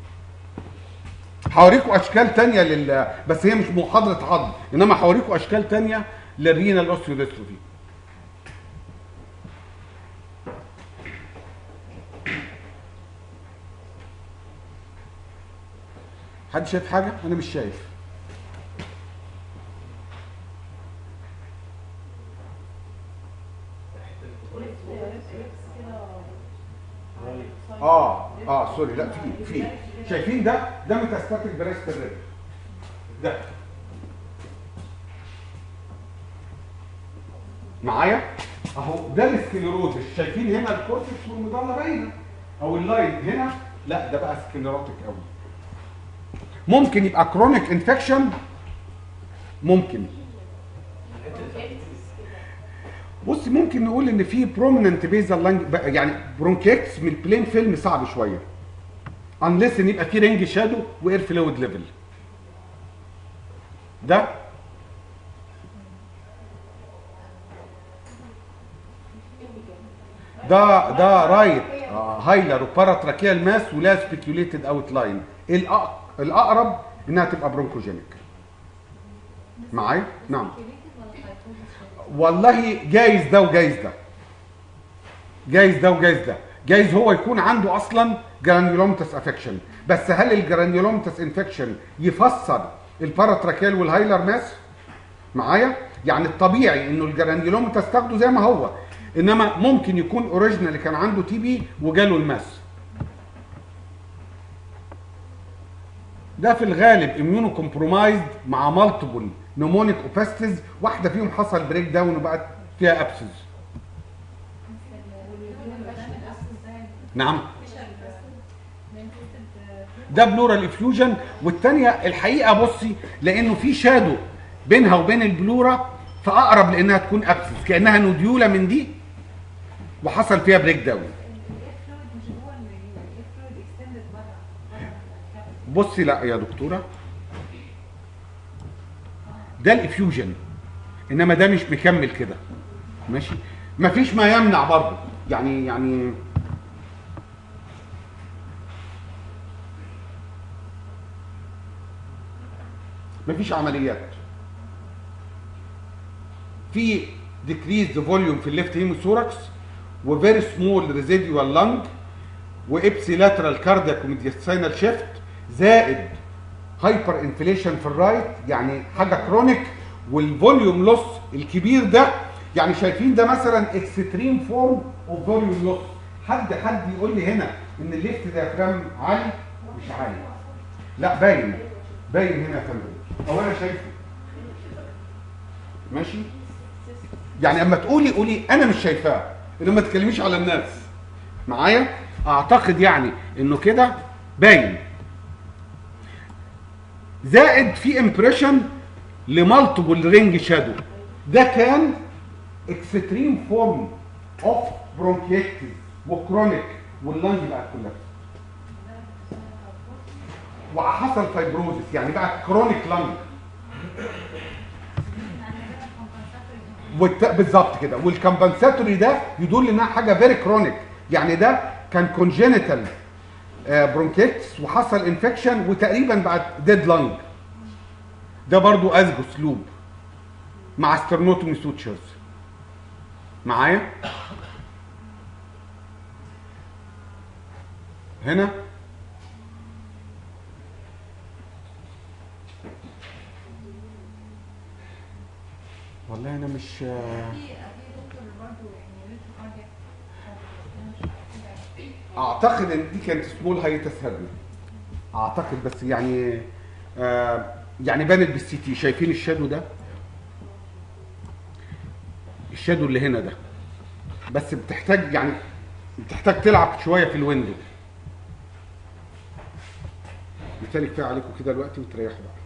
هوريكم اشكال تانية لل بس هي مش محاضره عظم انما هوريكم اشكال تانية للرينال اوستيوديستروفي حد شايف حاجه انا مش شايف اه اه سوري لا في في شايفين ده ده ميتاستاتيك بريست الريب ده معايا اهو ده السكليروزس شايفين هنا الكورتكس والمضله باينه او اللاين هنا لا ده بقى سكليروتيك قوي ممكن يبقى كرونيك انفكشن ممكن بص ممكن نقول ان في بروميننت بيزال لانج يعني برونكيكس من البلين فيلم صعب شويه انليس ان يبقى في رينج شادو واير فلويد ليفل ده ده ده رايت هايلر وباراتراكيال ماس ولا سبيكيوليتد اوت لاين الاقرب انها تبقى برونكوجينيك معايا نعم والله جايز ده وجايز ده جايز ده وجايز ده جايز هو يكون عنده اصلا جرانيولومتس افكشن بس هل الجرانيولومتس انفكشن يفسر الباراتراكيال والهايلر ماس معايا يعني الطبيعي انه الجرانيولومتس تاخده زي ما هو انما ممكن يكون اوريجينال كان عنده تي بي وجاله الماس ده في الغالب اميونو كومبرومايزد مع مالتيبل نمونيك اوباستيز واحده فيهم حصل بريك داون وبقت فيها ابسز نعم ده بلورال افيوجن والثانيه الحقيقه بصي لانه في شادو بينها وبين البلورا فاقرب لانها تكون ابسس كانها نوديولا من دي وحصل فيها بريك داون بصي لا يا دكتوره ده الافيوجن انما ده مش مكمل كده ماشي مفيش ما يمنع برضه يعني يعني مفيش عمليات في decreased volume في الليفت هيموثوركس وفيري سمول ريزيديوال لانج وابسي لاترال كاردياك وميديستاينال شيفت زائد هايبر انفليشن في الرايت يعني حاجه كرونيك والفوليوم لوس الكبير ده يعني شايفين ده مثلا اكستريم فورم اوف فوليوم لوس حد حد يقول لي هنا ان الليفت ديافرام عالي مش عالي لا باين باين هنا يا فندم او انا شايفه ماشي يعني اما تقولي قولي انا مش شايفاه انما ما تتكلميش على الناس معايا اعتقد يعني انه كده باين زائد في امبريشن لمالتيبل رينج شادو ده كان اكستريم فورم اوف برونكيتس وكرونيك واللنج بقت كلها وحصل فايبروزس يعني بقى كرونيك لنج والت... بالظبط كده والكمبنساتوري ده يدل انها حاجه فيري كرونيك يعني ده كان كونجينيتال برونكيتس وحصل انفكشن وتقريبا بقت ديد لانج ده برضو ازجوس لوب مع سترنوتومي سوتشرز معايا هنا والله انا مش في في دكتور برضه يعني ريتو كاردياك اعتقد ان دي كانت سمول هايتس هرني اعتقد بس يعني آه يعني بانت بالسي تي شايفين الشادو ده الشادو اللي هنا ده بس بتحتاج يعني بتحتاج تلعب شويه في الويندو بالتالي كفايه عليكم كده دلوقتي وتريحوا بقى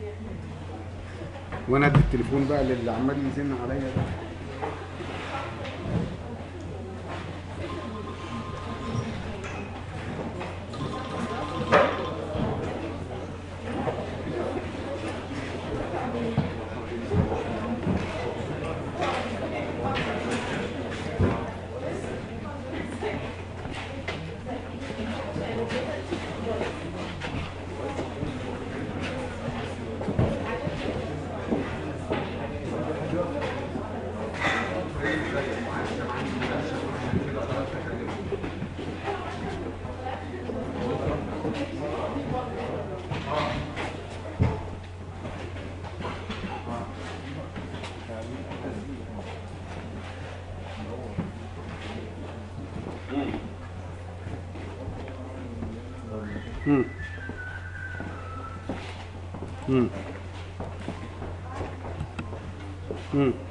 وانا ادي التليفون بقى للي عمال يزن عليا ده مم. مم. مم.